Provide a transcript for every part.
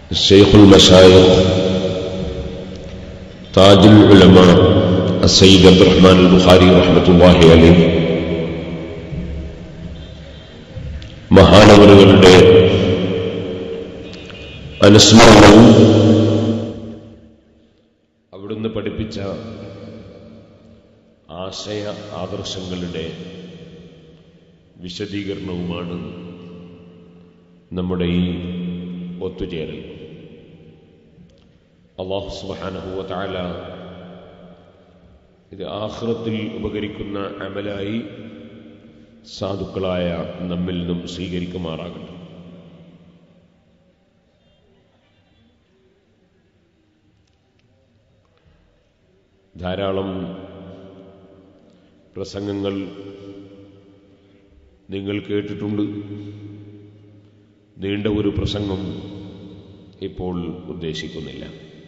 الشيخ المشايخ تاج العلماء السيد عبد الرحمن البخاري رحمة الله عليه മഹാനവറുകളുടെ അനുസ്മരണവും അവിടുന്ന് പഠിപ്പിച്ച ആശയ ആദർശങ്ങളുടെ വിശദീകരണവുമാണ് നമ്മുടെ ഈ ഒത്തുചേരൽ അള്ളാഹു സുബാനഹുവ താല ഇത് ആഹ്റത്തിൽ ഉപകരിക്കുന്ന അമലായി സാധുക്കളായ നമ്മിൽ നിന്നും സ്വീകരിക്കുമാറാകട്ടെ ധാരാളം പ്രസംഗങ്ങൾ നിങ്ങൾ കേട്ടിട്ടുണ്ട് നീണ്ട ഒരു പ്രസംഗം ഇപ്പോൾ ഉദ്ദേശിക്കുന്നില്ല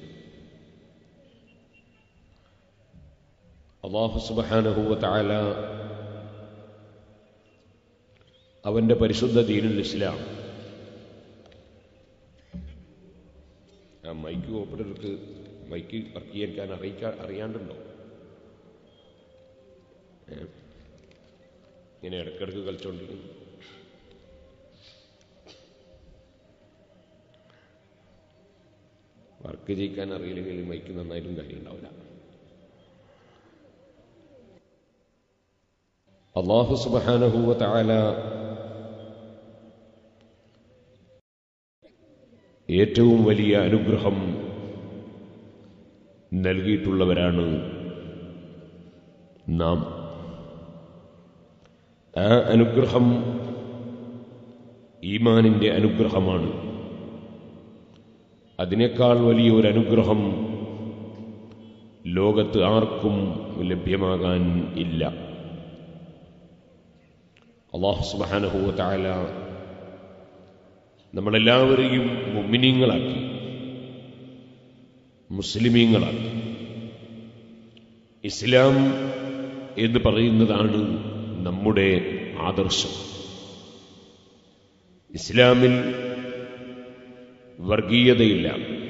അള്ളാഹു സുബാനഹുവ താല അവന്റെ പരിശുദ്ധ ദീനുൽ ഇസ്ലാം ആ മൈക്ക് ഓപ്പറേറ്റർക്ക് മൈക്ക് വർക്ക് ചെയ്യാൻ അറിയിക്കാൻ അറിയാണ്ടുണ്ടോ ഏ? ഇങ്ങനെ ഇടക്കിടക്ക് കളിച്ചോണ്ടിരിക്കുന്നു വർക്ക് ചെയ്യിക്കാൻ അറിയില്ലെങ്കിൽ മൈക്ക് നന്നായിട്ടും കാര്യം ഉണ്ടാവില്ല അള്ളാഹു സുബാനഹുവ താല ഏറ്റവും വലിയ അനുഗ്രഹം നൽകിയിട്ടുള്ളവരാണ് നാം ആ അനുഗ്രഹം ഈമാനിന്റെ അനുഗ്രഹമാണ് അതിനേക്കാൾ വലിയ ഒരു അനുഗ്രഹം ലോകത്ത് ആർക്കും ലഭ്യമാകാൻ ഇല്ല അള്ളാഹു സുബാനഹുവ താല നമ്മളെല്ലാവരെയും മുമിനിങ്ങളാക്കി മുസ്ലിമീങ്ങളാക്കി ഇസ്ലാം എന്ന് പറയുന്നതാണ് നമ്മുടെ ആദർശം ഇസ്ലാമിൽ വർഗീയതയില്ല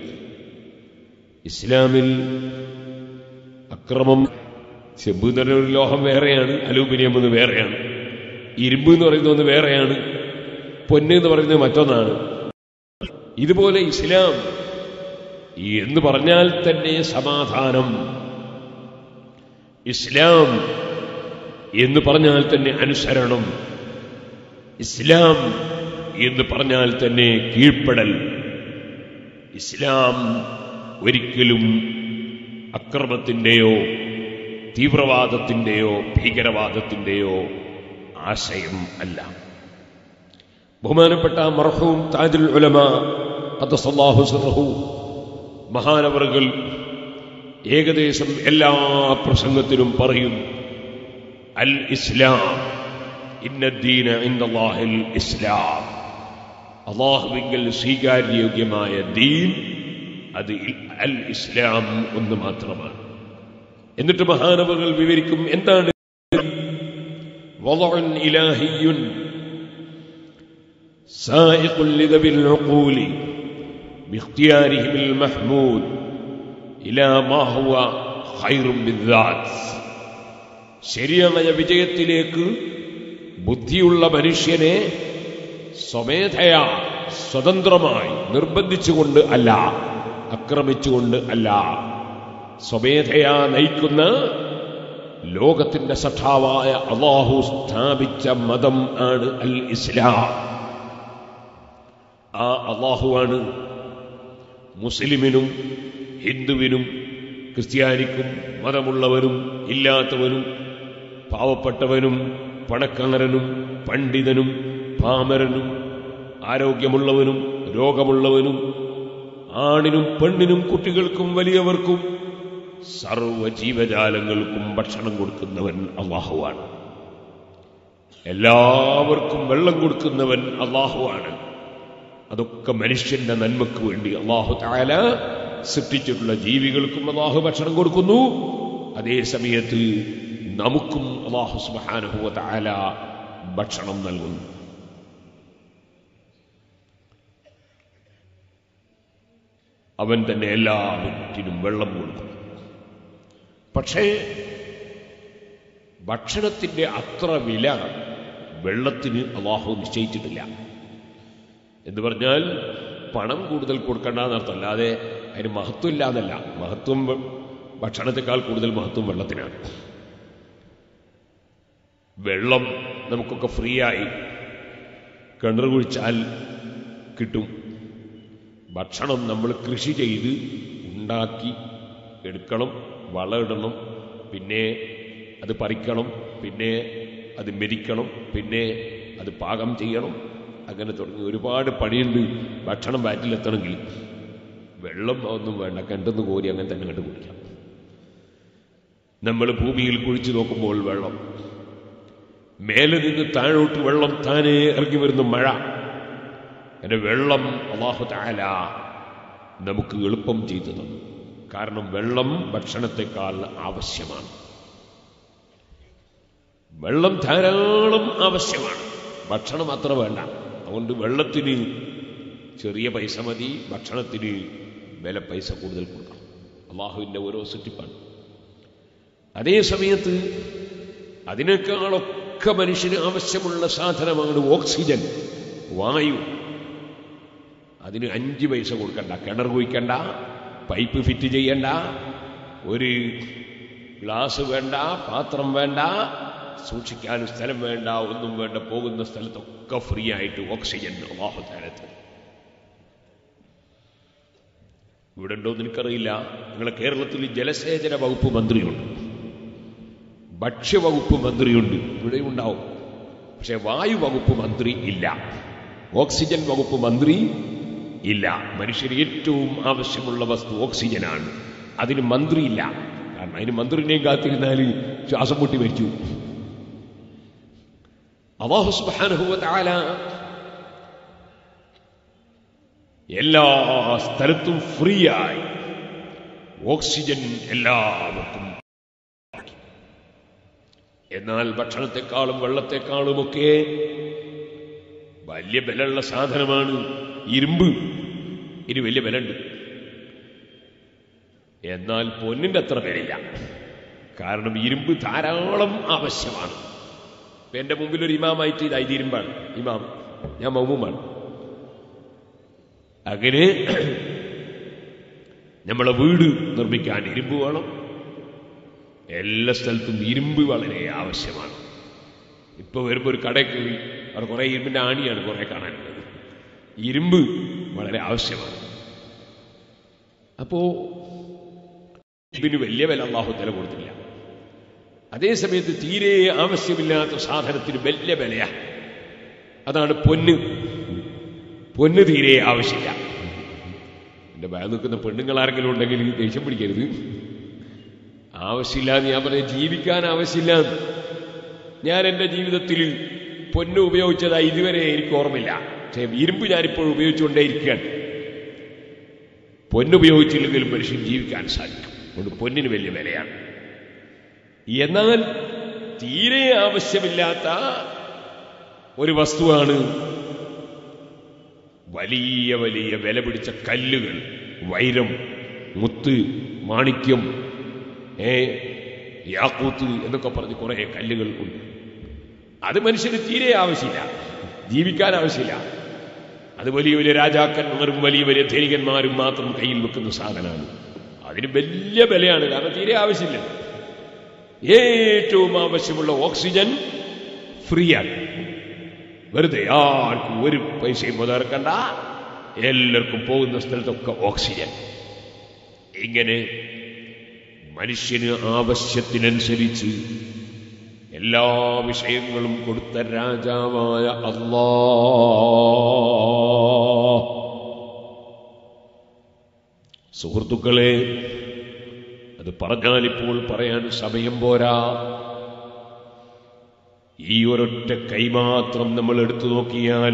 ഇസ്ലാമിൽ അക്രമം ചെമ്പ് എന്ന് പറയുന്ന ഒരു ലോഹം വേറെയാണ് അലൂമിനിയം എന്ന് വേറെയാണ് ഇരുമ്പ് എന്ന് പറയുന്ന ഒന്ന് വേറെയാണ് പൊന്ന് എന്ന് പറയുന്നത് മറ്റൊന്നാണ് ഇതുപോലെ ഇസ്ലാം എന്ന് പറഞ്ഞാൽ തന്നെ സമാധാനം ഇസ്ലാം എന്ന് പറഞ്ഞാൽ തന്നെ അനുസരണം ഇസ്ലാം എന്ന് പറഞ്ഞാൽ തന്നെ കീഴ്പ്പെടൽ ഇസ്ലാം ഒരിക്കലും അക്രമത്തിന്റെയോ തീവ്രവാദത്തിന്റെയോ ഭീകരവാദത്തിന്റെയോ ആശയം അല്ല ബഹുമാനപ്പെട്ട മർഹൂം താജുൽ ഉലമ ഖദ്ദസല്ലാഹു സിർറഹു മഹാനവറുകൾ ഏകദേശം എല്ലാ പ്രസംഗത്തിലും പറയും അൽ ഇസ്ലാം ഇന്നദ്ദീന ഇൻദല്ലാഹിൽ ഇസ്ലാം അള്ളാഹുവിങ്കൽ സ്വീകാര്യോഗ്യമായ ദീൻ അത് അൽ ഇസ്ലാം ഒന്ന് മാത്രമാണ് എന്നിട്ട് മഹാനവകൾ വിവരിക്കും എന്താണ് وضع إلهي سائق لذوي العقول باختيارهم المحمود إلى ما هو خير بالذات ശരിയായ വിജയത്തിലേക്ക് ബുദ്ധിയുള്ള മനുഷ്യനെ സ്വമേധയാ സ്വതന്ത്രമായി നിർബന്ധിച്ചുകൊണ്ട് അല്ല ആക്രമിച്ചുകൊണ്ട് അല്ല സ്വമേധയാ നയിക്കുന്ന ലോകത്തിന്റെ സഖാവായ അള്ളാഹു സ്ഥാപിച്ച മതം ആണ് അൽ ഇസ്ലാം ആ അള്ളാഹുവാണ് മുസ്ലിമിനും ഹിന്ദുവിനും ക്രിസ്ത്യാനിക്കും മതമുള്ളവരും ഇല്ലാത്തവനും പാവപ്പെട്ടവനും പണക്കാരനും പണ്ഡിതനും പാമരനും ആരോഗ്യമുള്ളവനും രോഗമുള്ളവനും ആണിനും പെണ്ണിനും കുട്ടികൾക്കും വലിയവർക്കും സർവ ജീവജാലങ്ങൾക്കും ഭക്ഷണം കൊടുക്കുന്നവൻ അള്ളാഹുവാണ് എല്ലാവർക്കും വെള്ളം കൊടുക്കുന്നവൻ അള്ളാഹുവാണ് അതൊക്കെ മനുഷ്യന്റെ നന്മക്ക് വേണ്ടി അള്ളാഹു താല സൃഷ്ടിച്ചിട്ടുള്ള ജീവികൾക്കും അള്ളാഹു ഭക്ഷണം കൊടുക്കുന്നു അതേ സമയത്ത് നമുക്കും അള്ളാഹു സുബാനുഭവ താല ഭക്ഷണം നൽകുന്നു അവൻ തന്നെ എല്ലാവറ്റിനും വെള്ളം കൊടുക്കും പക്ഷേ ഭക്ഷണത്തിന്റെ അത്ര വില വെള്ളത്തിന് അള്ളാഹു നിശ്ചയിച്ചിട്ടില്ല എന്ന് പറഞ്ഞാൽ പണം കൂടുതൽ കൊടുക്കേണ്ടെന്നർത്ഥം അല്ലാതെ അതിന് മഹത്വം ഇല്ലാന്നല്ല മഹത്വം വെ- ഭക്ഷണത്തെക്കാൾ കൂടുതൽ മഹത്വം വെള്ളത്തിനാണ് വെള്ളം നമുക്കൊക്കെ ഫ്രീ ആയി കിണർ കുഴിച്ചാൽ കിട്ടും ഭക്ഷണം നമ്മൾ കൃഷി ചെയ്ത് ഉണ്ടാക്കി എടുക്കണം വളമിടണം പിന്നെ അത് പറിക്കണം പിന്നെ അത് മെതിക്കണം പിന്നെ അത് പാകം ചെയ്യണം അങ്ങനെ തുടങ്ങി ഒരുപാട് പണിയുണ്ട് ഭക്ഷണം വയറ്റിലെത്തണമെങ്കിൽ വെള്ളം ഒന്നും വേണ്ട കണ്ടെന്ന് കോരി അങ്ങനെ തന്നെ കണ്ടു കുടിക്കാം നമ്മൾ ഭൂമിയിൽ കുഴിച്ചു നോക്കുമ്പോൾ വെള്ളം മേലെ നിന്ന് താഴോട്ട് വെള്ളം താനേ ഇറങ്ങി വരുന്ന മഴ അങ്ങനെ വെള്ളം അള്ളാഹു താല നമുക്ക് എളുപ്പം ചെയ്തു തന്നു കാരണം വെള്ളം ഭക്ഷണത്തെക്കാൾ ആവശ്യമാണ് വെള്ളം ധാരാളം ആവശ്യമാണ് ഭക്ഷണം അത്ര വേണ്ട അതുകൊണ്ട് വെള്ളത്തിന് ചെറിയ പൈസ മതി ഭക്ഷണത്തിന് വില പൈസ കൂടുതൽ കൊടുക്കണം അള്ളാഹുവിൻ്റെ ഓരോ സൃഷ്ടിപ്പാണ് അതേ സമയത്ത് അതിനേക്കാളൊക്കെ മനുഷ്യന് ആവശ്യമുള്ള സാധനമാണ് ഓക്സിജൻ വായു അതിന് അഞ്ച് പൈസ കൊടുക്കണ്ട കിണർ കുഴിക്കണ്ട പൈപ്പ് ഫിറ്റ് ചെയ്യണ്ട ഒരു ഗ്ലാസ് വേണ്ട പാത്രം വേണ്ട സൂക്ഷിക്കാൻ സ്ഥലം വേണ്ട ഒന്നും വേണ്ട പോകുന്ന സ്ഥലത്തൊക്കെ ഫ്രീ ആയിട്ട് ഓക്സിജൻ വാഹുതാരത്ത് ഇവിടെ ഉണ്ടോ എന്ന് എനിക്കറിയില്ല നിങ്ങളെ കേരളത്തിൽ ജലസേചന വകുപ്പ് മന്ത്രിയുണ്ട് ഭക്ഷ്യവകുപ്പ് മന്ത്രിയുണ്ട് ഇവിടെയും ഉണ്ടാവും പക്ഷെ വായു വകുപ്പ് മന്ത്രി ഇല്ല ഓക്സിജൻ വകുപ്പ് മന്ത്രി ഇല്ല മനുഷ്യന് ഏറ്റവും ആവശ്യമുള്ള വസ്തു ഓക്സിജനാണ് അതിന് മന്ത്രിയില്ല കാരണം അതിന് മന്ത്രിനെയും കാത്തിരുന്നാൽ ശ്വാസം മുട്ടി മരിച്ചു അള്ളാഹു സുബ്ഹാനഹു വ തആല എല്ലാ സ്ഥലത്തും ഫ്രീ ആയി ഓക്സിജൻ എല്ലാവർക്കും എന്നാൽ ഭക്ഷണത്തെക്കാളും വെള്ളത്തെക്കാളുമൊക്കെ വലിയ ബലമുള്ള സാധനമാണ് ഇരുമ്പ് ഇനി വലിയ ബലമുണ്ട് എന്നാൽ പൊന്നിന്റെ അത്ര വിലയില്ല കാരണം ഇരുമ്പ് ധാരാളം ആവശ്യമാണ് ഇപ്പൊ എന്റെ മുമ്പിൽ ഒരു ഇമാമായിട്ട് ഇതായി ഇരുമ്പാണ് ഇമാം ഞാൻ മൗമുമാണ് അങ്ങനെ നമ്മളെ വീട് നിർമ്മിക്കാൻ ഇരുമ്പ് വേണം എല്ലാ സ്ഥലത്തും ഇരുമ്പ് വളരെ ആവശ്യമാണ് ഇപ്പൊ വരുമ്പോ ഒരു കടയിൽ കയറി അവിടെ കുറെ ഇരുമ്പിന്റെ ആണിയാണ് കുറെ കാണാനുള്ളത് ഇരുമ്പ് വളരെ ആവശ്യമാണ് അപ്പോ ഇരുമ്പിന് വലിയ വില അള്ളാഹു തല കൊടുത്തില്ല അതേസമയത്ത് തീരെ ആവശ്യമില്ലാത്ത സാധനത്തിന് വലിയ വിലയാ അതാണ് പൊന്ന് പൊന്ന് തീരെ ആവശ്യമില്ല എന്റെ ഭയം നിൽക്കുന്ന പെണ്ണുങ്ങൾ ആരെങ്കിലും ഉണ്ടെങ്കിൽ ദേഷ്യം പിടിക്കരുത് ആവശ്യമില്ലാന്ന് ഞാൻ പറഞ്ഞ ജീവിക്കാൻ ആവശ്യമില്ല ഞാൻ എൻ്റെ ജീവിതത്തിൽ പൊന്ന് ഉപയോഗിച്ചതായി ഇതുവരെ എനിക്ക് ഓർമ്മയില്ല പക്ഷേ ഇരുമ്പ് ഞാനിപ്പോൾ ഉപയോഗിച്ചുകൊണ്ടേയിരിക്കുകയാണ് പൊന്നുപയോഗിച്ചില്ലെങ്കിലും മനുഷ്യൻ ജീവിക്കാൻ സാധിക്കും അതുകൊണ്ട് പൊന്നിന് വലിയ വിലയാണ് എന്നാൽ തീരെ ആവശ്യമില്ലാത്ത ഒരു വസ്തുവാണ് വലിയ വലിയ വില പിടിച്ച കല്ലുകൾ വൈരം മുത്ത് മാണിക്യം ഏ യാക്കൂത്ത് എന്നൊക്കെ പറഞ്ഞ് കുറെ കല്ലുകൾ ഉണ്ട് അത് മനുഷ്യന് തീരെ ആവശ്യമില്ല ജീവിക്കാൻ ആവശ്യമില്ല അത് വലിയ വലിയ രാജാക്കന്മാരും വലിയ വലിയ ധനികന്മാരും മാത്രം കയ്യിൽ വെക്കുന്ന സാധനമാണ് അതിന് വലിയ വിലയാണ് കാരണം തീരെ ആവശ്യമില്ല ഏറ്റവും ആവശ്യമുള്ള ഓക്സിജൻ ഫ്രീ ആണ് വെറുതെ ആർക്കും ഒരു പൈസയും മുതർക്കണ്ട എല്ലാവർക്കും പോകുന്ന സ്ഥലത്തൊക്കെ ഓക്സിജൻ ഇങ്ങനെ മനുഷ്യന് ആവശ്യത്തിനനുസരിച്ച് എല്ലാ വിഷയങ്ങളും കൊടുത്ത രാജാവായ അള്ളാ സുഹൃത്തുക്കളെ അത് പറഞ്ഞാലിപ്പോൾ പറയാൻ സമയം പോരാ ഈ ഒരൊറ്റ കൈ മാത്രം നമ്മൾ എടുത്തു നോക്കിയാൽ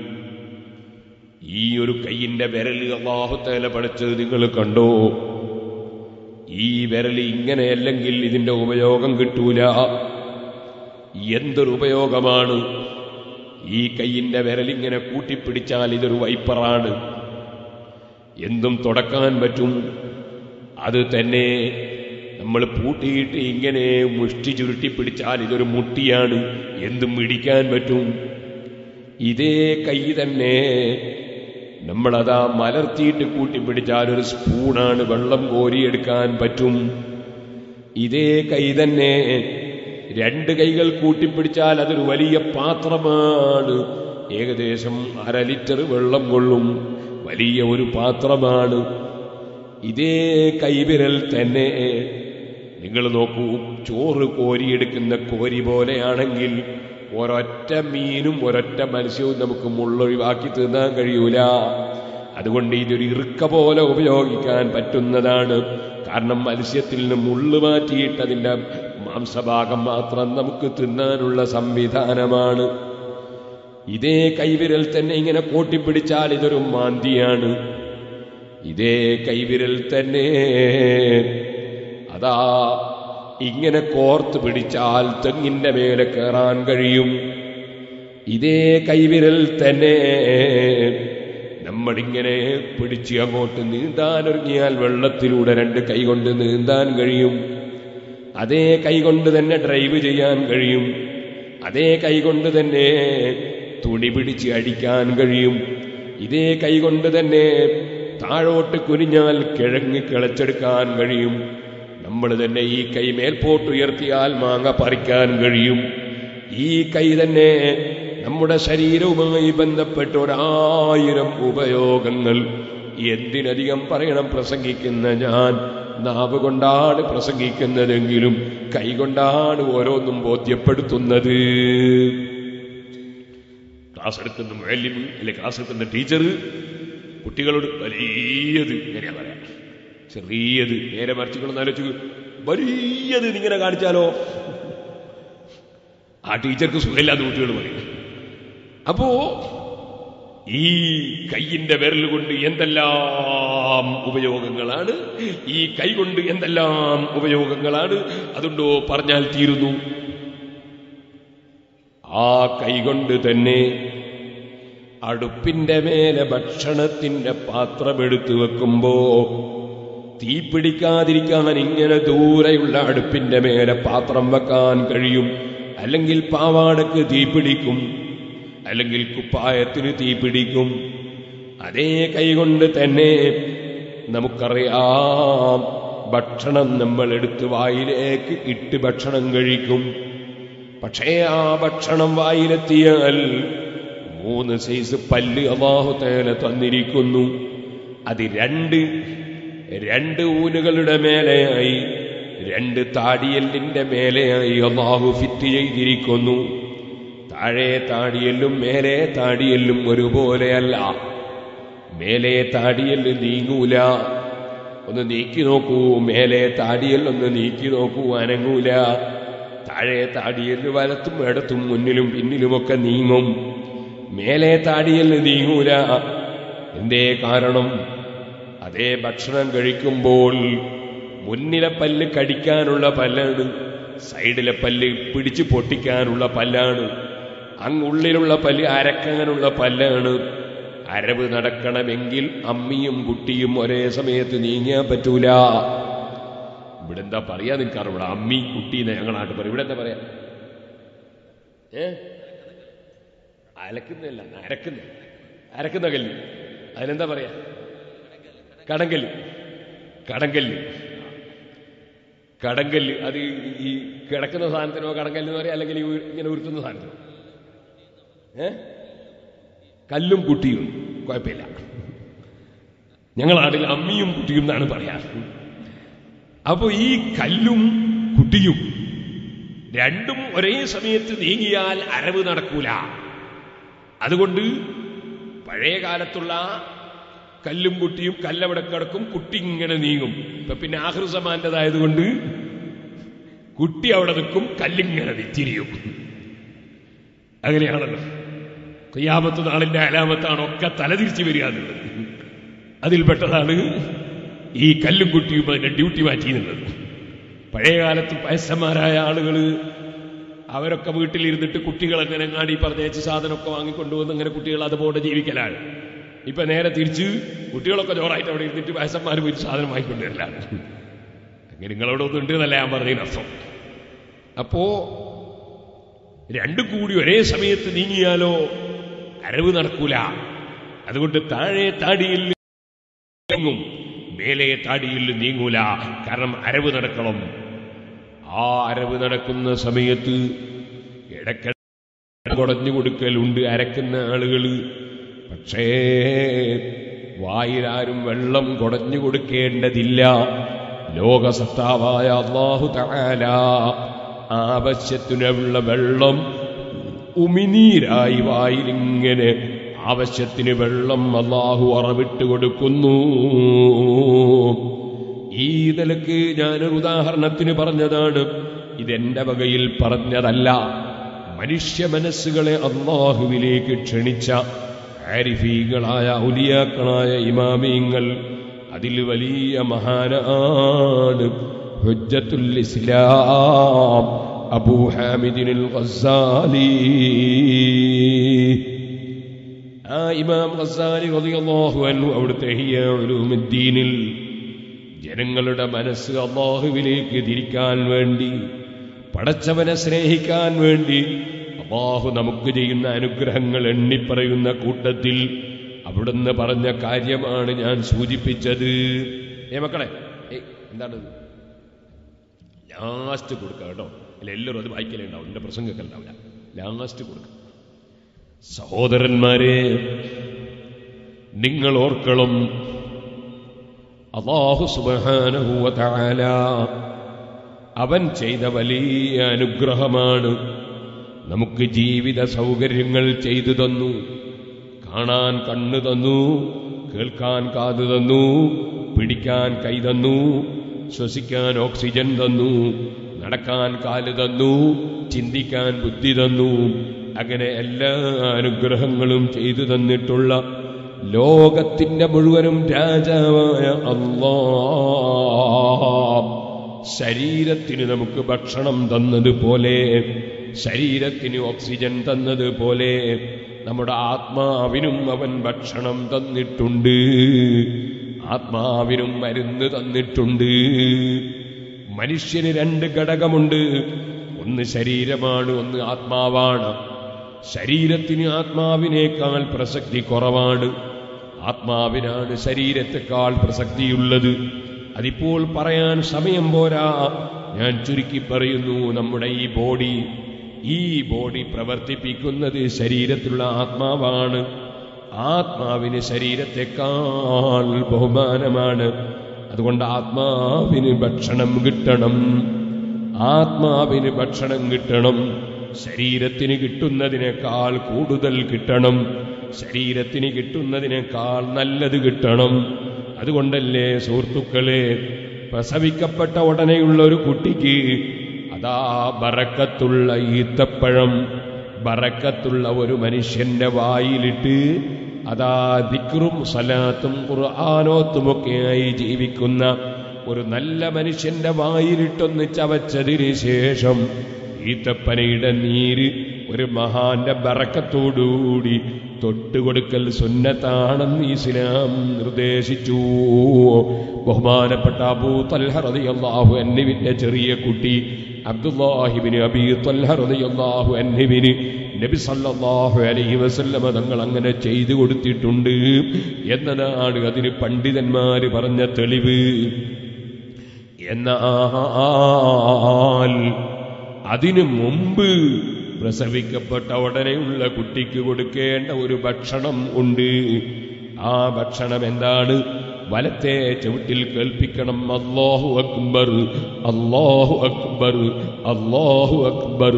ഈ ഒരു കൈയിന്റെ വിരൽ അള്ളാഹുത്തേല പഠിച്ചത് നിങ്ങൾ കണ്ടോ ഈ വിരൽ ഇങ്ങനെയല്ലെങ്കിൽ ഇതിന്റെ ഉപയോഗം കിട്ടൂല എന്തൊരു ഉപയോഗമാണ് ഈ കൈയിന്റെ വിരലിങ്ങനെ കൂട്ടിപ്പിടിച്ചാൽ ഇതൊരു വൈപ്പറാണ് എന്തും തുടക്കാൻ പറ്റും അത് തന്നെ നമ്മൾ പൂട്ടിയിട്ട് ഇങ്ങനെ മുഷ്ടി ചുരുട്ടി പിടിച്ചാൽ ഇതൊരു മുട്ടിയാണ് എന്തും ഇടിക്കാൻ പറ്റും ഇതേ കൈ തന്നെ നമ്മളതാ മലർത്തിയിട്ട് കൂട്ടിപ്പിടിച്ചാൽ ഒരു സ്പൂണാണ് വെള്ളം കോരിയെടുക്കാൻ പറ്റും ഇതേ കൈ തന്നെ രണ്ട് കൈകൾ കൂട്ടിപ്പിടിച്ചാൽ അതൊരു വലിയ പാത്രമാണ് ഏകദേശം അര ലിറ്റർ വെള്ളം കൊള്ളും വലിയ ഒരു പാത്രമാണ് ഇതേ കൈവിരൽ തന്നെ നിങ്ങൾ നോക്കൂ ചോറ് കോരിയെടുക്കുന്ന കോരി പോലെയാണെങ്കിൽ ഒരൊറ്റ മീനും ഒരൊറ്റ മത്സ്യവും നമുക്ക് മുള്ളൊഴിവാക്കി തിന്നാൻ കഴിയൂല അതുകൊണ്ട് ഇതൊരു ഇറുക്ക പോലെ ഉപയോഗിക്കാൻ പറ്റുന്നതാണ് കാരണം മത്സ്യത്തിൽ നിന്ന് മുള്ളു മാറ്റിയിട്ട് അതിൻ്റെ മാംസഭാഗം മാത്രം നമുക്ക് തിന്നാനുള്ള സംവിധാനമാണ് ഇതേ കൈവിരൽ തന്നെ ഇങ്ങനെ കൂട്ടിപ്പിടിച്ചാൽ ഇതൊരു മാന്തിയാണ് ഇതേ കൈവിരൽ തന്നെ അതാ ഇങ്ങനെ കോർത്ത് പിടിച്ചാൽ തെങ്ങിന്റെ മേലെ കയറാൻ കഴിയും ഇതേ കൈവിരൽ തന്നെ നമ്മളിങ്ങനെ പിടിച്ച് അങ്ങോട്ട് നീന്താൻ ഒരുങ്ങിയാൽ വെള്ളത്തിലൂടെ രണ്ട് കൈ കൊണ്ട് നീന്താൻ കഴിയും അതേ കൈ കൊണ്ട് തന്നെ ഡ്രൈവ് ചെയ്യാൻ കഴിയും അതേ കൈ കൊണ്ട് തന്നെ തുണി പിടിച്ച് അടിക്കാൻ കഴിയും ഇതേ കൈ കൊണ്ട് തന്നെ താഴോട്ട് കുനിഞ്ഞാൽ കിഴങ്ങ് കിളച്ചെടുക്കാൻ കഴിയും നമ്മൾ തന്നെ ഈ കൈ മേൽപോട്ടുയർത്തിയാൽ മാങ്ങ പറിക്കാൻ കഴിയും ഈ കൈ തന്നെ നമ്മുടെ ശരീരവുമായി ബന്ധപ്പെട്ട ഒരായിരം ഉപയോഗങ്ങൾ എന്തിനധികം പറയണം പ്രസംഗിക്കുന്ന ഞാൻ നാവ് കൊണ്ടാണ് പ്രസംഗിക്കുന്നതെങ്കിലും കൈകൊണ്ടാണ് ഓരോന്നും ബോധ്യപ്പെടുത്തുന്നത് ക്ലാസ് എടുക്കുന്ന മുഴലിമ് അല്ലെ ക്ലാസ് എടുക്കുന്ന ടീച്ചർ കുട്ടികളോട് വലിയത് ഇങ്ങനെയാ പറയാം ചെറിയത് നേരെ മറിച്ചുകൊണ്ടെന്ന് ആലോചിച്ചു വലിയത് ഇങ്ങനെ കാണിച്ചാലോ ആ ടീച്ചർക്ക് സുഖമില്ലാത്ത കുട്ടികൾ പറയും അപ്പോ ഈ കൈയിന്റെ വിരൽ കൊണ്ട് എന്തെല്ലാം ഉപയോഗങ്ങളാണ് ഈ കൈ കൊണ്ട് എന്തെല്ലാം ഉപയോഗങ്ങളാണ് അതുകൊണ്ടോ പറഞ്ഞാൽ തീരുന്നു ആ കൈ കൊണ്ട് തന്നെ അടുപ്പിന്റെ മേലെ ഭക്ഷണത്തിന്റെ പാത്രമെടുത്തു വെക്കുമ്പോ തീ പിടിക്കാതിരിക്കാൻ ഇങ്ങനെ ദൂരെയുള്ള അടുപ്പിന്റെ മേലെ പാത്രം വെക്കാൻ കഴിയും അല്ലെങ്കിൽ പാവാടക്ക് തീ പിടിക്കും അല്ലെങ്കിൽ കുപ്പായത്തിന് തീ പിടിക്കും അതേ കൈകൊണ്ട് തന്നെ നമുക്കറിയാം ഭക്ഷണം നമ്മൾ എടുത്ത് വായിലേക്ക് ഇട്ട് ഭക്ഷണം കഴിക്കും പക്ഷേ ആ ഭക്ഷണം വായിലെത്തിയാൽ മൂന്ന് സൈസ് പല്ല് അള്ളാഹു തേല തന്നിരിക്കുന്നു അത് രണ്ട് രണ്ട് ഊനുകളുടെ മേലെയായി രണ്ട് താടിയല്ലിന്റെ മേലെയായി അള്ളാഹു ഫിറ്റ് ചെയ്തിരിക്കുന്നു താഴെ താടിയല്ലും മേലെ താടിയല്ലും ഒരുപോലെയല്ല മേലെ താടിയല്ല് നീങ്ങൂല ഒന്ന് നീക്കി നോക്കൂ മേലെ താടിയല്ലൊന്ന് നീക്കി നോക്കൂ അനങ്ങൂല താഴെ താടിയല്ല് വലത്തും ഇടത്തും മുന്നിലും പിന്നിലുമൊക്കെ നീങ്ങും മേലെ താടിയല്ല് നീങ്ങൂല എന്തേ കാരണം അതേ ഭക്ഷണം കഴിക്കുമ്പോൾ മുന്നിലെ പല്ല് കടിക്കാനുള്ള പല്ലാണ് സൈഡിലെ പല്ല് പിടിച്ചു പൊട്ടിക്കാനുള്ള പല്ലാണ് അങ്ങുള്ളിലുള്ള പല്ല് അരക്കാനുള്ള പല്ലാണ് അരവ് നടക്കണമെങ്കിൽ അമ്മിയും കുട്ടിയും ഒരേ സമയത്ത് നീങ്ങിയാൻ പറ്റൂല ഇവിടെ എന്താ പറയാ നിൽക്കാറ് ഇവിടെ അമ്മി കുട്ടി എന്ന് ഞങ്ങളാട്ട് പറയും ഇവിടെ എന്താ പറയാ ഏ അലക്കുന്നല്ല അരക്കുന്ന അരക്കുന്ന കല്ല് അതിനെന്താ പറയാ കടങ്കല്ല് കടങ്കല്ല് കടങ്കല്ല് അത് ഈ കിടക്കുന്ന സാധനത്തിനോ കടങ്കല്ല് എന്ന് പറയാം അല്ലെങ്കിൽ ഈ ഉ- ഇങ്ങനെ ഉരുട്ടുന്ന സാധനത്തിനോ ഏ കല്ലും കുട്ടിയും കുഴപ്പമില്ല ഞങ്ങളാണെങ്കിൽ അമ്മിയും കുട്ടിയും എന്നാണ് പറയാറ് അപ്പോ ഈ കല്ലും കുട്ടിയും രണ്ടും ഒരേ സമയത്ത് നീങ്ങിയാൽ അരവ് നടക്കൂല അതുകൊണ്ട് പഴയ കാലത്തുള്ള കല്ലും കുട്ടിയും കല്ലവിടെ കിടക്കും കുട്ടി ഇങ്ങനെ നീങ്ങും ഇപ്പൊ പിന്നെ ആഹൃസമാന്റേതായതുകൊണ്ട് കുട്ടി അവിടെ നിൽക്കും കല്ലിങ്ങനെ തിരിയും അങ്ങനെയാണല്ലോ കയ്യാമത്ത് നാളിന്റെ അലാമത്താണ് ഒക്കെ തലതിരിച്ച് വരിക എന്നുള്ളത് അതിൽപ്പെട്ടതാണ് ഈ കല്ലും കുട്ടിയും അതിന്റെ ഡ്യൂട്ടി മാറ്റി എന്നുള്ളത് പഴയ കാലത്ത് വയസ്സന്മാരായ ആളുകൾ അവരൊക്കെ വീട്ടിലിരുന്നിട്ട് കുട്ടികൾ അങ്ങനെ അങ്ങാടി പറഞ്ഞേച്ച് സാധനമൊക്കെ വാങ്ങിക്കൊണ്ടുവന്ന് അങ്ങനെ കുട്ടികൾ അതുപോലെ ജീവിക്കലാണ് ഇപ്പൊ നേരെ തിരിച്ച് കുട്ടികളൊക്കെ ചോറായിട്ട് അവിടെ ഇരുന്നിട്ട് വയസ്സന്മാർ പോയി സാധനം വാങ്ങിക്കൊണ്ടുവരില്ല അങ്ങനെ നിങ്ങളവിടെ ഒന്നും ഉണ്ട് എന്നല്ല ഞാൻ പറഞ്ഞതിനർത്ഥം അപ്പോ രണ്ടും കൂടി ഒരേ സമയത്ത് നീങ്ങിയാലോ അരവ് നടക്കൂല അതുകൊണ്ട് താഴെ താടിയിൽ നീങ്ങും മേലെ താടിയിൽ നീങ്ങൂല കാരണം അരവ് നടക്കണം ആ അരവ് നടക്കുന്ന സമയത്ത് ഇടയ്ക്കിട കുടഞ്ഞു കൊടുക്കലുണ്ട് അരക്കുന്ന ആളുകൾ പക്ഷേ വായിലാരും വെള്ളം കുടഞ്ഞു കൊടുക്കേണ്ടതില്ല ലോകസത്താവായ അള്ളാഹു തആല ആവശ്യത്തിനുള്ള വെള്ളം ഉമിനീരായി വായിലിങ്ങനെ ആവശ്യത്തിന് വെള്ളം അള്ളാഹു അറവിട്ട് കൊടുക്കുന്നു ഈ നിലക്ക് ഞാനൊരു ഉദാഹരണത്തിന് പറഞ്ഞതാണ് ഇതെന്റെ വകയിൽ പറഞ്ഞതല്ല മനുഷ്യ മനസ്സുകളെ അള്ളാഹുവിലേക്ക് ക്ഷണിച്ച ആരിഫീകളായ ഔലിയാക്കളായ ഇമാമീങ്ങൾ അതിൽ വലിയ മഹാനാണ് ഹുജ്ജത്തുൽ ഇസ്ലാം അബൂ ഹാമിദിനുൽ ഗസ്സാലി ആ ഇമാം ഗസ്സാലി റളിയല്ലാഹു അൻഹു അവിടുത്തെ ഹിയ ഉലൂമുദ്ദീനിൽ ജനങ്ങളുടെ മനസ്സ് അള്ളാഹുവിലേക്ക് തിരിക്കാൻ വേണ്ടി പടച്ചവനെ സ്നേഹിക്കാൻ വേണ്ടി അള്ളാഹു നമുക്ക് ചെയ്യുന്ന അനുഗ്രഹങ്ങൾ എണ്ണിപ്പറയുന്ന കൂട്ടത്തിൽ അവിടുന്ന് പറഞ്ഞ കാര്യമാണ് ഞാൻ സൂചിപ്പിച്ചത് ഏ മക്കളെ ഏയ് എന്താണ് ലാസ്റ്റ് കൊടുക്കുക കേട്ടോ അല്ല എല്ലാവരും അത് വായിക്കലേ ഉണ്ടാവും എന്റെ പ്രസംഗമൊക്കെ ഉണ്ടാവില്ല ലാസ്റ്റ് കൊടുക്കുക സഹോദരന്മാരെ നിങ്ങൾ ഓർക്കണം അള്ളാഹു സുബാനഹുവ തആല അവൻ ചെയ്ത വലിയ അനുഗ്രഹമാണ് നമുക്ക് ജീവിത സൗകര്യങ്ങൾ ചെയ്തു തന്നു കാണാൻ കണ്ണ് തന്നു കേൾക്കാൻ കാത് തന്നു പിടിക്കാൻ കൈ തന്നു ശ്വസിക്കാൻ ഓക്സിജൻ തന്നു നടക്കാൻ കാല് തന്നു ചിന്തിക്കാൻ ബുദ്ധി തന്നു അങ്ങനെ എല്ലാ അനുഗ്രഹങ്ങളും ചെയ്തു തന്നിട്ടുള്ള ലോകത്തിന്റെ മുഴുവനും രാജാവായ അള്ളാ ശരീരത്തിന് നമുക്ക് ഭക്ഷണം തന്നതുപോലെ ശരീരത്തിന് ഓക്സിജൻ തന്നതുപോലെ നമ്മുടെ ആത്മാവിനും അവൻ ഭക്ഷണം തന്നിട്ടുണ്ട് ആത്മാവിനും മരുന്ന് തന്നിട്ടുണ്ട് മനുഷ്യന് രണ്ട് ഘടകമുണ്ട് ഒന്ന് ശരീരമാണ് ഒന്ന് ആത്മാവാണ് ശരീരത്തിന് ആത്മാവിനേക്കാൾ പ്രസക്തി കുറവാണ് ആത്മാവിനാണ് ശരീരത്തെക്കാൾ പ്രസക്തിയുള്ളത് അതിപ്പോൾ പറയാൻ സമയം പോരാ ഞാൻ ചുരുക്കി പറയുന്നു നമ്മുടെ ഈ ബോഡി ഈ ബോഡി പ്രവർത്തിപ്പിക്കുന്നത് ശരീരത്തിലുള്ള ആത്മാവാണ് ആത്മാവിന് ശരീരത്തെക്കാൾ ബഹുമാനമാണ് അതുകൊണ്ട് ആത്മാവിന് ഭക്ഷണം കിട്ടണം ആത്മാവിന് ഭക്ഷണം കിട്ടണം ശരീരത്തിന് കിട്ടുന്നതിനേക്കാൾ കൂടുതൽ കിട്ടണം ശരീരത്തിന് കിട്ടുന്നതിനേക്കാൾ നല്ലത് കിട്ടണം അതുകൊണ്ടല്ലേ സുഹൃത്തുക്കളെ പ്രസവിക്കപ്പെട്ട ഉടനെയുള്ള ഒരു കുട്ടിക്ക് അതാ ബറക്കത്തുള്ള ഈത്തപ്പഴം ബറക്കത്തുള്ള ഒരു മനുഷ്യന്റെ വായിലിട്ട് അതാ ദിക്റും സലാത്തും ഖുർആാനോത്തുമൊക്കെയായി ജീവിക്കുന്ന ഒരു നല്ല മനുഷ്യന്റെ വായിലിട്ടൊന്ന് ചവച്ചതിന് ശേഷം ഈത്തപ്പനയുടെ നീര് ഒരു മഹാന്റെ ബറക്കത്തോടുകൂടി തൊട്ടുകൊടുക്കൽ സുന്നത്താണെന്ന് ഇസ്ലാം നിർദ്ദേശിച്ചു ബഹുമാനപ്പെട്ട അബൂ തൽഹ റളിയല്ലാഹു അൻഹുവിന്റെ ചെറിയ കുട്ടി അബ്ദുല്ലാഹിബിന് അബീ തൽഹ റളിയല്ലാഹു അൻഹുവിന് നബി സല്ലല്ലാഹു അലൈഹി വസല്ലമ തങ്ങൾ അങ്ങനെ ചെയ്തു കൊടുത്തിട്ടുണ്ട് എന്നതാണ് അതിന് പണ്ഡിതന്മാര് പറഞ്ഞ തെളിവ് എന്നാൽ അതിനു മുമ്പ് പ്രസവിക്കപ്പെട്ട ഉടനെയുള്ള കുട്ടിക്ക് കൊടുക്കേണ്ട ഒരു ഭക്ഷണം ഉണ്ട് ആ ഭക്ഷണം എന്താണ് വലത്തെ ചവിട്ടിൽ കേൾപ്പിക്കണം അല്ലാഹു അക്ബർ അല്ലാഹു അക്ബർ അല്ലാഹു അക്ബർ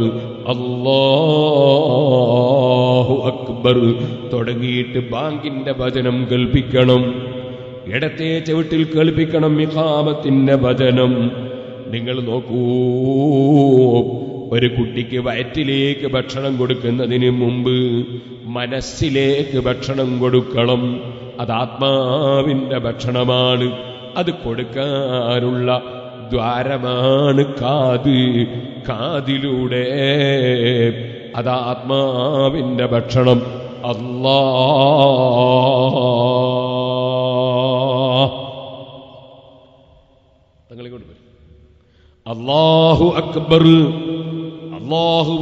അല്ലാഹു അക്ബർ തുടങ്ങിയിട്ട് ബാങ്കിന്റെ വചനം കേൾപ്പിക്കണം ഇടത്തെ ചവിട്ടിൽ കേൾപ്പിക്കണം മിഖാമത്തിന്റെ വചനം നിങ്ങൾ നോക്കൂ ഒരു കുട്ടിക്ക് വയറ്റിലേക്ക് ഭക്ഷണം കൊടുക്കുന്നതിന് മുമ്പ് മനസ്സിലേക്ക് ഭക്ഷണം കൊടുക്കണം അത് ആത്മാവിന്റെ ഭക്ഷണമാണ് അത് കൊടുക്കാനുള്ള ദ്വാരമാണ് കാത് കാതിലൂടെ അത് ആത്മാവിന്റെ ഭക്ഷണം അല്ലാ അള്ളാഹു അക്ബർ അള്ളാഹു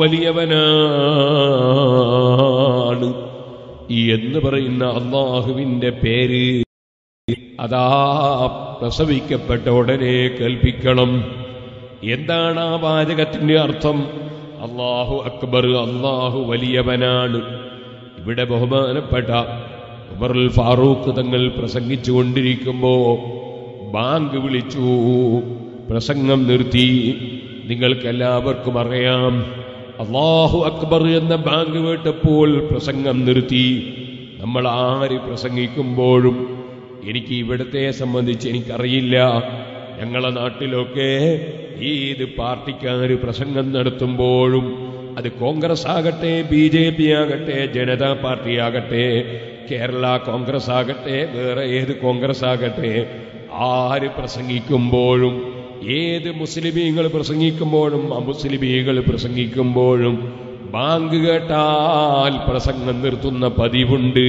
വലിയവനാണ് എന്ന് പറയുന്ന അള്ളാഹുവിന്റെ പേര് അതാ പ്രസവിക്കപ്പെട്ട ഉടനെ കേൾപ്പിക്കണം എന്താണ് ആ വാചകത്തിന്റെ അർത്ഥം അള്ളാഹു അക്ബർ അള്ളാഹു വലിയവനാണ് ഇവിടെ ബഹുമാനപ്പെട്ട ഉമറുൽ ഫാറൂഖ് തങ്ങൾ പ്രസംഗിച്ചു കൊണ്ടിരിക്കുമ്പോ ബാങ്ക് വിളിച്ചു പ്രസംഗം നിർത്തി നിങ്ങൾക്കെല്ലാവർക്കും അറിയാം അള്ളാഹു അക്ബർ എന്ന ബാങ്ക് കേട്ടപ്പോൾ പ്രസംഗം നിർത്തി നമ്മൾ ആര് പ്രസംഗിക്കുമ്പോഴും എനിക്ക് ഇവിടത്തെ സംബന്ധിച്ച് എനിക്കറിയില്ല ഞങ്ങളെ നാട്ടിലൊക്കെ ഏത് പാർട്ടിക്കാർ പ്രസംഗം നടത്തുമ്പോഴും അത് കോൺഗ്രസ് ആകട്ടെ ബി ജെ പി ആകട്ടെ ജനതാ പാർട്ടി ആകട്ടെ കേരള കോൺഗ്രസ് ആകട്ടെ വേറെ ഏത് കോൺഗ്രസ് ആകട്ടെ ആര് പ്രസംഗിക്കുമ്പോഴും ഏത് മുസ്ലിമീങ്ങൾ പ്രസംഗിക്കുമ്പോഴും അമുസ്ലിമീങ്ങൾ പ്രസംഗിക്കുമ്പോഴും ബാങ്ക് കേട്ടാൽ പ്രസംഗം നിർത്തുന്ന പതിവുണ്ട്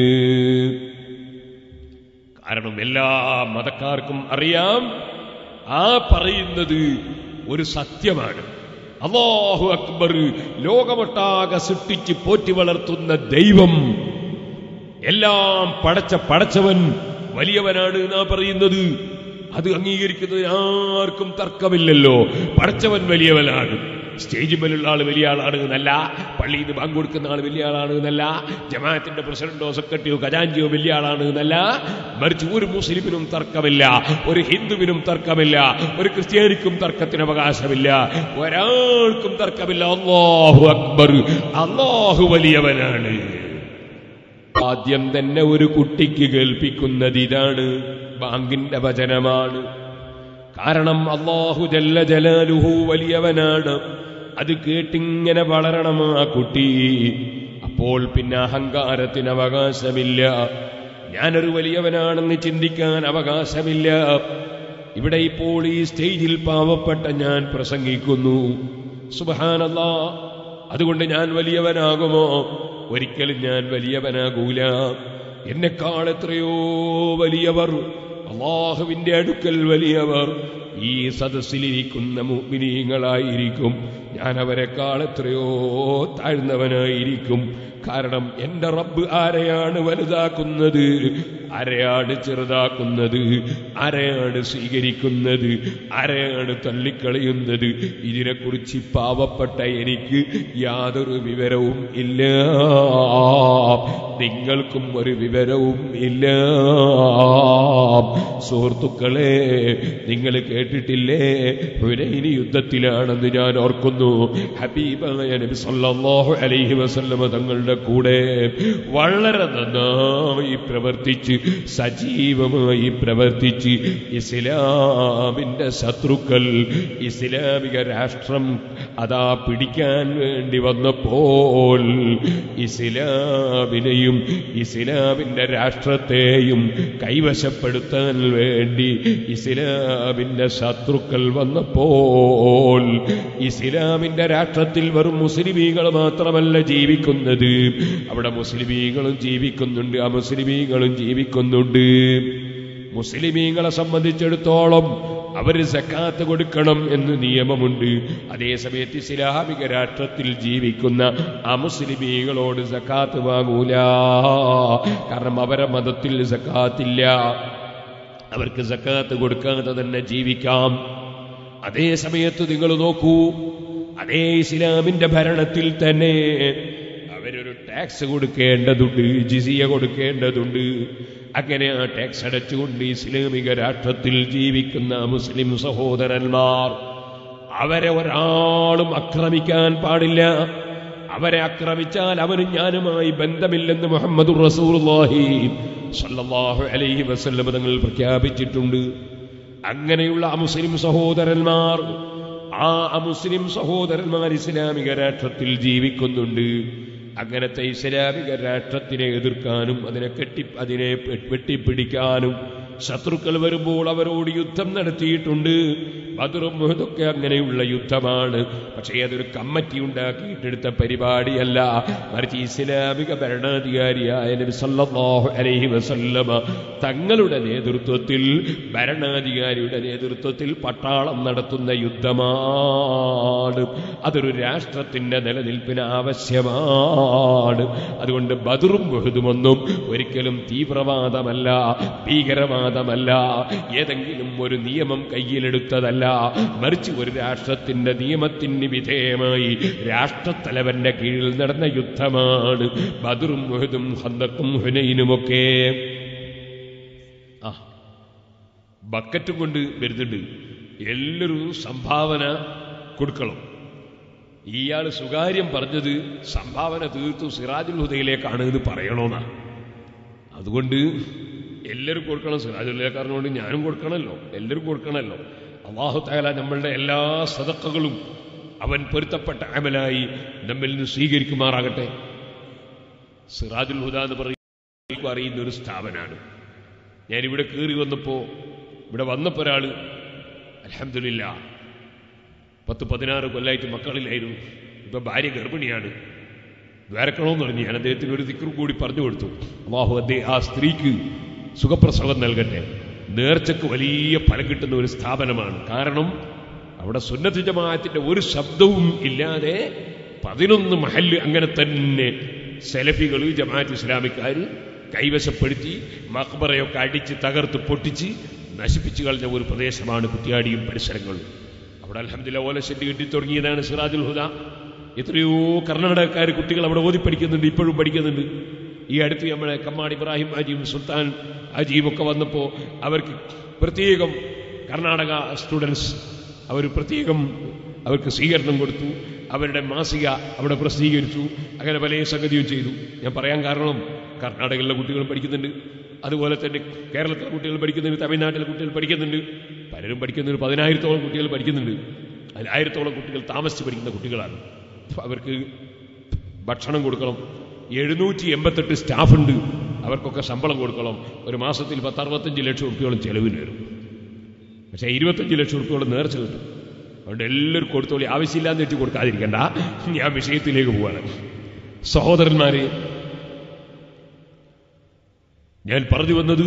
കാരണം എല്ലാ മതക്കാർക്കും അറിയാം ആ പറയുന്നത് ഒരു സത്യമാണ് അള്ളാഹു അക്ബർ ലോകമൊട്ടാകെ സൃഷ്ടിച്ച് പോറ്റി വളർത്തുന്ന ദൈവം എല്ലാം പടച്ച പടച്ചവൻ വലിയവനാണ് എന്നാ പറയുന്നത് അത് അംഗീകരിക്കുന്നതിന് ആർക്കും തർക്കമില്ലല്ലോ പടച്ചവൻ വലിയവനാണ് സ്റ്റേജ് മേലുള്ള ആൾ വലിയ ആളാണ് എന്നല്ല പള്ളിയിൽ നിന്ന് ബാങ്ക് കൊടുക്കുന്ന ആൾ വലിയ ആളാണ് എന്നല്ല ജമാഅത്തിന്റെ പ്രസിഡന്റോ സെക്രട്ടറിയോ ഖജാൻജിയോ വലിയ ആളാണ് എന്നല്ല മറിച്ച് ഒരു മുസ്ലിമിനും തർക്കമില്ല ഒരു ഹിന്ദുവിനും തർക്കമില്ല ഒരു ക്രിസ്ത്യാനിക്കും തർക്കത്തിന് അവകാശമില്ല ഒരാൾക്കും തർക്കമില്ല അള്ളാഹു അക്ബർ അള്ളാഹു വലിയവനാണ് ആദ്യം തന്നെ ഒരു കുട്ടിക്ക് കേൾപ്പിക്കുന്നത് ഇതാണ് ബാങ്കിന്റെ വചനമാണ് കാരണം അള്ളാഹു ജല്ല ജലാലുഹു വലിയവനാണ് അത് കേട്ടിങ്ങനെ വളരണം ആ കുട്ടി അപ്പോൾ പിന്നെ അഹങ്കാരത്തിന് അവകാശമില്ല ഞാനൊരു വലിയവനാണെന്ന് ചിന്തിക്കാൻ അവകാശമില്ല ഇവിടെ ഇപ്പോൾ ഈ സ്റ്റേജിൽ പാവപ്പെട്ട ഞാൻ പ്രസംഗിക്കുന്നു സുബഹാനല്ലാ അതുകൊണ്ട് ഞാൻ വലിയവനാകുമോ ഒരിക്കലും ഞാൻ വലിയവനാകൂല എന്നെക്കാൾ എത്രയോ വലിയവർ അള്ളാഹുവിന്റെ അടുക്കൽ വലിയവർ ഈ സദസ്സിലിരിക്കുന്ന മുഗ്മിനീങ്ങളായിരിക്കും ഞാൻ അവരെക്കാൾ എത്രയോ താഴ്ന്നവനായിരിക്കും കാരണം എന്റെ റബ്ബ് ആരെയാണ് വലുതാക്കുന്നത് ആരെയാണ് ചെറുതാക്കുന്നത് ആരെയാണ് സ്വീകരിക്കുന്നത് ആരെയാണ് തള്ളിക്കളയുന്നത് ഇതിനെക്കുറിച്ച് പാവപ്പെട്ട എനിക്ക് യാതൊരു വിവരവും ഇല്ല നിങ്ങൾക്കും ഒരു വിവരവും ഇല്ല സുഹൃത്തുക്കളെ നിങ്ങൾ കേട്ടിട്ടില്ലേ ഹുനൈനി യുദ്ധത്തിലാണെന്ന് ഞാൻ ഓർക്കുന്നു ഹബീബായ നബി സല്ലല്ലാഹു അലൈഹി വസല്ലമ തങ്ങളുടെ കൂടെ വളരെ നന്നായി പ്രവർത്തിച്ച് സജീവമായി പ്രവർത്തിച്ച് ഇസ്ലാമിന്റെ ശത്രുക്കൾ ഇസ്ലാമിക രാഷ്ട്രം അതാ പിടിക്കാൻ വേണ്ടി വന്നപ്പോൾ ഇസ്ലാമിനെയും ഇസ്ലാമിന്റെ രാഷ്ട്രത്തെയും കൈവശപ്പെടുത്താൻ വേണ്ടി ഇസ്ലാമിന്റെ ശത്രുക്കൾ വന്നപ്പോൾ ഇസ്ലാമിന്റെ രാഷ്ട്രത്തിൽ വെറും മുസ്ലിമീങ്ങൾ മാത്രമല്ല ജീവിക്കുന്നത് അവിടെ മുസ്ലിമീങ്ങളും ജീവിക്കുന്നുണ്ട് അമുസ്ലിമീങ്ങളും ജീവിക്കുന്നുണ്ട് മുസ്ലിമീങ്ങളെ സംബന്ധിച്ചിടത്തോളം അവർ സക്കാത്ത് കൊടുക്കണം എന്ന് നിയമമുണ്ട് അതേസമയത്ത് ഇസ്ലാമിക രാഷ്ട്രത്തിൽ ജീവിക്കുന്ന അമുസ്ലിമീങ്ങളോട് സക്കാത്ത് വാങ്ങൂല കാരണം അവരെ മതത്തിൽ സക്കാത്തില്ല അവർക്ക് സക്കാത്ത് കൊടുക്കാതെ തന്നെ ജീവിക്കാം അതേ സമയത്ത് നിങ്ങൾ നോക്കൂ അതേ ഇസ്ലാമിന്റെ ഭരണത്തിൽ തന്നെ അവരൊരു ടാക്സ് കൊടുക്കേണ്ടതുണ്ട് ജിസിയ കൊടുക്കേണ്ടതുണ്ട് അങ്ങനെ ആ ടാക്സ് അടച്ചുകൊണ്ട് ഇസ്ലാമിക രാഷ്ട്രത്തിൽ ജീവിക്കുന്ന മുസ്ലിം സഹോദരന്മാർ അവരെ ഒരാളും ആക്രമിക്കാൻ പാടില്ല അവരെ ആക്രമിച്ചാൽ അവനും ഞാനുമായി ബന്ധമില്ലെന്ന് മുഹമ്മദ് റസൂർഹി സല്ലല്ലാഹു അലൈഹി വസല്ലം തങ്ങൾ പ്രഖ്യാപിച്ചിട്ടുണ്ട് അങ്ങനെയുള്ള അമുസ്ലിം സഹോദരന്മാർ ആ അമുസ്ലിം സഹോദരന്മാർ ഇസ്ലാമിക രാഷ്ട്രത്തിൽ ജീവിക്കുന്നുണ്ട് അങ്ങനത്തെ ഇസ്ലാമിക രാഷ്ട്രത്തിനെ എതിർക്കാനും അതിനെ കെട്ടി അതിനെ വെട്ടിപ്പിടിക്കാനും ശത്രുക്കൾ വരുമ്പോൾ അവരോട് യുദ്ധം നടത്തിയിട്ടുണ്ട് ബദറും ഉഹദൊക്കെ അങ്ങനെയുള്ള യുദ്ധമാണ് പക്ഷേ അതൊരു കമ്മിറ്റി ഉണ്ടാക്കിയിട്ടെടുത്ത പരിപാടിയല്ല മറിച്ച് ഇസ്ലാമിക ഭരണാധികാരിയായ നബി സല്ലല്ലാഹു അലൈഹി വസല്ലമ തങ്ങളുടെ നേതൃത്വത്തിൽ ഭരണാധികാരിയുടെ നേതൃത്വത്തിൽ പട്ടാളം നടത്തുന്ന യുദ്ധമാണ് അതൊരു രാഷ്ട്രത്തിന്റെ നിലനിൽപ്പിന് ആവശ്യമാണ് അതുകൊണ്ട് ബദറും ബഹുദുമൊന്നും ഒരിക്കലും തീവ്രവാദമല്ല ഭീകരവാദമല്ല ഏതെങ്കിലും ഒരു നിയമം കയ്യിലെടുത്തതല്ല മറിച്ച് ഒരു രാഷ്ട്രത്തിന്റെ നിയമത്തിന് വിധേയമായി രാഷ്ട്രത്തലവന്റെ കീഴിൽ നടന്ന യുദ്ധമാണ് ബദറും മുഹദും ഹന്തക്കും ഹുനൈനുമൊക്കെ ആ ബക്കറ്റും കൊണ്ട് വരുന്നുണ്ട് എല്ലാവരും സംഭാവന കൊടുക്കണം ഇയാൾ സുകാര്യം പറഞ്ഞത് സംഭാവന തീർത്തു സിറാജുൽ ഹുദയിലേക്കാണ് എന്ന് പറയണമെന്നാണ് അതുകൊണ്ട് എല്ലാവരും കൊടുക്കണം സിറാജുല്ലേക്കാരനോട് ഞാനും കൊടുക്കണമല്ലോ എല്ലാവരും കൊടുക്കണമല്ലോ അള്ളാഹു താല നമ്മളുടെ എല്ലാ സദക്കകളും അവൻ പൊരുത്തപ്പെട്ട അമലായി നമ്മിൽ നിന്ന് സ്വീകരിക്കുമാറാകട്ടെ സിറാജുൽ ഹുദ എന്ന് പറയുന്ന അറിയുന്ന ഒരു സ്ഥാപനമാണ് ഞാനിവിടെ കയറി വന്നപ്പോൾ ഇവിടെ വന്നപ്പോൾ ഒരാൾ അലഹമില്ല പത്ത് പതിനാറ് കൊല്ലായിട്ട് മക്കളിലായിരുന്നു ഇപ്പൊ ഭാര്യ ഗർഭിണിയാണ് വേറക്കണമെന്ന് പറഞ്ഞു ഞാൻ അദ്ദേഹത്തിന് ഒരു ദിക്കറും കൂടി പറഞ്ഞു കൊടുത്തു അള്ളാഹു അദ്ദേഹം ആ സ്ത്രീക്ക് സുഖപ്രസവം നൽകട്ടെ നേർച്ചക്ക് വലിയ ഫലം കിട്ടുന്ന ഒരു സ്ഥാപനമാണ് കാരണം അവിടെ സുന്നത്ത് ജമാഅത്തിന്റെ ഒരു ശബ്ദവും ഇല്ലാതെ പതിനൊന്ന് മഹല് അങ്ങനെ തന്നെ സെലഫികൾ ജമാഅത്ത് ഇസ്ലാമിക്കാർ കൈവശപ്പെടുത്തി മക്ബറയൊക്കെ അടിച്ച് തകർത്ത് പൊട്ടിച്ച് നശിപ്പിച്ചു കളഞ്ഞ ഒരു പ്രദേശമാണ് കുറ്റിയാടിയും പരിസരങ്ങളും അവിടെ അലഹമ്മദില്ല ഓല ഷെഡ് കിട്ടി തുടങ്ങിയതാണ് സിറാജുൽ ഹുദ എത്രയോ കർണാടകക്കാർ കുട്ടികൾ അവിടെ ഓതി പഠിക്കുന്നുണ്ട് ഇപ്പോഴും പഠിക്കുന്നുണ്ട് ഈ അടുത്ത് നമ്മളെ കമ്മാട് ഇബ്രാഹിം ഹാജിയും സുൽത്താൻ ഹാജിയും ഒക്കെ വന്നപ്പോൾ അവർക്ക് പ്രത്യേകം കർണാടക സ്റ്റുഡൻസ് അവർ പ്രത്യേകം അവർക്ക് സ്വീകരണം കൊടുത്തു അവരുടെ മാസിക അവിടെ പ്രസിദ്ധീകരിച്ചു അങ്ങനെ പല സംഗതിയും ചെയ്തു ഞാൻ പറയാൻ കാരണം കർണാടകയിലെ കുട്ടികൾ പഠിക്കുന്നുണ്ട് അതുപോലെ തന്നെ കേരളത്തിലെ കുട്ടികൾ പഠിക്കുന്നുണ്ട് തമിഴ്നാട്ടിലെ കുട്ടികൾ പഠിക്കുന്നുണ്ട് പലരും പഠിക്കുന്നുണ്ട് പതിനായിരത്തോളം കുട്ടികൾ പഠിക്കുന്നുണ്ട് അതിൽ ആയിരത്തോളം കുട്ടികൾ താമസിച്ച് പഠിക്കുന്ന കുട്ടികളാണ് അവർക്ക് ഭക്ഷണം കൊടുക്കണം എഴുന്നൂറ്റി എൺപത്തെട്ട് സ്റ്റാഫുണ്ട് അവർക്കൊക്കെ ശമ്പളം കൊടുക്കണം ഒരു മാസത്തിൽ പത്തറുപത്തഞ്ച് ലക്ഷം റുപ്യോളം ചെലവിന് വരും പക്ഷേ ഇരുപത്തഞ്ച് ലക്ഷം റുപ്യോളം നേർച്ച കിട്ടും അതുകൊണ്ട് എല്ലാവരും കൊടുത്തോളി ആവശ്യമില്ലാന്ന് വെച്ച് കൊടുക്കാതിരിക്കണ്ട ഞാൻ വിഷയത്തിലേക്ക് പോവാണ് സഹോദരന്മാരെ ഞാൻ പറഞ്ഞു വന്നത്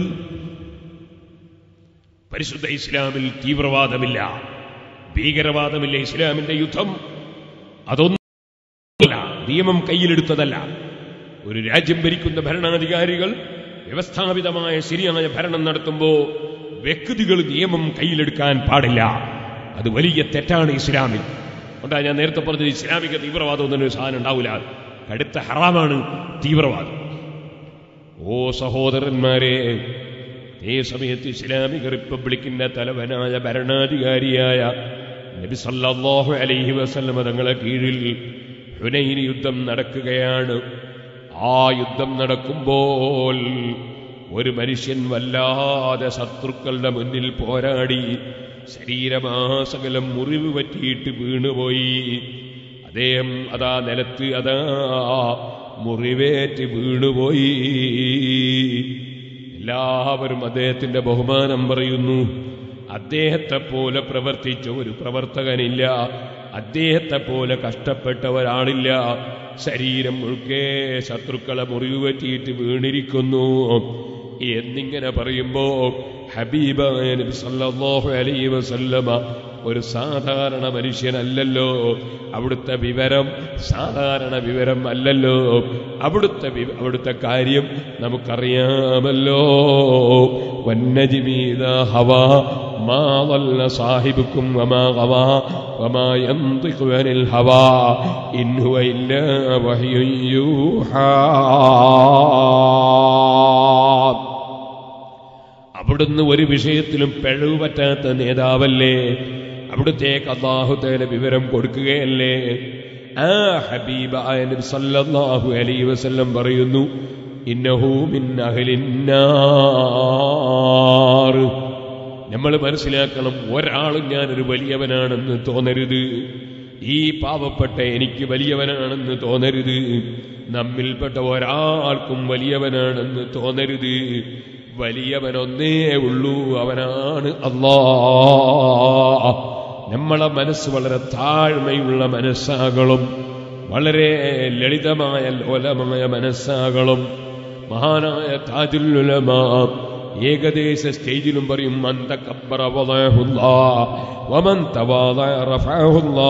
പരിശുദ്ധ ഇസ്ലാമിൽ തീവ്രവാദമില്ല ഭീകരവാദമില്ല ഇസ്ലാമിന്റെ യുദ്ധം അതൊന്നുമല്ല നിയമം കയ്യിലെടുത്തതല്ല ഒരു രാജ്യം ഭരിക്കുന്ന ഭരണാധികാരികൾ വ്യവസ്ഥാപിതമായ ശരിയായ ഭരണം നടത്തുമ്പോൾ വ്യക്തികൾ നിയമം കയ്യിലെടുക്കാൻ പാടില്ല അത് വലിയ തെറ്റാണ് ഇസ്ലാമിൽ അതുകൊണ്ടാണ് ഞാൻ നേരത്തെ പറഞ്ഞത് ഇസ്ലാമിക തീവ്രവാദം എന്നൊരു സാധനം ഉണ്ടാവില്ല കടുത്ത ഹറാമാണ് തീവ്രവാദം ഓ സഹോദരന്മാരെ അതേ സമയത്ത് ഇസ്ലാമിക റിപ്പബ്ലിക്കിന്റെ തലവനായ ഭരണാധികാരിയായ നബി സല്ലല്ലാഹു അലൈഹി വസല്ലമ തങ്ങളെ കീഴിൽ ഹുനൈൻ യുദ്ധം നടക്കുകയാണ് ആ യുദ്ധം നടക്കുമ്പോൾ ഒരു മനുഷ്യൻ വല്ലാതെ ശത്രുക്കളുടെ മുന്നിൽ പോരാടി ശരീരമാസകലം മുറിവ് പറ്റിയിട്ട് വീണുപോയി അദ്ദേഹം അതാ നിലത്ത് അതാ മുറിവേറ്റ് വീണുപോയി എല്ലാവരും അദ്ദേഹത്തിന്റെ ബഹുമാനം പറയുന്നു അദ്ദേഹത്തെ പോലെ പ്രവർത്തിച്ച ഒരു പ്രവർത്തകനില്ല അദ്ദേഹത്തെ പോലെ കഷ്ടപ്പെട്ട ഒരാളില്ല ശരീരം മുഴുക്കെ ശത്രുക്കളെ മുറിവ് പറ്റിയിട്ട് വീണിരിക്കുന്നു എന്നിങ്ങനെ പറയുമ്പോ ഹബീബായ നബി സല്ലല്ലാഹു അലൈഹി വസല്ലമ ഒരു സാധാരണ മനുഷ്യനല്ലല്ലോ അവിടുത്തെ വിവരം സാധാരണ വിവരം അല്ലല്ലോ അവിടുത്തെ വി- അവിടുത്തെ കാര്യം നമുക്കറിയാമല്ലോ വന്നജിമീത ഹവാ മാ ضل صاحبكم وما غوى وما ينطق عن الهوى إن هو إلا وحي يوحى അവിടുന്ന് ഒരു വിഷയത്തിലും പിഴവ് പറ്റാത്ത നേതാവല്ലേ അവിടുത്തേക്ക് അള്ളാഹുത്തേല വിവരം കൊടുക്കുകയല്ലേ ആ ഹബീബായ നബി സല്ലല്ലാഹു അലൈഹി വസല്ലം പറയുന്നു ഇന്നഹു മിൻ അഹ്ലിന്നാർ നമ്മൾ മനസ്സിലാക്കണം ഒരാളും ഞാനൊരു വലിയവനാണെന്ന് തോന്നരുത് ഈ പാവപ്പെട്ട എനിക്ക് വലിയവനാണെന്ന് തോന്നരുത് നമ്മിൽപ്പെട്ട ഒരാൾക്കും വലിയവനാണെന്ന് തോന്നരുത് വലിയവനൊന്നേ ഉള്ളൂ അവനാണ് അല്ലാ നമ്മളെ മനസ്സ് വളരെ താഴ്മയുള്ള മനസ്സാകളും വളരെ ലളിതമായ ലോലമായ മനസ്സാകളും മഹാനായ താജുലുലമ ഏകദേശ സ്റ്റേജിലും പറയും മൻ തകബ്ബറ വദഅഹുല്ലാ വമൻ തവാദഅ റഫഅഹുല്ലാ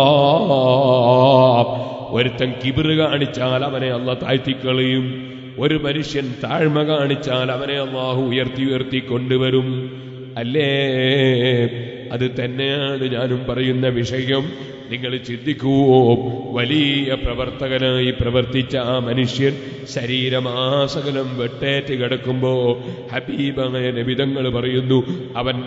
ഒരുത്തൻ കിബിറ് കാണിച്ചാൽ അവനെ അല്ല താഴ്ത്തിക്കളയും ഒരു മനുഷ്യൻ താഴ്മ കാണിച്ചാൽ അവനെ അള്ളാഹു ഉയർത്തി ഉയർത്തി കൊണ്ടുവരും അല്ലേ അത് തന്നെയാണ് ഞാനും പറയുന്ന വിഷയം നിങ്ങൾ ചിന്തിക്കൂ വലിയ പ്രവർത്തകനായി പ്രവർത്തിച്ച ആ മനുഷ്യൻ ശരീരമാസകലം വെട്ടേറ്റ് കിടക്കുമ്പോ ഹബീബായ നബിതങ്ങൾ പറയുന്നു അവൻ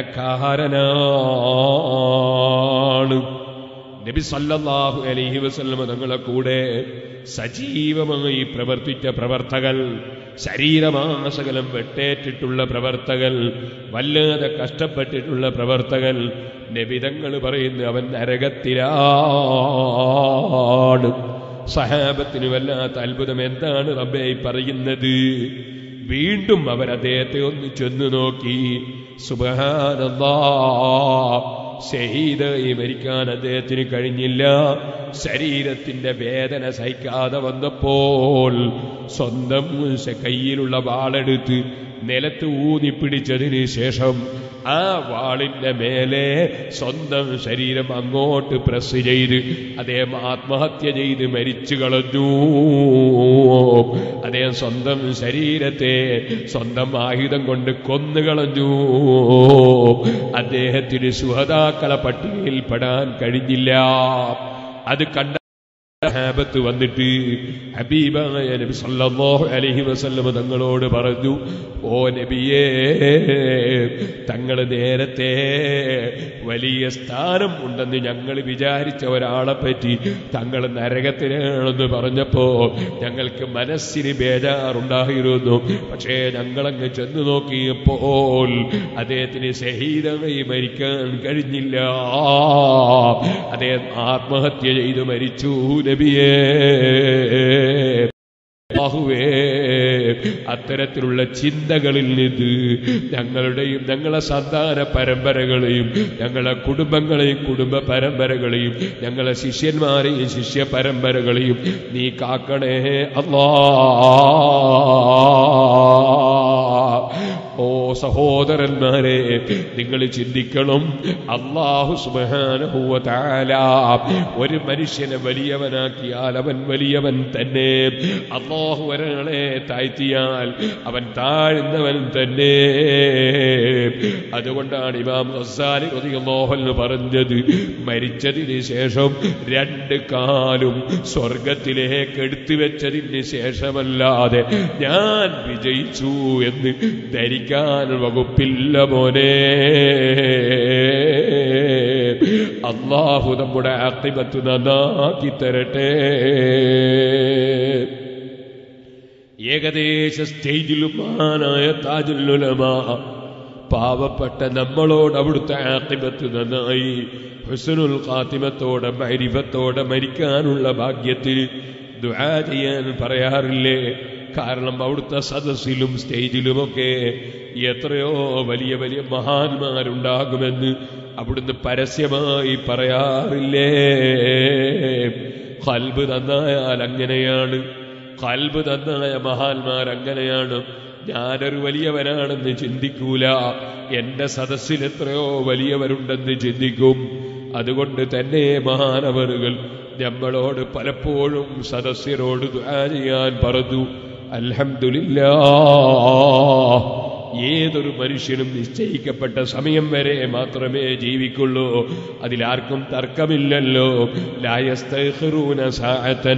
നരകക്കാരനാണ് നബി സല്ലല്ലാഹു അലൈഹി വസല്ലമ തങ്ങളെ കൂടെ സജീവമായി പ്രവർത്തിച്ച പ്രവർത്തകർ ശരീരമാസകലം വെട്ടേറ്റിട്ടുള്ള പ്രവർത്തകർ വല്ലാതെ കഷ്ടപ്പെട്ടിട്ടുള്ള പ്രവർത്തകർ നബിതങ്ങൾ പറയുന്നു അവൻ നരകത്തിലാണ് സഹാബത്തിന് വല്ലാത്ത അത്ഭുതം എന്താണ് റബ്ബെ ഈ പറയുന്നത് വീണ്ടും അവർ അദ്ദേഹത്തെ ഒന്ന് ചെന്നു നോക്കി സുബഹാനല്ലാ ഷഹീദായി മരിക്കാൻ അദ്ദേഹത്തിന് കഴിഞ്ഞില്ല ശരീരത്തിന്റെ വേദന സഹിക്കാതെ വന്നപ്പോൾ സ്വന്തം കയ്യിലുള്ള വാളെടുത്ത് നിലത്ത് ഊന്നിപ്പിടിച്ചതിന് ശേഷം ആ വാളിന്റെ മേലെ സ്വന്തം ശരീരം അങ്ങോട്ട് പ്രസ് ചെയ്ത് അദ്ദേഹം ആത്മഹത്യ ചെയ്ത് മരിച്ചു കളഞ്ഞു അദ്ദേഹം സ്വന്തം ശരീരത്തെ സ്വന്തം ആയുധം കൊണ്ട് കൊന്നുകളഞ്ഞു അദ്ദേഹത്തിന് സുഹതാക്കള പട്ടികയിൽ പെടാൻ കഴിഞ്ഞില്ല അത് കണ്ട സഹാബത്ത് വന്നിട്ട് ഹബീബായ നബി സല്ലല്ലാഹു അലൈഹി വസല്ലം തങ്ങളോട് പറഞ്ഞു ഓ നബിയേ തങ്ങൾ നേരത്തെ വലിയ സ്ഥാനം ഉണ്ടെന്ന് ഞങ്ങൾ വിചാരിച്ച ഒരാളെ പറ്റി തങ്ങൾ നരകത്തിലാണെന്ന് പറഞ്ഞപ്പോ ഞങ്ങൾക്ക് മനസ്സിന് ബേജാറുണ്ടായിരുന്നു പക്ഷേ ഞങ്ങളങ്ങ് ചെന്നു നോക്കിയപ്പോൾ അദ്ദേഹത്തിന് ഷഹീദമായി മരിക്കാൻ കഴിഞ്ഞില്ല അദ്ദേഹം ആത്മഹത്യ ചെയ്തു മരിച്ചു നബിയേ ബാഹുവേ അത്തരത്തിലുള്ള ചിന്തകളിൽ നിന്ന് ഞങ്ങളുടെയും ഞങ്ങളെ സന്താന പരമ്പരകളെയും ഞങ്ങളെ കുടുംബങ്ങളെയും കുടുംബ പരമ്പരകളെയും ഞങ്ങളെ ശിഷ്യന്മാരെയും ശിഷ്യ പരമ്പരകളെയും നീ കാക്കണേ അല്ലാ ഓ സഹോദരന്മാരെ നിങ്ങൾ ചിന്തിക്കണം അള്ളാഹു സുബാനഹുവ താല ഒരു മനുഷ്യനെ വലിയവനാക്കിയാൽ അവൻ വലിയവൻ തന്നെ അള്ളാഹു ഒരാളെ താഴ്ത്തിയാൽ അവൻ താഴ്ന്നവൻ തന്നെ അതുകൊണ്ടാണ് ഇമാം റസാലി റളിയല്ലാഹു പറഞ്ഞത് മരിച്ചതിന് ശേഷം രണ്ട് കാലും സ്വർഗത്തിലേക്ക് എടുത്തു വെച്ചതിന് ശേഷമല്ലാതെ ഞാൻ വിജയിച്ചു എന്ന് ധരിക്കാൻ വകുപ്പില്ല മോനെ അള്ളാഹു നമ്മുടെ ആക്തിമത്ത് നന്നാക്കി തരട്ടെ ഏകദേശ സ്റ്റേജിലും മഹാനായ താജുല്ലുലമ പാവപ്പെട്ട നമ്മളോട് അവിടുത്തെ ആക്തിമത്ത് നന്നായി ഹുസനുൽ ഖാത്തിമത്തോടെ മരിഫത്തോടെ മരിക്കാനുള്ള ഭാഗ്യത്തിൽ ദുആ ചെയ്യാൻ പറയാറില്ലേ കാരണം അവിടുത്തെ സദസ്സിലും സ്റ്റേജിലുമൊക്കെ എത്രയോ വലിയ വലിയ മഹാന്മാരുണ്ടാകുമെന്ന് അവിടുന്ന് പരസ്യമായി പറയാറില്ലേ കൽബ് നന്നായാൽ അങ്ങനെയാണ് കൽബ് നന്നായ മഹാന്മാർ അങ്ങനെയാണ് ഞാനൊരു വലിയവനാണെന്ന് ചിന്തിക്കൂല എന്റെ സദസ്സിൽ എത്രയോ വലിയവരുണ്ടെന്ന് ചിന്തിക്കും അതുകൊണ്ട് തന്നെ മഹാനവറുകൾ നമ്മളോട് പലപ്പോഴും സദസ്യരോട് ദുആ ചെയ്യാൻ പറഞ്ഞു അൽഹംദുലില്ലാ ഏതൊരു മനുഷ്യനും നിശ്ചയിക്കപ്പെട്ട സമയം വരെ മാത്രമേ ജീവിക്കുള്ളൂ അതിലാർക്കും തർക്കമില്ലല്ലോ ലായസ്തഖിറൂന സാഅത്തൻ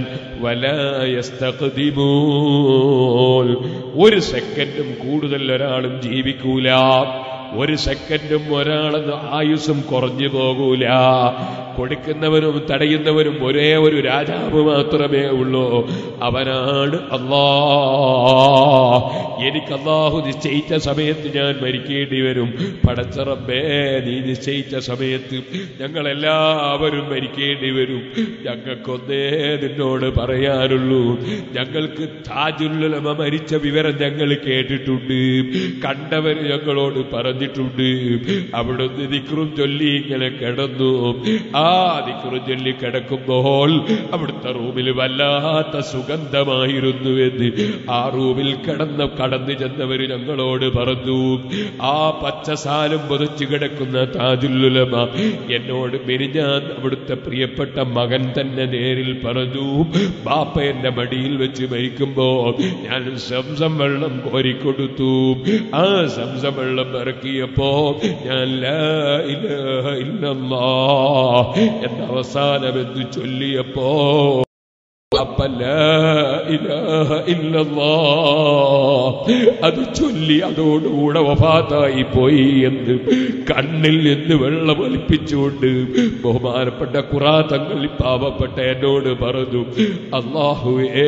വലായസ്തഖ്ദിമൂൻ ഒരു സെക്കൻഡും കൂടുതൽ ഒരാളും ജീവിക്കൂല ഒരു സെക്കൻഡും ഒരാളെന്ന് ആയുസ്സും കുറഞ്ഞു പോകൂല കൊടുക്കുന്നവനും തടയുന്നവനും ഒരേ ഒരു രാജാവ് മാത്രമേ ഉള്ളൂ അവനാണ് അല്ലാ എനിക്ക് അള്ളാഹു നിശ്ചയിച്ച സമയത്ത് ഞാൻ മരിക്കേണ്ടി വരും പടച്ചറമ്പേ നീ നിശ്ചയിച്ച സമയത്ത് ഞങ്ങളെല്ലാവരും മരിക്കേണ്ടി വരും ഞങ്ങൾക്കൊന്നേ നിന്നോട് പറയാനുള്ളൂ ഞങ്ങൾക്ക് താജുല്ലമ മരിച്ച വിവരം ഞങ്ങൾ കേട്ടിട്ടുണ്ട് കണ്ടവർ ഞങ്ങളോട് പറഞ്ഞു പറഞ്ഞിട്ടുണ്ട് അവിടുന്ന് ദിക്റും ചൊല്ലി ഇങ്ങനെ കിടന്നു ആ ദിക്റും ചൊല്ലി കിടക്കുമ്പോൾ അവിടുത്തെ റൂമിൽ വല്ലാത്ത സുഗന്ധമായിരുന്നു എന്ന് ആ റൂമിൽ കിടന്ന് കടന്നു ചെന്നവര് ഞങ്ങളോട് പറഞ്ഞു ആ പച്ചസാലും പൊതിച്ചു കിടക്കുന്ന താജുല്ലുലമ എന്നോട് മിനിഞ്ഞാൻ അവിടുത്തെ പ്രിയപ്പെട്ട മകൻ തന്നെ നേരിൽ പറഞ്ഞു ബാപ്പ എന്റെ മടിയിൽ വെച്ച് മരിക്കുമ്പോ ഞാൻ സംസം വെള്ളം കോരിക്കൊടുത്തു ആ സംസം വെള്ളം ഇറക്കിയപ്പോ ഞാൻ ലാ ഇലാഹ ഇല്ലല്ലാ എന്ന അവസാനം എന്ന് ചൊല്ലിയപ്പോ അപ്പ ലാ ഇലാഹ ഇല്ലല്ലാ അത് ചൊല്ലി അതോടുകൂടെ വഫാത്തായി പോയി എന്ന് കണ്ണിൽ നിന്ന് വെള്ളം ഒലിപ്പിച്ചുകൊണ്ട് ബഹുമാനപ്പെട്ട കുറാത്തങ്ങൾ പാവപ്പെട്ട എന്നോട് പറഞ്ഞു അള്ളാഹുവേ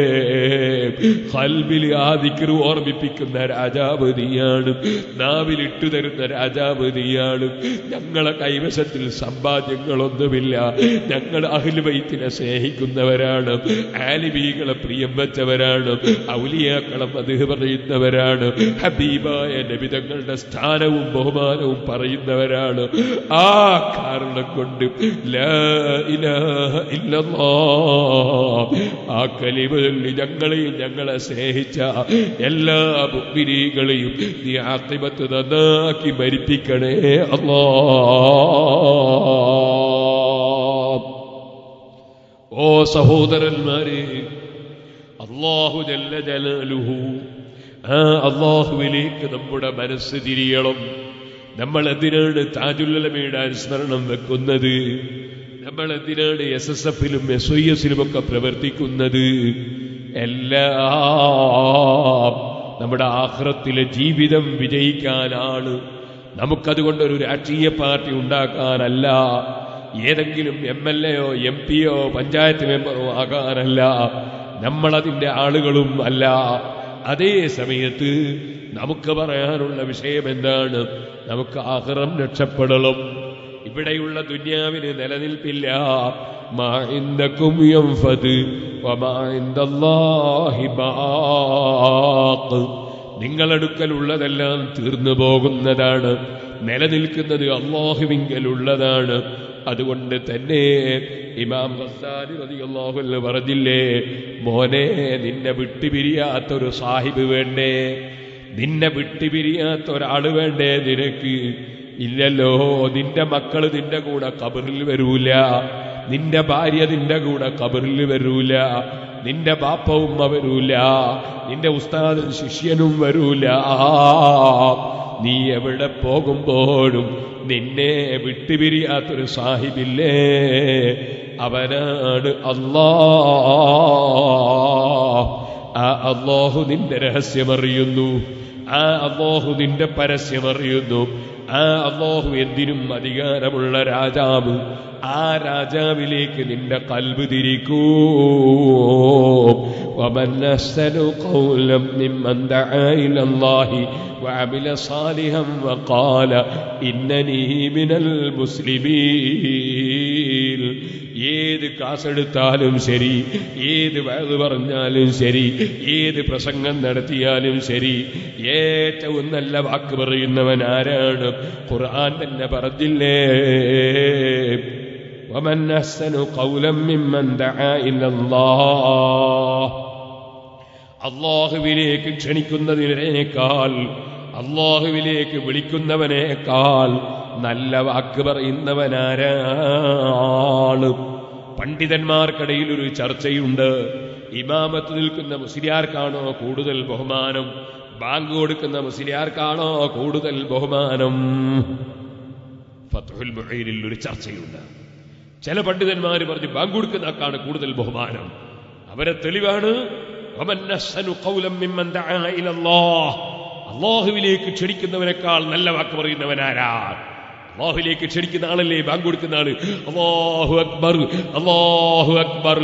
ഹൽബിൽ ആദിക്കർ ഓർമ്മിപ്പിക്കുന്ന രാജാവ് നീയാണ് നാവിൽ ഇട്ടു തരുന്ന രാജാവ് നീയാണ് ഞങ്ങളെ കൈവശത്തിൽ സമ്പാദ്യങ്ങളൊന്നുമില്ല ഞങ്ങൾ അഹിൽവൈത്തിനെ സ്നേഹിക്കുന്നവരാണ് ആലിബീകളെ പ്രിയം വെച്ചവരാണ് ഔലിയാക്കളെ അത് പറയുന്നവരാണ് ഹബീബായ നബിതങ്ങളുടെ സ്ഥാനവും ബഹുമാനവും പറയുന്നവരാണ് ആ കാരണം കൊണ്ട് ലാ ഇലാഹ ഇല്ലല്ലാ ആ കലിമകളിൽ ഞങ്ങളെയും ഞങ്ങളെ സ്നേഹിച്ച എല്ലാ മുഗ്മിനീകളെയും നീ ആത്തിമത്ത് നന്നാക്കി മരിപ്പിക്കണേ അല്ലാ ഓ സഹോദരന്മാരെ അള്ളാഹു ജല്ല ജലാലുഹു ആ അള്ളാഹുവിലേക്ക് നമ്മുടെ മനസ്സ് തിരിയണം നമ്മൾ എന്തിനാണ് താജുല്ലമയുടെ അനുസ്മരണം വെക്കുന്നത് നമ്മൾ എന്തിനാണ് എസ് എസ് എഫിലും എസ് ഐ എസിലും ഒക്കെ പ്രവർത്തിക്കുന്നത് എല്ലാം നമ്മുടെ ആഹ്റത്തിലെ ജീവിതം വിജയിക്കാനാണ് നമുക്കതുകൊണ്ടൊരു രാഷ്ട്രീയ പാർട്ടി ഉണ്ടാക്കാനല്ല ഏതെങ്കിലും എം എൽ എയോ എം പിയോ പഞ്ചായത്ത് മെമ്പറോ ആകാനല്ല നമ്മളതിൻ്റെ ആളുകളും അല്ല അതേ സമയത്ത് നമുക്ക് പറയാനുള്ള വിഷയം എന്താണ് നമുക്ക് ആഹ്റം രക്ഷപ്പെടണം ഇവിടെയുള്ള ദുന്യാവിന് നിലനിൽപ്പില്ല മാ ഇൻദക്കും യൻഫദ് വമാ ഇൻദല്ലാഹി ബാഖ് നിങ്ങളടുക്കലുള്ളതെല്ലാം തീർന്നു പോകുന്നതാണ് നിലനിൽക്കുന്നത് അള്ളാഹുവിങ്കലുള്ളതാണ് അതുകൊണ്ട് തന്നെ ഇമാം ഗസ്സാലി റളിയല്ലാഹു അൻഹു പറഞ്ഞില്ലേ മോനെ നിന്നെ വിട്ടുപിരിയാത്തൊരു സാഹിബ് വേണ്ടേ നിന്നെ വിട്ടുപിരിയാത്ത ഒരാൾ വേണ്ടേ നിനക്ക് ഇല്ലല്ലോ നിന്റെ മക്കള് നിന്റെ കൂടെ കബറിൽ വരൂല നിന്റെ ഭാര്യ നിന്റെ കൂടെ കബറിൽ വരൂല നിന്റെ ബാപ്പ ഉമ്മ വരൂല നിന്റെ ഉസ്താദും ശിഷ്യനും വരൂല നീ എവിടെ പോകുമ്പോഴും നിന്നെ വിട്ടുപിരിയാത്തൊരു സാഹിബില്ലേ അവനാണ് അല്ലാ ആ അള്ളാഹു നിന്റെ രഹസ്യമറിയുന്നു ആ അള്ളാഹു നിന്റെ പരസ്യമറിയുന്നു ആ അള്ളാഹു എന്തിനും അധികാരമുള്ള രാജാവ് ആ രാജാവിലേക്ക് നിന്റെ കൽബ് തിരിക്കൂ ومن أحسن قولا ممن دعا إلى الله وعمل صالحا وقال إنني من المسلمين ഏത് കാസെടുത്താലും ശരി ഏത് വയത് പറഞ്ഞാലും ശരി ഏത് പ്രസംഗം നടത്തിയാലും ശരി ഏറ്റവും നല്ല വാക്ക് പറയുന്നവൻ ആരാണ് ഖുർആൻ തന്നെ പറഞ്ഞില്ലേ ومن أحسن قولا ممن دعا إلى الله അള്ളാഹുവിലേക്ക് ക്ഷണിക്കുന്നതിനേക്കാൾ അള്ളാഹുവിലേക്ക് വിളിക്കുന്നവനേക്കാൾ നല്ല വാക്ക് പറയുന്നവനാരാണ് പണ്ഡിതന്മാർക്കിടയിൽ ഒരു ചർച്ചയുണ്ട് ഇമാമത്ത് നിൽക്കുന്ന മുസ്ലിയാർക്കാണോ കൂടുതൽ ബഹുമാനം ബാങ്ക് കൊടുക്കുന്ന മുസ്ലിയാർക്കാണോ കൂടുതൽ ബഹുമാനം ഫത്തുൽ മുഹൈനിൽ ഒരു ചർച്ചയുണ്ട് ചില പണ്ഡിതന്മാർ പറഞ്ഞു ബാങ്ക് കൊടുക്കുന്ന ആൾക്കാണ് കൂടുതൽ ബഹുമാനം അവരെ തെളിവാണ് അള്ളാഹുവിലേക്ക് ക്ഷണിക്കുന്നവനേക്കാൾ നല്ല വാക്ക് പറയുന്നവനാരാ അള്ളാഹുവിലേക്ക് ക്ഷണിക്കുന്ന ആളല്ലേ ബാങ്ക് കൊടുക്കുന്ന ആള് അള്ളാഹു അക്ബർ അള്ളാഹു അക്ബർ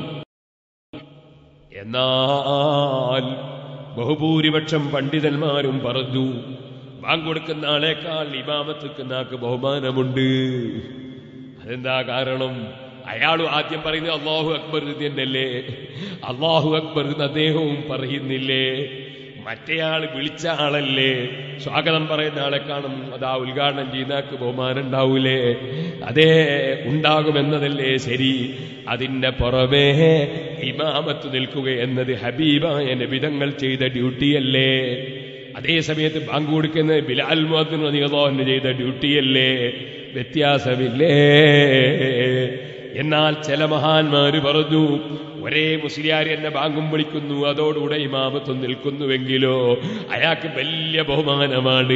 എന്നാൽ ബഹുഭൂരിപക്ഷം പണ്ഡിതന്മാരും പറഞ്ഞു ബാങ്ക് കൊടുക്കുന്ന ആളേക്കാൾ ഇമാമത്ത് നിൽക്കുന്ന ആൾക്ക് ബഹുമാനമുണ്ട് അതെന്താ കാരണം അയാളും ആദ്യം പറയുന്നത് അള്ളാഹു അക്ബർ തന്നെയല്ലേ അള്ളാഹു അക്ബർ എന്ന് അദ്ദേഹവും പറയുന്നില്ലേ മറ്റേയാൾ വിളിച്ച ആളല്ലേ സ്വാഗതം പറയുന്ന ആളെ കാണും അതാ ഉദ്ഘാടനം ചെയ്യുന്നക്ക് ബഹുമാനം ഉണ്ടാവൂലേ അതേ ഉണ്ടാകുമെന്നതല്ലേ ശരി അതിന്റെ പുറമേ ഇമാമത്ത് നിൽക്കുക എന്നത് ഹബീബായ നബിതങ്ങൾ ചെയ്ത ഡ്യൂട്ടിയല്ലേ അതേ സമയത്ത് ബാങ്ക് കൊടുക്കുന്ന ബിലാൽ മുഹത്തിന് നികളോന് ചെയ്ത ഡ്യൂട്ടിയല്ലേ വ്യത്യാസമില്ലേ എന്നാൽ ചില മഹാന്മാര് പറഞ്ഞു ഒരേ മുസ്ലിയാർ എന്നെ ബാങ്കും വിളിക്കുന്നു അതോടുകൂടെ ഇമാമത്തും നിൽക്കുന്നുവെങ്കിലോ അയാൾക്ക് വലിയ ബഹുമാനമാണ്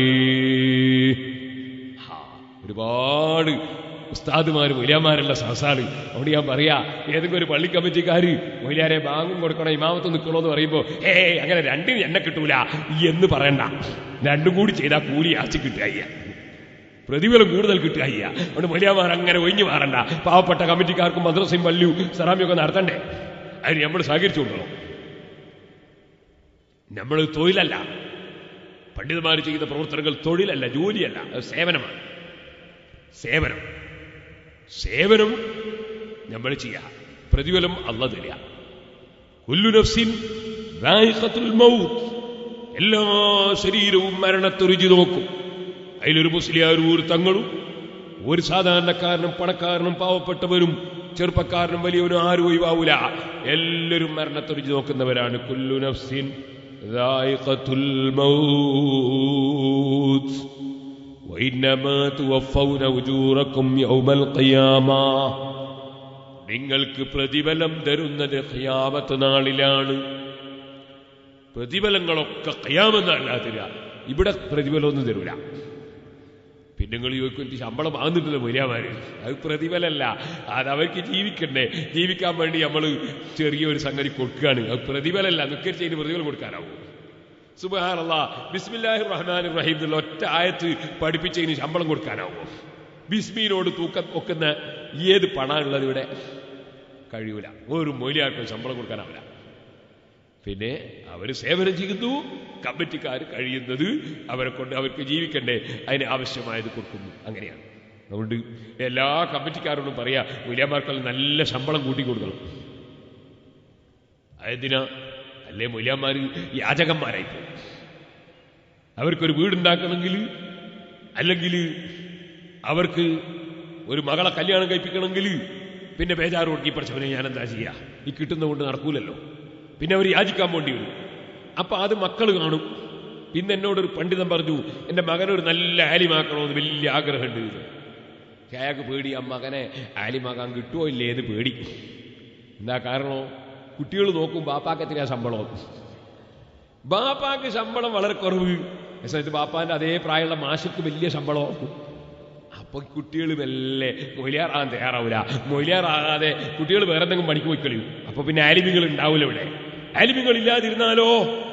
ഹാ, ഒരുപാട് ഉസ്താദുമാര് മൊലിയാമാരുള്ള സഹസാണ് അവിടെ ഞാൻ പറയാ ഏതെങ്കിലും ഒരു പള്ളി കമ്മിറ്റിക്കാര് മൊലിയാരെ ബാങ്കും കൊടുക്കണം ഇമാമത്ത് നിൽക്കണോ എന്ന് പറയുമ്പോ ഏ അങ്ങനെ രണ്ടിനും എന്നെ കിട്ടൂല എന്ന് പറയണ്ട രണ്ടും കൂടി ചെയ്താൽ കൂലി ആച്ചി കിട്ടുക പ്രതിഫലം കൂടുതൽ കിട്ടുക അതുകൊണ്ട് മൊലിയാമാർ അങ്ങനെ ഒഴിഞ്ഞു മാറണ്ട പാവപ്പെട്ട കമ്മിറ്റിക്കാർക്കും മദ്രസയും പള്ളിയും സറാമിയൊക്കെ നടത്തണ്ടേ അതിന് നമ്മൾ സഹകരിച്ചു കൊടുക്കണം നമ്മൾ തൊഴിലല്ല പണ്ഡിതന്മാർ ചെയ്യുന്ന പ്രവർത്തനങ്ങൾ തൊഴിലല്ല ജോലിയല്ല അത് സേവനമാണ് സേവനം സേവനം നമ്മൾ ചെയ്യാം പ്രതിഫലം അല്ല തരിക കുല്ലു നഫ്സിൻ ദായിഖത്തുൽ മൗത്ത് എല്ലാ ശരീരവും മരണത്തെ രുചി നോക്കും അതിലൊരു മുസ്ലിയാരും ഒരു തങ്ങളും ഒരു സാധാരണക്കാരനും പണക്കാരനും പാവപ്പെട്ടവരും ചെറുപ്പക്കാരനും വലിയവനും ആരും ഒഴിവാവൂല എല്ലാവരും മരണത്തെ രുചി നോക്കുന്നവരാണ് കുല്ലു നഫ്സിൻ ദായിഖത്തുൽ മൗത്ത് وإنما توفون أجوركم يوم القيامة നിങ്ങൾക്ക് പ്രതിഫലം തരുന്നത് ഖിയാമത്ത് നാളിലാണ് പ്രതിഫലങ്ങളൊക്കെ ഖിയാമെന്നല്ല തരിക ഇവിടെ പ്രതിഫലമൊന്നും തരൂല പിന്നെ നിങ്ങൾ ചോദിക്കും എനിക്ക് ശമ്പളം വാങ്ങുന്നിട്ടില്ല മൊരിയാമാര് അത് പ്രതിഫലമല്ല അത് അവർക്ക് ജീവിക്കണ്ടേ ജീവിക്കാൻ വേണ്ടി നമ്മൾ ചെറിയൊരു സംഗതി കൊടുക്കുകയാണ് അത് പ്രതിഫലമല്ല നിക്കരിച്ചതിന് പ്രതിഫലം കൊടുക്കാനാവും സുബാനല്ല ബിസ്മില്ലാഹി റഹ്മാൻ റഹീം എന്നുള്ള ഒറ്റ ആയത്ത് പഠിപ്പിച്ചതിന് ശമ്പളം കൊടുക്കാനാവുമോ ബിസ്മീനോട് തൂക്കം വെക്കുന്ന ഏത് പണമുള്ളത് ഇവിടെ കഴിയൂല ഒരു മൊയിലാർക്കും ശമ്പളം കൊടുക്കാനാവില്ല പിന്നെ അവർ സേവനം ചെയ്യുന്നു കമ്മിറ്റിക്കാർ കഴിയുന്നത് അവരെ കൊണ്ട് അവർക്ക് ജീവിക്കണ്ടേ അതിന് ആവശ്യമായത് കൊടുക്കുന്നു അങ്ങനെയാണ് അതുകൊണ്ട് എല്ലാ കമ്മിറ്റിക്കാരോടും പറയാ മൂല്യന്മാർക്കെല്ലാം നല്ല ശമ്പളം കൂട്ടി കൊടുക്കണം അതെന്തിനാ അല്ലേ മൂല്യന്മാർ യാചകന്മാരായി പോകും അവർക്കൊരു വീടുണ്ടാക്കണമെങ്കിൽ അല്ലെങ്കിൽ അവർക്ക് ഒരു മകളെ കല്യാണം കഴിപ്പിക്കണമെങ്കിൽ പിന്നെ ബേജാറ് കൊടുക്കി പഠിച്ചവനെ ഞാൻ എന്താ ചെയ്യുക ഈ കിട്ടുന്നതുകൊണ്ട് നടക്കൂലല്ലോ പിന്നെ അവർ യാചിക്കാൻ വേണ്ടി വരും അപ്പൊ അത് മക്കൾ കാണും പിന്നെ എന്നോടൊരു പണ്ഡിതൻ പറഞ്ഞു എൻ്റെ മകനൊരു നല്ല ആലിമാക്കണമെന്ന് വലിയ ആഗ്രഹമുണ്ട് ഇത് പക്ഷെ അയാൾക്ക് പേടി ആ മകനെ ആലിമാക്കാൻ കിട്ടുമോ ഇല്ലേ എന്ന് പേടി എന്താ കാരണോ കുട്ടികൾ നോക്കും ബാപ്പാക്ക് എത്രയാ ശമ്പളം ബാപ്പാക്ക് ശമ്പളം വളരെ കുറവ് സമയത്ത് ബാപ്പാന്റെ അതേ പ്രായമുള്ള മാഷക്ക് വലിയ ശമ്പളം അപ്പൊ കുട്ടികൾ മെല്ലെ മൊയിലാറാകാൻ തയ്യാറാവില്ല മൊയിലാറാകാതെ കുട്ടികൾ വേറെ എന്തെങ്കിലും പണിക്ക് പോയി കളിയും അപ്പൊ പിന്നെ ആലിമികൾ ഉണ്ടാവില്ല ഇവിടെ ആലിമികൾ ഇല്ലാതിരുന്നാലോ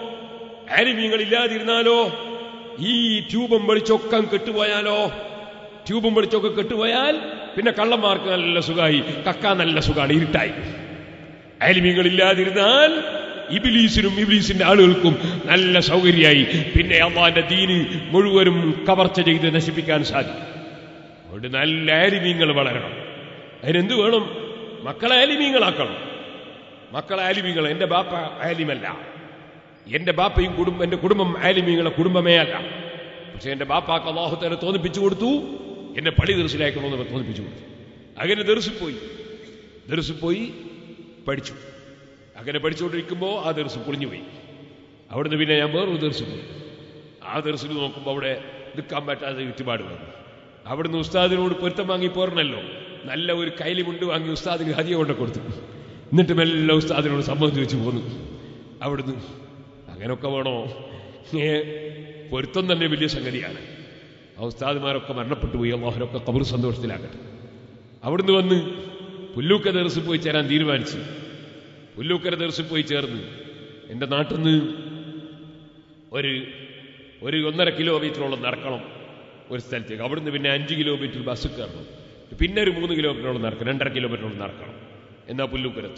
ആലിമികൾ ഇല്ലാതിരുന്നാലോ ഈ ട്യൂബും വെളിച്ചൊക്കം കെട്ടുപോയാലോ ട്യൂബും വെളിച്ചൊക്കെ കെട്ടുപോയാൽ പിന്നെ കള്ളന്മാർക്ക് നല്ല സുഖമായി കക്കാൻ നല്ല സുഖമാണ് ഇരുട്ടായി ആലിമികൾ ഇല്ലാതിരുന്നാൽ ഇബിലീസിനും ഇബിലീസിന്റെ ആളുകൾക്കും നല്ല സൗകര്യമായി പിന്നെ അള്ളാന്റെ ദീന് മുഴുവനും കവർച്ച ചെയ്ത് നശിപ്പിക്കാൻ സാധിക്കും അതുകൊണ്ട് നല്ല ആലിമീങ്ങൾ വളരണം അതിനെന്ത് വേണം മക്കളെ ആലിമീങ്ങളാക്കണം മക്കളെ ആലിമീങ്ങൾ എന്റെ ബാപ്പ ആലിമല്ല എന്റെ ബാപ്പയും കുടുംബം എന്റെ കുടുംബം ആലിമീങ്ങളെ കുടുംബമേ അല്ല പക്ഷെ എന്റെ ബാപ്പാക്ക് അള്ളാഹുത്തേനെ തോന്നിപ്പിച്ചു കൊടുത്തു എന്നെ പള്ളി ദർശിലാക്കണമെന്ന് തോന്നിപ്പിച്ചു കൊടുത്തു അങ്ങനെ ദർശിൽ പോയി ദർശിൽ പോയി പഠിച്ചു അങ്ങനെ പഠിച്ചുകൊണ്ടിരിക്കുമ്പോൾ ആ ദർശം പൊളിഞ്ഞുപോയി അവിടുന്ന് പിന്നെ ഞാൻ വേറൊരു ദർശം പോയി ആ ദർശിൽ നോക്കുമ്പോൾ അവിടെ നിൽക്കാൻ പറ്റാതെ ചുറ്റുപാട് വന്നു അവിടുന്ന് ഉസ്താദിനോട് പൊരുത്തം വാങ്ങി പോരണല്ലോ നല്ല ഒരു കൈലി മുണ്ട് വാങ്ങി ഉസ്താദിന് ഹതിയ കൊണ്ട് കൊടുത്തു എന്നിട്ട് മെല്ലെ ഉസ്താദിനോട് സമ്മതിച്ചു വെച്ച് പോന്നു അവിടുന്ന് അങ്ങനെയൊക്കെ വേണോ ഏ, പൊരുത്തം തന്നെ വലിയ സംഗതിയാണ് ആ ഉസ്താദ്മാരൊക്കെ മരണപ്പെട്ടു പോയി അള്ളാഹുരൊക്കെ കബർ സന്തോഷത്തിലാക്കട്ടെ അവിടുന്ന് വന്ന് പുല്ലൂക്ക ദർസിൽ പോയി ചേരാൻ തീരുമാനിച്ചു പുല്ലൂക്കര ദർസിൽ പോയി ചേർന്ന് എൻ്റെ നാട്ടിൽ നിന്ന് ഒരു ഒരു ഒന്നര കിലോമീറ്ററോളം നടക്കണം ഒരു സ്ഥലത്തേക്ക് അവിടുന്ന് പിന്നെ അഞ്ച് കിലോമീറ്റർ ബസ് കയറണം പിന്നെ ഒരു മൂന്ന് കിലോമീറ്ററോളം നടക്കണം രണ്ടര കിലോമീറ്ററോളം നടക്കണം എന്നാ പുല്ലൂക്കരത്ത്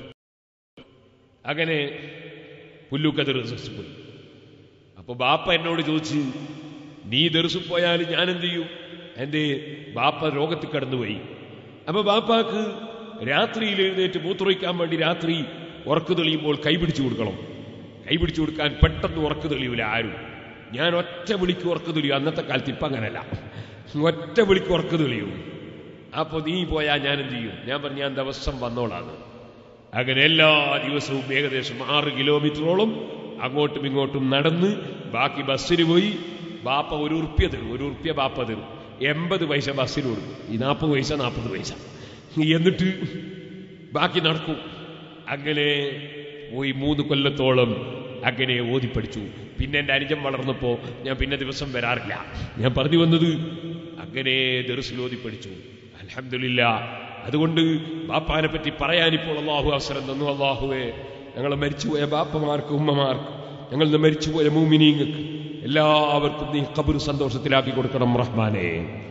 അങ്ങനെ പുല്ലൂക്ക ദർസിൽ പോയി അപ്പൊ ബാപ്പ എന്നോട് ചോദിച്ചു നീ ദർസിൽ പോയാൽ ഞാൻ എന്ത് ചെയ്യും എൻ്റെ ബാപ്പ രോഗത്തിൽ കടന്നുപോയി അപ്പൊ ബാപ്പാക്ക് രാത്രിയിൽ എഴുന്നേറ്റ് മൂത്രമൊഴിക്കാൻ വേണ്ടി രാത്രി ഉറക്കു തെളിയുമ്പോൾ കൈപിടിച്ചു കൊടുക്കണം കൈ പിടിച്ചു കൊടുക്കാൻ പെട്ടെന്ന് ഉറക്കു തെളിയൂല ആരും ഞാൻ ഒറ്റ വിളിക്ക് ഉറക്കു തെളിയും അന്നത്തെ കാലത്ത് ഇപ്പം അങ്ങനല്ല ഒറ്റ വിളിക്ക് ഉറക്കു തെളിയും അപ്പോൾ നീ പോയാൽ ഞാൻ എന്ത് ചെയ്യും ഞാൻ പറഞ്ഞു ഞാൻ ദിവസം വന്നോളാണ് അങ്ങനെ എല്ലാ ദിവസവും ഏകദേശം ആറ് കിലോമീറ്ററോളം അങ്ങോട്ടും ഇങ്ങോട്ടും നടന്ന് ബാക്കി ബസ്സിന് പോയി ബാപ്പ ഒരു ഉറുപ്പ്യ തരും ഒരു ഉറുപ്പ്യ ബാപ്പ തരും എൺപത് പൈസ ബസ്സിന് കൊടുക്കും ഈ നാൽപ്പത് പൈസ നാൽപ്പത് പൈസ എന്നിട്ട് ബാക്കി നടക്കും അങ്ങനെ പോയി മൂന്ന് കൊല്ലത്തോളം അങ്ങനെ ഓതി പഠിച്ചു പിന്നെ എൻ്റെ അനുജം വളർന്നപ്പോൾ ഞാൻ പിന്നെ ദിവസം വരാറില്ല ഞാൻ പറഞ്ഞു വന്നത് അങ്ങനെ ദർസിൽ ഓതി പഠിച്ചു അലഹമില്ല അതുകൊണ്ട് ബാപ്പാനെ പറ്റി പറയാനിപ്പോൾ അള്ളാഹു അവസരം തന്നു അള്ളാഹുവെ ഞങ്ങൾ മരിച്ചുപോയ ബാപ്പമാർക്ക് ഉമ്മമാർക്ക് ഞങ്ങൾ മരിച്ചുപോയ മൂമിനീങ്ങൾക്ക് എല്ലാവർക്കും നീ കബർ സന്തോഷത്തിലാക്കി കൊടുക്കണം റഹ്മാനെ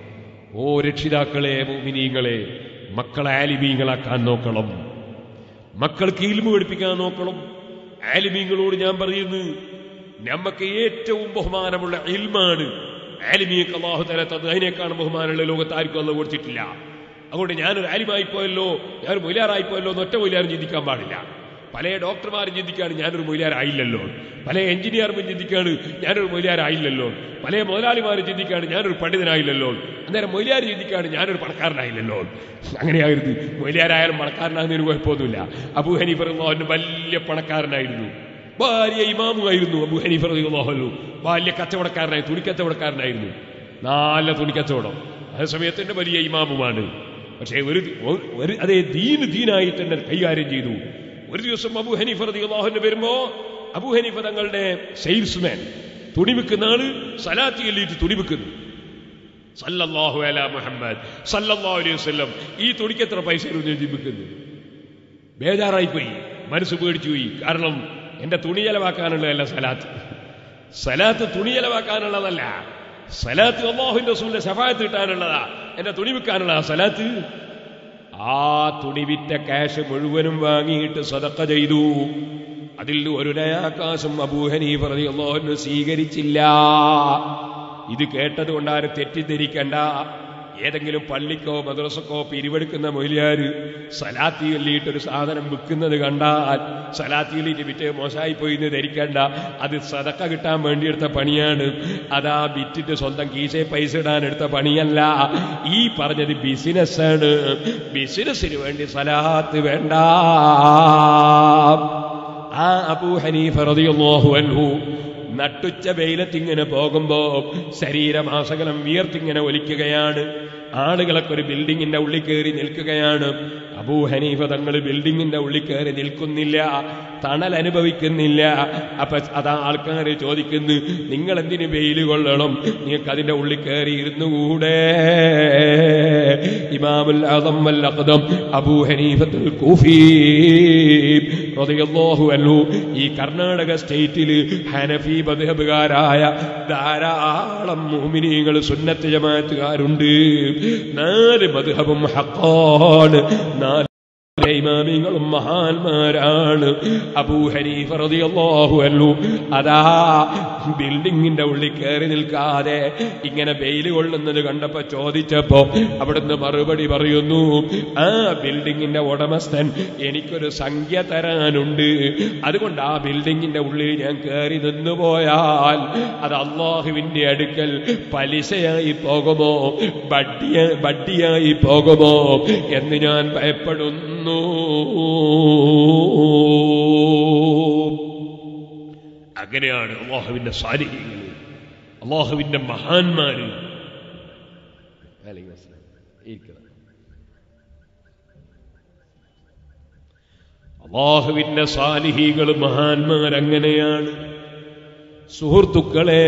ഓ രക്ഷിതാക്കളെ മൂമിനീങ്ങളെ മക്കളെ ആലിമീങ്ങളാക്കാൻ നോക്കണം മക്കൾക്ക് ഇൽമു പഠിപ്പിക്കാൻ നോക്കണം ആലിമീങ്ങളോട് ഞാൻ പറയുന്നു നമുക്ക് ഏറ്റവും ബഹുമാനമുള്ള ഇൽമാണ് ആലിമിയൊക്കെ അള്ളാഹു തല തന്നു അതിനേക്കാളും ബഹുമാനമുള്ള ലോകത്ത് ആർക്കും അന്ന് കൊടുത്തിട്ടില്ല അതുകൊണ്ട് ഞാനൊരു ആലിമായി പോയല്ലോ ഞാനൊരു മൊയിലാറായി പോയല്ലോ എന്ന് ഒറ്റ മൊയിലാറും ചിന്തിക്കാൻ പാടില്ല പല ഡോക്ടർമാരും ചിന്തിക്കാണ് ഞാനൊരു മൊയിലാറായില്ലല്ലോ പല എഞ്ചിനീയർമാരും ചിന്തിക്കാണ് ഞാനൊരു മൊയിലാറായില്ലല്ലോ പല മുതലാളിമാരും ചിന്തിക്കാണ് ഞാനൊരു പണ്ഡിതനായില്ലല്ലോ അന്നേരം മൊയിലാർ ചിന്തിക്കാണ് ഞാനൊരു പണക്കാരനായില്ലല്ലോ അങ്ങനെയായിരുന്നു മൊയിലാരായാലും പണക്കാരനാകുന്നതിന് കുഴപ്പമൊന്നുമില്ല അബു ഹനീഫ് റഹ്മാൻ വലിയ പണക്കാരനായിരുന്നു ഭാര്യ ഇമാമുമായിരുന്നു അബു ഹനീഫ് റഹ്മാഹു വലിയ കച്ചവടക്കാരനായി തുണിക്കച്ചവടക്കാരനായിരുന്നു നല്ല തുണിക്കച്ചവടം അതേ സമയത്തിന്റെ വലിയ ഇമാമുമാണ് പക്ഷേ ഒരു ഒരു അതേ ദീന് ദീനായി തന്നെ കൈകാര്യം ചെയ്തു ഒരു ദിവസം അബു ഹനീഫ് റളിയല്ലാഹുവിന് വരുമ്പോ അബു ഹനീഫ തങ്ങളുടെ സെയിൽസ്മാൻ തുണി വിൽക്കുന്ന ആള് സലാത്തി എല്ലിട്ട് തുണി വിൽക്കുന്നു സല്ലല്ലാഹു അല മുഹമ്മദ് സല്ലല്ലാഹു അലൈഹി വസല്ലം ഈ തുണിക്ക് എത്ര പൈസ എഴുതി വിൽക്കുന്നു ബേജാറായി പോയി മനസ്സ് പേടിച്ചു പോയി കാരണം എന്റെ തുണി ചെലവാക്കാനുള്ളതല്ല സലാത്ത് സലാത്ത് തുണി ചെലവാക്കാനുള്ളതല്ല സലാത്ത് അള്ളാഹുവിന്റെ റസൂലിന്റെ ശഫായത്ത് കിട്ടാനുള്ളതാ എന്റെ തുണി വിൽക്കാനുള്ളതാ സലാത്ത് ആ തുണി വിറ്റ ക്യാഷ് മുഴുവനും വാങ്ങിയിട്ട് സതക്ക ചെയ്തു അതിൽ ഒരു നയാകാശം അബൂഹനീഫ് റളിയല്ലാഹു സ്വീകരിച്ചില്ല ഇത് കേട്ടത് കൊണ്ടാരും തെറ്റിദ്ധരിക്കണ്ട ഏതെങ്കിലും പള്ളിക്കോ മദ്രസക്കോ പിരിവെടുക്കുന്ന മൊയിലിയാര് സലാത്തി എല്ലിയിട്ടൊരു സാധനം വിൽക്കുന്നത് കണ്ടാൽ സലാത്തി എല്ലിയിട്ട് വിറ്റ് മോശമായി പോയി എന്ന് ധരിക്കണ്ട അത് സതക്ക കിട്ടാൻ വേണ്ടി എടുത്ത പണിയാണ് അതാ വിറ്റിട്ട് സ്വന്തം കീസെ പൈസ ഇടാൻ എടുത്ത പണിയല്ല ഈ പറഞ്ഞത് ബിസിനസ്സാണ് ബിസിനസ്സിന് വേണ്ടി സലാത്ത് വേണ്ട ആ അബൂ ഹനീഫ റളിയല്ലാഹു അൻഹു നട്ടുച്ച വെയിലത്തിങ്ങനെ പോകുമ്പോ ശരീരമാസകലം വിയർത്തിങ്ങനെ ഒലിക്കുകയാണ് ആളുകളൊക്കെ ഒരു ബിൽഡിങ്ങിന്റെ ഉള്ളിൽ കയറി നിൽക്കുകയാണ് അബൂ ഹനീഫ തങ്ങൾ ബിൽഡിങ്ങിന്റെ ഉള്ളിൽ കയറി നിൽക്കുന്നില്ല തണൽ അനുഭവിക്കുന്നില്ല അപ്പൊ അതാ ആൾക്കാർ ചോദിക്കുന്നു നിങ്ങൾ എന്തിന് വെയിൽ കൊള്ളണം നിങ്ങൾക്ക് അതിന്റെ ഉള്ളിൽ കയറി ഇരുന്നുകൂടെ ഇമാമുൽ അദം വൽ അഖദം അബൂ ഹനീഫത്തുൽ കൂഫി റളിയല്ലാഹു അൻഹു ഈ കർണാടക സ്റ്റേറ്റിൽ ഹനഫി മദ്ഹബുകാരായ ധാരാളം മുഅ്മിനീങ്ങൾ സുന്നത്ത് ജമാഅത്തുകാരുണ്ട് നാല് മദ്ഹബും ഹഖാണ് നാല് ഇമാമിങ്ങളും മഹാന്മാരാണ് അബൂ ഹനീഫ റളിയല്ലാഹു അൻഹു അതാ ബിൽഡിങ്ങിന്റെ ഉള്ളിൽ കയറി നിൽക്കാതെ ഇങ്ങനെ വെയിൽ കൊള്ളുന്നത് കണ്ടപ്പോ ചോദിച്ചപ്പോ അവിടുന്ന് മറുപടി പറയുന്നു ആ ബിൽഡിങ്ങിന്റെ ഉടമസ്ഥൻ എനിക്കൊരു സംഖ്യ തരാനുണ്ട് അതുകൊണ്ട് ആ ബിൽഡിങ്ങിന്റെ ഉള്ളിൽ ഞാൻ കയറി നിന്നുപോയാൽ അത് അള്ളാഹുവിന്റെ അടുക്കൽ പലിശയായി പോകുമോ ബഡ്ഡിയ ബഡ്ഡിയായി പോകുമോ എന്ന് ഞാൻ ഭയപ്പെടുന്നു അങ്ങനെയാണ് അള്ളാഹുവിന്റെ സാന്നിധ്യങ്ങൾ അള്ളാഹുവിന്റെ മഹാന്മാര് അള്ളാഹുവിന്റെ സാലിഹികൾ മഹാന്മാർ അങ്ങനെയാണ് സുഹൃത്തുക്കളെ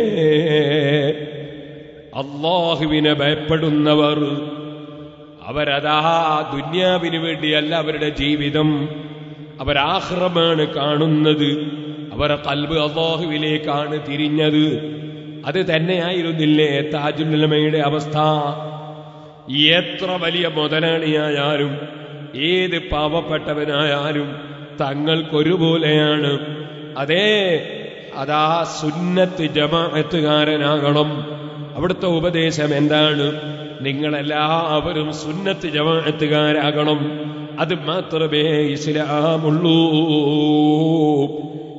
അള്ളാഹുവിനെ ഭയപ്പെടുന്നവർ അവരതാ ദുന്യാവിന് വേണ്ടിയല്ല അവരുടെ ജീവിതം അവരാഹ്റമാണ് കാണുന്നത് അവരെ കൽബ് അള്ളാഹുവിലേക്കാണ് തിരിഞ്ഞത് അത് തന്നെയായിരുന്നില്ലേ താജുല്ലമയുടെ അവസ്ഥ എത്ര വലിയ മുതലാളിയായാലും ഏത് പാവപ്പെട്ടവനായാലും തങ്ങൾക്കൊരുപോലെയാണ് അതേ അതാ സുന്നത്ത് ജമാഅത്തുകാരനാകണം അവിടുത്തെ ഉപദേശം എന്താണ് നിങ്ങളെല്ലാവരും സുന്നത്ത് ജമാഅത്തുകാരാകണം അത് മാത്രമേ ഇസ്ലാമുള്ളൂ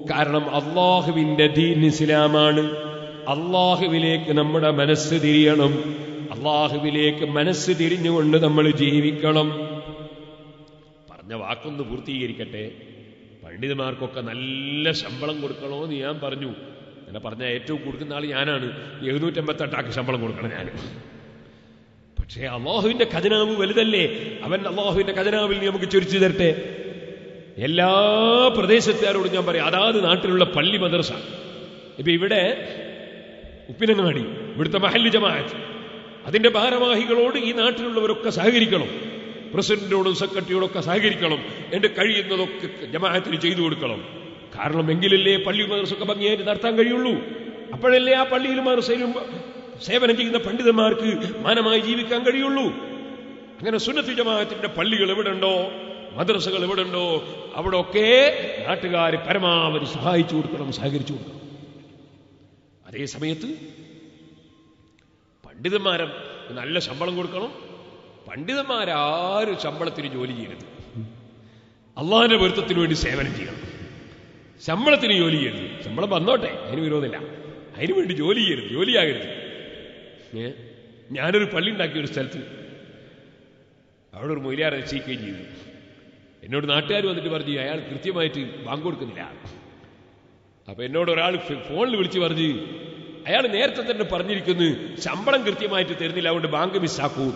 കാരണം അള്ളാഹുവിന്റെ ദീൻ ഇസ്ലാമാണ് അള്ളാഹുവിലേക്ക് നമ്മുടെ മനസ്സ് തിരിയണം അള്ളാഹുവിലേക്ക് മനസ്സ് തിരിഞ്ഞുകൊണ്ട് നമ്മൾ ജീവിക്കണം പറഞ്ഞ വാക്കൊന്ന് പൂർത്തീകരിക്കട്ടെ പണ്ഡിതന്മാർക്കൊക്കെ നല്ല ശമ്പളം കൊടുക്കണമെന്ന് ഞാൻ പറഞ്ഞു അങ്ങനെ പറഞ്ഞ ഏറ്റവും കൊടുക്കുന്ന ആൾ ഞാനാണ് എഴുന്നൂറ്റമ്പത്തെട്ടാക്ക് ശമ്പളം കൊടുക്കണം ഞാൻ പക്ഷേ അള്ളാഹുവിന്റെ ഖജനാവ് വലുതല്ലേ അവൻ അള്ളാഹുവിന്റെ ഖജനാവിൽ നീ നമുക്ക് ചൊരിച്ചു തരട്ടെ എല്ലാ പ്രദേശത്തുകാരോടും ഞാൻ പറയാം അതാത് നാട്ടിലുള്ള പള്ളി മദ്രസ ഇപ്പൊ ഇവിടെ ഉപ്പിനങ്ങാടി ഇവിടുത്തെ മഹല്ലി ജമാഅത്ത് അതിന്റെ ഭാരവാഹികളോട് ഈ നാട്ടിലുള്ളവരൊക്കെ സഹകരിക്കണം പ്രസിഡന്റിനോടും സെക്രട്ടറിയോടും ഒക്കെ സഹകരിക്കണം എന്റെ കഴിയുന്നതൊക്കെ ജമാഅത്തിന് ചെയ്തു കൊടുക്കണം കാരണം എങ്കിലല്ലേ പള്ളി മദ്രസൊക്കെ ഭംഗിയായിട്ട് നടത്താൻ കഴിയുള്ളൂ അപ്പോഴല്ലേ ആ പള്ളിയിലും മദ്രസയിലും സേവനം ചെയ്യുന്ന പണ്ഡിതന്മാർക്ക് മാനമായി ജീവിക്കാൻ കഴിയുള്ളൂ അങ്ങനെ സുന്നത്തി ജമാഅത്തിന്റെ പള്ളികൾ എവിടെ ഉണ്ടോ മദ്രസകൾ എവിടെ ഉണ്ടോ അവിടെ ഒക്കെ നാട്ടുകാർ പരമാവധി സഹായിച്ചു കൊടുക്കണം സഹകരിച്ചു കൊടുക്കണം അതേ സമയത്ത് പണ്ഡിതന്മാരെ നല്ല ശമ്പളം കൊടുക്കണം പണ്ഡിതന്മാരാരും ശമ്പളത്തിന് ജോലി ചെയ്യരുത് അള്ളാഹിന്റെ പൊരുത്തത്തിന് വേണ്ടി സേവനം ചെയ്യണം ശമ്പളത്തിന് ജോലി ചെയ്യരുത് ശമ്പളം വന്നോട്ടെ അതിന് വിരോധമില്ല അതിനു വേണ്ടി ജോലി ചെയ്യരുത് ജോലിയാകരുത് ഏ ഞാനൊരു പള്ളി ഉണ്ടാക്കിയ ഒരു സ്ഥലത്ത് അവിടെ ഒരു മൊയിലാർ രക്ഷിക്കുകയും ചെയ്തു എന്നോട് നാട്ടുകാർ വന്നിട്ട് പറഞ്ഞു അയാൾ കൃത്യമായിട്ട് ബാങ്ക് കൊടുക്കുന്നില്ല അപ്പൊ എന്നോട് ഒരാൾ ഫോണിൽ വിളിച്ച് പറഞ്ഞ് അയാൾ നേരത്തെ തന്നെ പറഞ്ഞിരിക്കുന്നു ശമ്പളം കൃത്യമായിട്ട് തരുന്നില്ല അതുകൊണ്ട് ബാങ്ക് മിസ്സാക്കൂ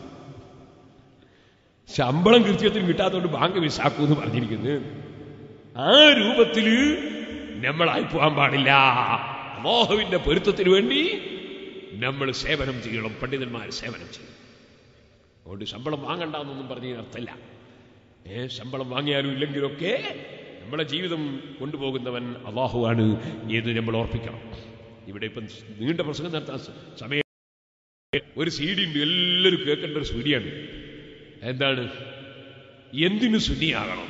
ശമ്പളം കൃത്യത്തിന് കിട്ടാത്തതുകൊണ്ട് ബാങ്ക് മിസ്സാക്കൂ എന്ന് പറഞ്ഞിരിക്കുന്നു ആ രൂപത്തിൽ നമ്മളായി പോകാൻ പാടില്ല മോഹവിന്റെ പൊരുത്തത്തിന് വേണ്ടി നമ്മൾ സേവനം ചെയ്യണം പണ്ഡിതന്മാർ സേവനം ചെയ്യണം അതുകൊണ്ട് ശമ്പളം വാങ്ങണ്ടെന്നൊന്നും പറഞ്ഞ അർത്ഥമില്ല ഏ ശമ്പളം വാങ്ങിയാലും ഇല്ലെങ്കിലും ഒക്കെ നമ്മളെ ജീവിതം കൊണ്ടുപോകുന്നവൻ അള്ളാഹുവാണ് എന്ന് നമ്മൾ ഓർപ്പിക്കണം ഇവിടെ ഇപ്പം നീണ്ട പ്രസംഗം നടത്താൻ സമയം ഒരു സി ഡി ഉണ്ട് എല്ലാവരും കേൾക്കേണ്ട ഒരു സൂര്യാണ് എന്താണ് എന്തിനു ശുദ്ധിയാകണം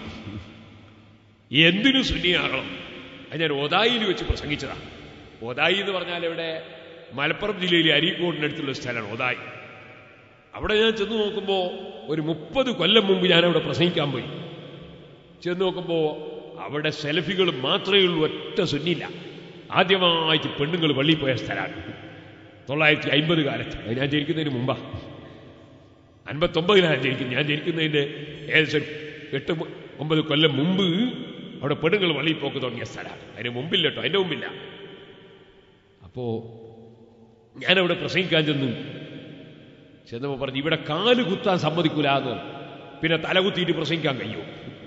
എന്തിനു ശുദ്ധിയാകണം അത് ഞാൻ ഒതായിൽ വെച്ച് പ്രസംഗിച്ചതാണ് ഒതായി എന്ന് പറഞ്ഞാൽ ഇവിടെ മലപ്പുറം ജില്ലയിലെ അരീക്കോടിനടുത്തുള്ള സ്ഥലമാണ് ഒതായി അവിടെ ഞാൻ ചെന്ന് നോക്കുമ്പോൾ ഒരു മുപ്പത് കൊല്ലം മുമ്പ് ഞാൻ അവിടെ പ്രസംഗിക്കാൻ പോയി ചെന്ന് നോക്കുമ്പോൾ അവിടെ സെൽഫികൾ മാത്രമേ ഉള്ളൂ ഒറ്റ സുന്നില്ല ആദ്യമായിട്ട് പെണ്ണുങ്ങൾ പള്ളിയിൽ പോയ സ്ഥലമാണ് തൊള്ളായിരത്തി അമ്പത് കാലത്ത് അത് ഞാൻ ജനിക്കുന്നതിന് മുമ്പാ അൻപത്തൊമ്പതിലാണ് ജനിക്കുന്നത് ഞാൻ ജനിക്കുന്നതിൻ്റെ ഏകദേശം എട്ട് ഒമ്പത് കൊല്ലം മുമ്പ് അവിടെ പെണ്ണുങ്ങൾ പള്ളിയിൽ പോക്ക് തുടങ്ങിയ സ്ഥലമാണ് അതിന് മുമ്പില്ല കേട്ടോ അതിൻ്റെ മുമ്പില്ല അപ്പോ ഞാനവിടെ പ്രസംഗിക്കാൻ ചെന്നു ചെന്നപ്പോൾ പറഞ്ഞു ഇവിടെ കാല് കുത്താൻ സമ്മതിക്കൂല എന്ന് പിന്നെ തല കുത്തിയിട്ട് പ്രസംഗിക്കാൻ കഴിയുമോ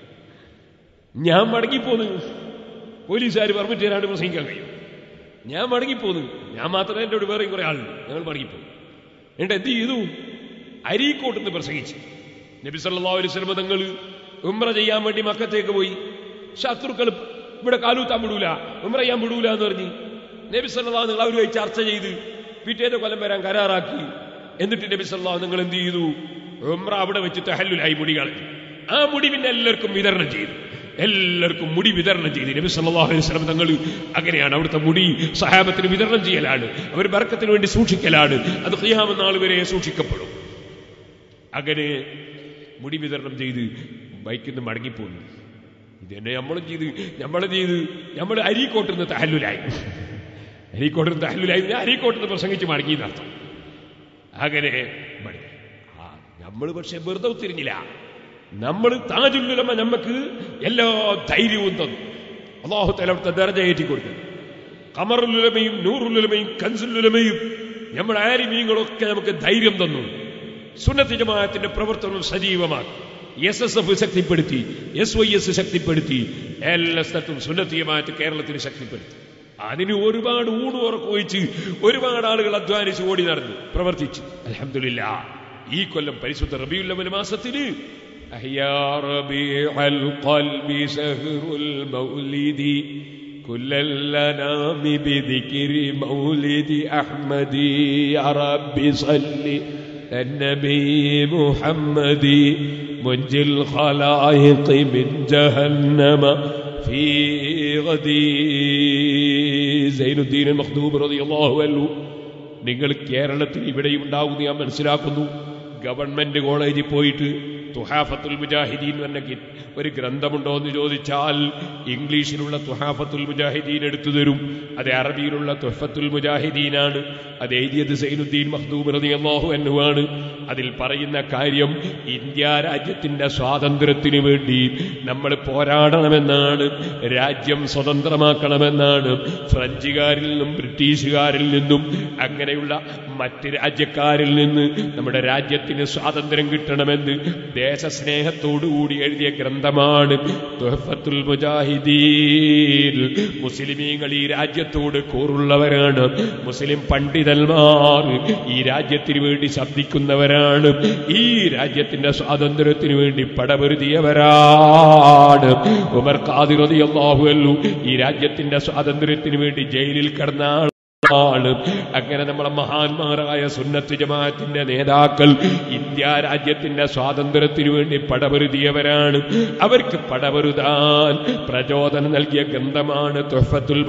ഞാൻ മടങ്ങിപ്പോന്നു പോലീസുകാർ പെർമിറ്റ് തരാണ്ട് പ്രസംഗിക്കാൻ കഴിയും ഞാൻ മടങ്ങിപ്പോന്നു ഞാൻ മാത്രമേ എൻ്റെ വേറെ കുറെ ആളുണ്ട് ഞങ്ങൾ മടങ്ങിപ്പോയി എന്നിട്ട് എന്ത് ചെയ്തു അരീക്കോട്ടുന്ന് പ്രസംഗിച്ചു നബി സല്ലാ അലൈഹി സ്വലമ തങ്ങൾ ഉമ്ര ചെയ്യാൻ വേണ്ടി മക്കത്തേക്ക് പോയി ശത്രുക്കൾ ഇവിടെ കാലൂത്താൻ വിടൂല ഉമ്ര ചെയ്യാൻ വിടൂല എന്ന് പറഞ്ഞ് നബി സല്ലാ നിങ്ങൾ അവരുമായി ചർച്ച ചെയ്ത് പിറ്റേത്തെ കൊല്ലം വരാൻ കരാറാക്കി എന്നിട്ട് നബി സല്ലാ നിങ്ങൾ എന്ത് ചെയ്തു ഉമ്ര അവിടെ വെച്ച് തെഹല്ലുലായി മുടി കളഞ്ഞു ആ മുടി പിന്നെ എല്ലാവർക്കും വിതരണം ചെയ്തു എല്ലാവർക്കും മുടി വിതരണം ചെയ്തു നബി സല്ലല്ലാഹു അലൈഹി വസല്ലം തങ്ങൾ അങ്ങനെയാണ് അവിടുത്തെ മുടി സഹാബത്തിന് വിതരണം ചെയ്യലാണ് അവർ ബർക്കത്തിന് വേണ്ടി സൂക്ഷിക്കലാണ് അത് ഖിയാമത്ത് നാൾ വരെ സൂക്ഷിക്കപ്പെടും അങ്ങനെ മുടി വിതരണം ചെയ്ത് ബൈക്കിൽ നിന്ന് മടങ്ങിപ്പോന്നു ഇതെന്നെ നമ്മളും ചെയ്ത് നമ്മൾ ചെയ്ത് നമ്മൾ അരീക്കോട്ടിൽ നിന്ന് തഹല്ലുലായി അരീക്കോട്ടിൽ നിന്ന് തഹല്ലുലായി ഞാൻ അരീക്കോട്ടിൽ നിന്ന് പ്രസംഗിച്ച് മടങ്ങി എന്നർത്ഥം അങ്ങനെ മടങ്ങി ആ നമ്മൾ പക്ഷെ വെറുതെ തിരിഞ്ഞില്ല നമ്മൾ താജുല്ലുലമ നമുക്ക് എല്ലാ ധൈര്യവും തന്നു അള്ളാഹു തലവിടുത്തെ ദർജ ഏറ്റി കൊടുക്കുന്നു കമറുലുലമയും നൂറുലുലമയും കൻസുലുലമയും നമ്മുടെ ആരിമീങ്ങളൊക്കെ നമുക്ക് ധൈര്യം തന്നു സുന്നത്തി ജമാഅത്തിന്റെ പ്രവർത്തനം സജീവമാക്കി എസ് എസ് എഫ് ശക്തിപ്പെടുത്തി എസ് വൈ എസ് ശക്തിപ്പെടുത്തി എല്ലാ സ്ഥലത്തും സുന്നത്തി ജമാഅത്ത് കേരളത്തിന് ശക്തിപ്പെടുത്തി അതിന് ഒരുപാട് ഊണുറക്കൊഴിച്ച് ഒരുപാട് ആളുകൾ അധ്വാനിച്ച് ഓടി നടന്നു പ്രവർത്തിച്ചു അലഹമില്ല ഈ കൊല്ലം പരിശുദ്ധ റബിയുല്ലമൽ മാസത്തിന് أحيا ربيع القلب سهر المولد كل الأنام بذكر مولد أحمد يا رب صل النبي محمد منجي الخلائق من جهنم في غدي زين الدين المخدوم رضي الله عنه നിങ്ങൾ കേരളത്തിൽ ഇവിടെയും ഉണ്ടാകുന്ന ഞാൻ മനസ്സിലാക്കുന്നു ഗവൺമെന്റ് കോളേജിൽ പോയിട്ട് തുഹാഫത്തുൽ മുജാഹിദീൻ എന്ന ഗി- ഒരു ഗ്രന്ഥമുണ്ടോ എന്ന് ചോദിച്ചാൽ ഇംഗ്ലീഷിലുള്ള തുഹാഫത്തുൽ മുജാഹിദീൻ എടുത്തു തരും അത് അറബിയിലുള്ള തുഹഫത്തുൽ മുജാഹിദീനാണ് അത് എഴുതിയത് സൈനുദ്ദീൻ മഖ്ദൂം റളിയല്ലാഹു അൻഹു ആണ് അതിൽ പറയുന്ന കാര്യം ഇന്ത്യ രാജ്യത്തിന്റെ സ്വാതന്ത്ര്യത്തിന് വേണ്ടി നമ്മൾ പോരാടണമെന്നാണ് രാജ്യം സ്വതന്ത്രമാക്കണമെന്നാണ് ഫ്രഞ്ചുകാരിൽ നിന്നും ബ്രിട്ടീഷുകാരിൽ നിന്നും അങ്ങനെയുള്ള മറ്റ് രാജ്യക്കാരിൽ നിന്ന് നമ്മുടെ രാജ്യത്തിന് സ്വാതന്ത്ര്യം കിട്ടണമെന്ന് ദേശസ്നേഹത്തോടുകൂടി എഴുതിയ ഗ്രന്ഥമാണ് തുഹഫത്തുൽ മുജാഹിദീൻ മുസ്ലിമീങ്ങൾ ഈ രാജ്യത്തോട് കൂറുള്ളവരാണ് മുസ്ലിം പണ്ഡിതന്മാർ ഈ രാജ്യത്തിന് വേണ്ടി ശബ്ദിക്കുന്നവരാണ് ഈ രാജ്യത്തിന്റെ സ്വാതന്ത്ര്യത്തിന് വേണ്ടി പടപൊരുതിയവരാണ് ഉമർ ഖാദിർ റളിയല്ലാഹു അൻഹു ഈ രാജ്യത്തിന്റെ സ്വാതന്ത്ര്യത്തിന് വേണ്ടി ജയിലിൽ കിടന്ന ആൾ ആണ് അങ്ങനെ നമ്മളെ മഹാന്മാരായ സുന്നത്ത് ജമാഅത്തിന്റെ നേതാക്കൾ ഇന്ത്യ രാജ്യത്തിന്റെ സ്വാതന്ത്ര്യത്തിനു വേണ്ടി പടപൊരുതിയവരാണ് അവർക്ക് പടപൊരുതാൻ പ്രചോദനം നൽകിയ ഗ്രന്ഥമാണ് തുഹഫത്തുൽ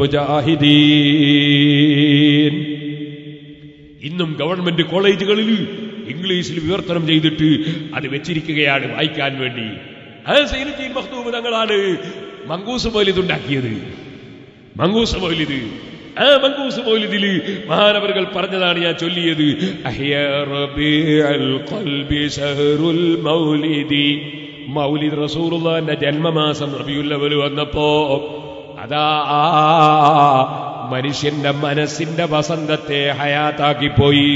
മുജാഹിദീൻ ഇന്നും ഗവൺമെന്റ് കോളേജുകളിൽ ഇംഗ്ലീഷിൽ വിവർത്തനം ചെയ്തിട്ട് അത് വെച്ചിരിക്കുകയാണ് വായിക്കാൻ വേണ്ടി ആ സൈനുദ്ദീൻ മഖ്ദൂം തങ്ങളാണ് മങ്കൂസ് മൗലിദ് ഉണ്ടാക്കിയത് മങ്കൂസ് മൗലിദ് ആ മങ്കൂസ് മൗലിദില് മഹാനവറുകൾ പറഞ്ഞതാണ് ഞാൻ ചൊല്ലിയത് അഹ്യ റബീഉൽ ഖൽബി ശഹറുൽ മൗലിദി മൗലിദ് റസൂലുള്ളാഹിന്റെ ജന്മമാസം റബിയുൽ അവൽ വന്നപ്പോ അതാ മനുഷ്യന്റെ മനസ്സിന്റെ വസന്തത്തെ ഹയാത്താക്കിപ്പോയി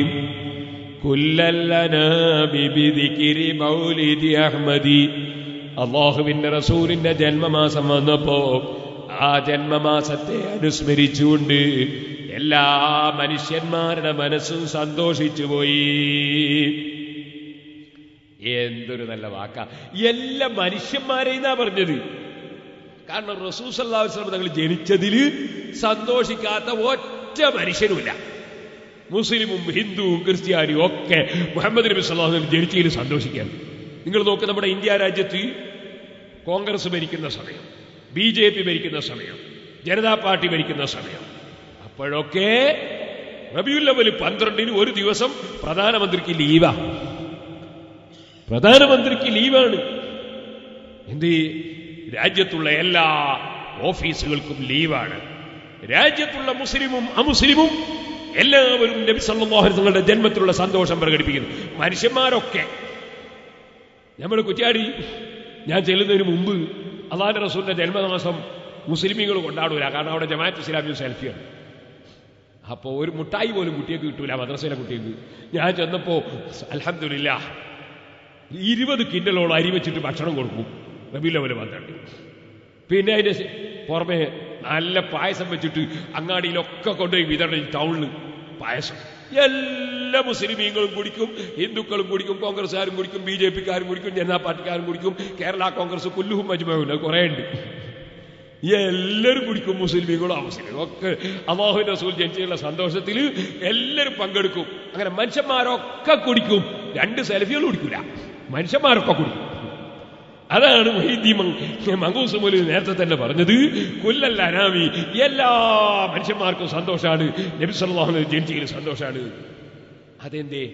കുല്ലല്ലനാബിബിദിക്കിരി മൗലിദി അഹ്മദി അള്ളാഹുവിന്റെ റസൂലിന്റെ ജന്മമാസം വന്നപ്പോ ആ ജന്മമാസത്തെ അനുസ്മരിച്ചുകൊണ്ട് എല്ലാ മനുഷ്യന്മാരുടെ മനസ്സും സന്തോഷിച്ചു പോയി എന്തൊരു നല്ല വാക്ക എല്ലാ മനുഷ്യന്മാരെന്നാ പറഞ്ഞത് കാരണം റസൂസ് അള്ളാഹുസ്ലാം തങ്ങൾ ജനിച്ചതിൽ സന്തോഷിക്കാത്ത ഒറ്റ മനുഷ്യനുമില്ല മുസ്ലിമും ഹിന്ദുവും ക്രിസ്ത്യാനിയും ഒക്കെ മുഹമ്മദ് നബി സല്ലാഹു ജനിച്ചതിൽ സന്തോഷിക്കാൻ നിങ്ങൾ നോക്ക് നമ്മുടെ ഇന്ത്യ രാജ്യത്ത് കോൺഗ്രസ് ഭരിക്കുന്ന സമയം ബി ജെ പി ഭരിക്കുന്ന സമയം ജനതാ പാർട്ടി ഭരിക്കുന്ന സമയം അപ്പോഴൊക്കെ റബിയുല്ലവല് പന്ത്രണ്ടിന് ഒരു ദിവസം പ്രധാനമന്ത്രിക്ക് ലീവാ പ്രധാനമന്ത്രിക്ക് ലീവാണ് എന്ത് രാജ്യത്തുള്ള എല്ലാ ഓഫീസുകൾക്കും ലീവാണ് രാജ്യത്തുള്ള മുസ്ലിമും അമുസ്ലിമും എല്ലാവരും നബി സല്ലല്ലാഹു അലൈഹി തങ്ങളുടെ ജന്മത്തിലുള്ള സന്തോഷം പ്രകടിപ്പിക്കുന്നു മനുഷ്യന്മാരൊക്കെ നമ്മൾ കുറ്റാടി ഞാൻ ചെല്ലുന്നതിന് മുമ്പ് അള്ളാഹുന്റെ റസൂലിന്റെ ജന്മദിവസം മുസ്ലിമീങ്ങൾ കൊണ്ടാടൂല കാരണം അവിടെ ജമാഅത്ത് ഇസ്ലാമിയും സെൽഫിയാണ് അപ്പോൾ ഒരു മുട്ടായി പോലും കുട്ടിയൊക്കെ കിട്ടൂല മദ്രസയിലെ കുട്ടിക്ക് ഞാൻ ചെന്നപ്പോ അലഹമില്ല ഇരുപത് കിൻഡലോളം അരി വെച്ചിട്ട് ഭക്ഷണം കൊടുക്കും റബീലവല് പന്ത്രണ്ട് പിന്നെ അതിന്റെ ശേ- പുറമെ നല്ല പായസം വെച്ചിട്ട് അങ്ങാടിയിലൊക്കെ കൊണ്ടുപോയി വിതരണം ചെയ്യും ടൗണിൽ പായസം എല്ലാ മുസ്ലിമീങ്ങളും കുടിക്കും ഹിന്ദുക്കളും കുടിക്കും കോൺഗ്രസ്സുകാരും കുടിക്കും ബി ജെ പിക്കാരും കുടിക്കും ജനതാ പാർട്ടിക്കാരും കുടിക്കും കേരള കോൺഗ്രസ് കുല്ലുഹും മജ്മൂണ്ട് കുറേ ഉണ്ട് എല്ലാവരും കുടിക്കും മുസ്ലിമീങ്ങളും അമുസ്ലിങ്ങളും ഒക്കെ അള്ളാഹുവിന്റെ റസൂൽ ജനിച്ചുള്ള സന്തോഷത്തിൽ എല്ലാവരും പങ്കെടുക്കും അങ്ങനെ മനുഷ്യന്മാരൊക്കെ കുടിക്കും രണ്ട് സെൽഫികൾ കുടിക്കൂല മനുഷ്യന്മാരൊക്കെ കുടിക്കും അതാണ് മൊഹീദ്ദീ മങ്കൂസ് മോലി നേരത്തെ തന്നെ പറഞ്ഞത് കൊല്ലല്ല അനാമി എല്ലാ മനുഷ്യന്മാർക്കും സന്തോഷമാണ് നബി സല്ലല്ലാഹു അലൈഹി ജനിച്ചതിൽ സന്തോഷമാണ് അതെന്തേ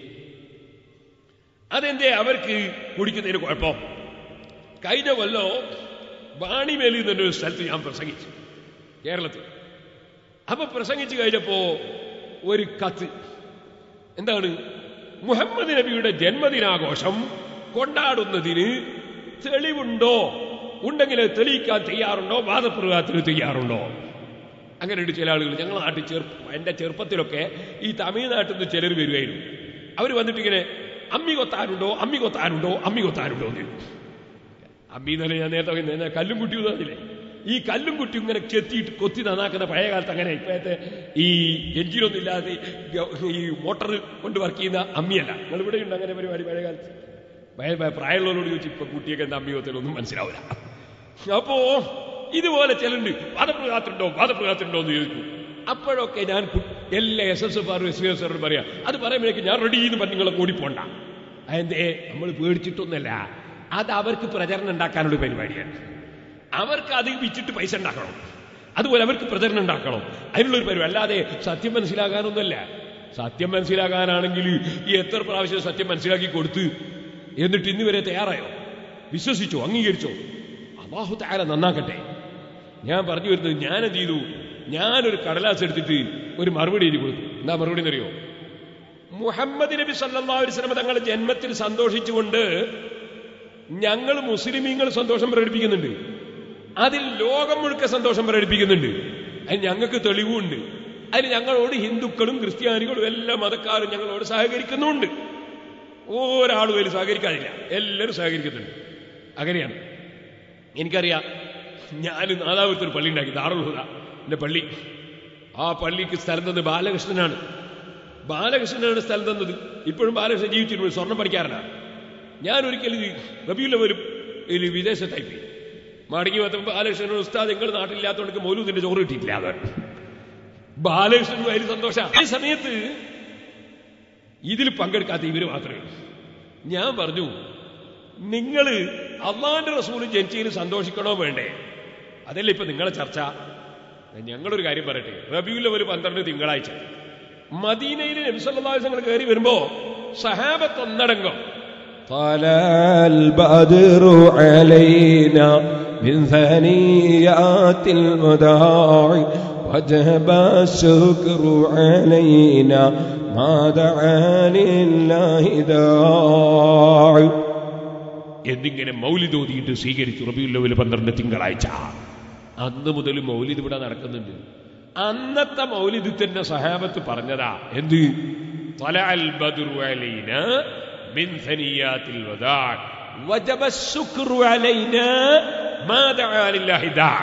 അതെന്തേ അവർക്ക് കുടിക്കുന്നതിന് കുഴപ്പം കഴിഞ്ഞ കൊല്ലോ വാണിമേലി എന്നൊരു സ്ഥലത്ത് ഞാൻ പ്രസംഗിച്ചു കേരളത്തിൽ അപ്പൊ പ്രസംഗിച്ചു കഴിഞ്ഞപ്പോ ഒരു കത്ത് എന്താണ് മുഹമ്മദ് നബിയുടെ ജന്മദിനാഘോഷം കൊണ്ടാടുന്നതിന് തെളിവുണ്ടോ ഉണ്ടെങ്കിൽ അത് തെളിയിക്കാൻ തയ്യാറുണ്ടോ വാദപ്രവാദത്തിന് തയ്യാറുണ്ടോ അങ്ങനെയുണ്ട് ചില ആളുകൾ ഞങ്ങളുടെ നാട്ടിൽ ചെറുപ്പ എൻ്റെ ചെറുപ്പത്തിലൊക്കെ ഈ തമിഴ്നാട്ടിൽ നിന്ന് ചിലർ വരുമായിരുന്നു അവർ വന്നിട്ട് ഇങ്ങനെ അമ്മി കൊത്താനുണ്ടോ അമ്മി കൊത്താനുണ്ടോ അമ്മി കൊത്താനുണ്ടോ എന്ന് ചോദിക്കും. അമ്മി എന്നല്ല ഞാൻ നേരത്തെ പറഞ്ഞത്. ഞാൻ കല്ലും കുട്ടി പറഞ്ഞില്ലേ ഈ കല്ലും കുട്ടി ഇങ്ങനെ ചെത്തിയിട്ട് കൊത്തി നന്നാക്കുന്ന പഴയ കാലത്ത് അങ്ങനെ ഇപ്പോഴത്തെ ഈ എഞ്ചിനൊന്നും ഇല്ലാതെ ഗ- ഈ മോട്ടർ കൊണ്ട് വർക്ക് ചെയ്യുന്ന അമ്മിയല്ല നിങ്ങൾ ഇവിടെ ഉണ്ട് അങ്ങനെ പരിപാടി പഴയ കാലത്ത് ഭയ- ഭയ- പ്രായമുള്ളവരോട് ചോദിച്ചു ഇപ്പൊ കുട്ടിയൊക്കെ എന്താ അമ്മി കൊത്തലൊന്നും മനസ്സിലാവില്ല അപ്പോ ഇതുപോലെ ചിലുണ്ട് വാദപ്രകാത്തുണ്ടോ വാദപ്രകാത്തുണ്ടോ എന്ന് ചോദിക്കും അപ്പോഴൊക്കെ ഞാൻ കു- എല്ലാ എസ് എസ് എഫ് ആറും എസ് എസ് ആറും പറയാം അത് പറയുമ്പോഴേക്ക് ഞാൻ റെഡി എന്ന് പറഞ്ഞ് നിങ്ങളെ കൂടിപ്പോണ്ട അതെന്തേ നമ്മൾ പേടിച്ചിട്ടൊന്നല്ല അത് അവർക്ക് പ്രചരണം ഉണ്ടാക്കാനുള്ള പരിപാടിയാണ് അവർക്ക് അത് വിറ്റിട്ട് പൈസ ഉണ്ടാക്കണം അതുപോലെ അവർക്ക് പ്രചരണം ഉണ്ടാക്കണം അതിനുള്ളൊരു പരിപാടി അല്ലാതെ സത്യം മനസ്സിലാകാനൊന്നുമല്ല സത്യം മനസ്സിലാകാനാണെങ്കിൽ ഈ എത്ര പ്രാവശ്യം സത്യം മനസ്സിലാക്കി കൊടുത്ത് എന്നിട്ട് ഇന്ന് വരെ തയ്യാറായോ വിശ്വസിച്ചോ അംഗീകരിച്ചോ അള്ളാഹു താര നന്നാക്കട്ടെ ഞാൻ പറഞ്ഞു വരുന്നത് ഞാൻ എന്ത് ചെയ്തു ഞാനൊരു കടലാസ് എടുത്തിട്ട് ഒരു മറുപടി എഴുതി കൊടുത്തു എന്താ മറുപടി എന്നറിയോ മുഹമ്മദ് നബി സല്ലല്ലാഹു അലൈഹി വസല്ലം തങ്ങളുടെ ജന്മത്തിൽ സന്തോഷിച്ചുകൊണ്ട് ഞങ്ങൾ മുസ്ലിമീങ്ങൾ സന്തോഷം പ്രകടിപ്പിക്കുന്നുണ്ട് അതിൽ ലോകം മുഴുക്ക സന്തോഷം പ്രകടിപ്പിക്കുന്നുണ്ട് അതിന് ഞങ്ങൾക്ക് തെളിവുണ്ട് അതിന് ഞങ്ങളോട് ഹിന്ദുക്കളും ക്രിസ്ത്യാനികളും എല്ലാ മതക്കാരും ഞങ്ങളോട് സഹകരിക്കുന്നുണ്ട് ഒരാളും അതിൽ സഹകരിക്കാനില്ല എല്ലാവരും സഹകരിക്കുന്നുണ്ട് അങ്ങനെയാണ് എനിക്കറിയാം ഞാൻ നാദാപുരത്ത് ഒരു പള്ളി ഉണ്ടാക്കി ദാറുൽ ഹുദ എന്റെ പള്ളി ആ പള്ളിക്ക് സ്ഥലം തന്നത് ബാലകൃഷ്ണനാണ് ബാലകൃഷ്ണനാണ് സ്ഥലം തന്നത് ഇപ്പോഴും ബാലകൃഷ്ണൻ ജീവിച്ചിട്ടുണ്ട് സ്വർണ്ണം പഠിക്കാരനാണ് ഞാൻ ഒരിക്കലും റബിയുള്ള ഒരു ഒരു വിദേശത്തായി പോയി മടങ്ങി വന്നപ്പോൾ ബാലകൃഷ്ണൻ ഉസ്താദ് നിങ്ങൾ നാട്ടിലില്ലാത്തതുകൊണ്ട് മൗലൂദിന്റെ ചോറ് കിട്ടിയിട്ടില്ല അത് ബാലകൃഷ്ണൻ അതിൽ സന്തോഷം ഈ സമയത്ത് ഇതിൽ പങ്കെടുക്കാത്ത ഇവര് മാത്രമേ ഞാൻ പറഞ്ഞു നിങ്ങൾ അള്ളാന്റെ റസൂൽ ജനിച്ചതിന് സന്തോഷിക്കണോ വേണ്ടേ അതല്ലേ ഇപ്പൊ നിങ്ങളെ ചർച്ച ഞങ്ങളൊരു കാര്യം പറയട്ടെ റബിയുല്ല ഒരു പന്ത്രണ്ട് തിങ്കളാഴ്ച മദീനയിൽ നബിസല്ലാസങ്ങൾ കയറി വരുമ്പോ സഹാബത്ത് ഒന്നടങ്കം طلع البدر علينا من ثنيات الوداع وجب الشكر علينا ما دعا لله داع എന്നിങ്ങനെ മൗലിദ് ഓതിയിട്ട് സ്വീകരിച്ചു റബിയുല്ലവല് പന്ത്രണ്ട് തിങ്കളാഴ്ച അന്ന് മുതൽ മൗലിദ് ഇവിടെ നടക്കുന്നുണ്ട് അന്നത്തെ മൗലിദ് തന്നെ സഹാബത്ത് പറഞ്ഞതാ എന്ത് طلع البدر علينا من ثنيات الوداع وجب الشكر علينا ما دعا لله داع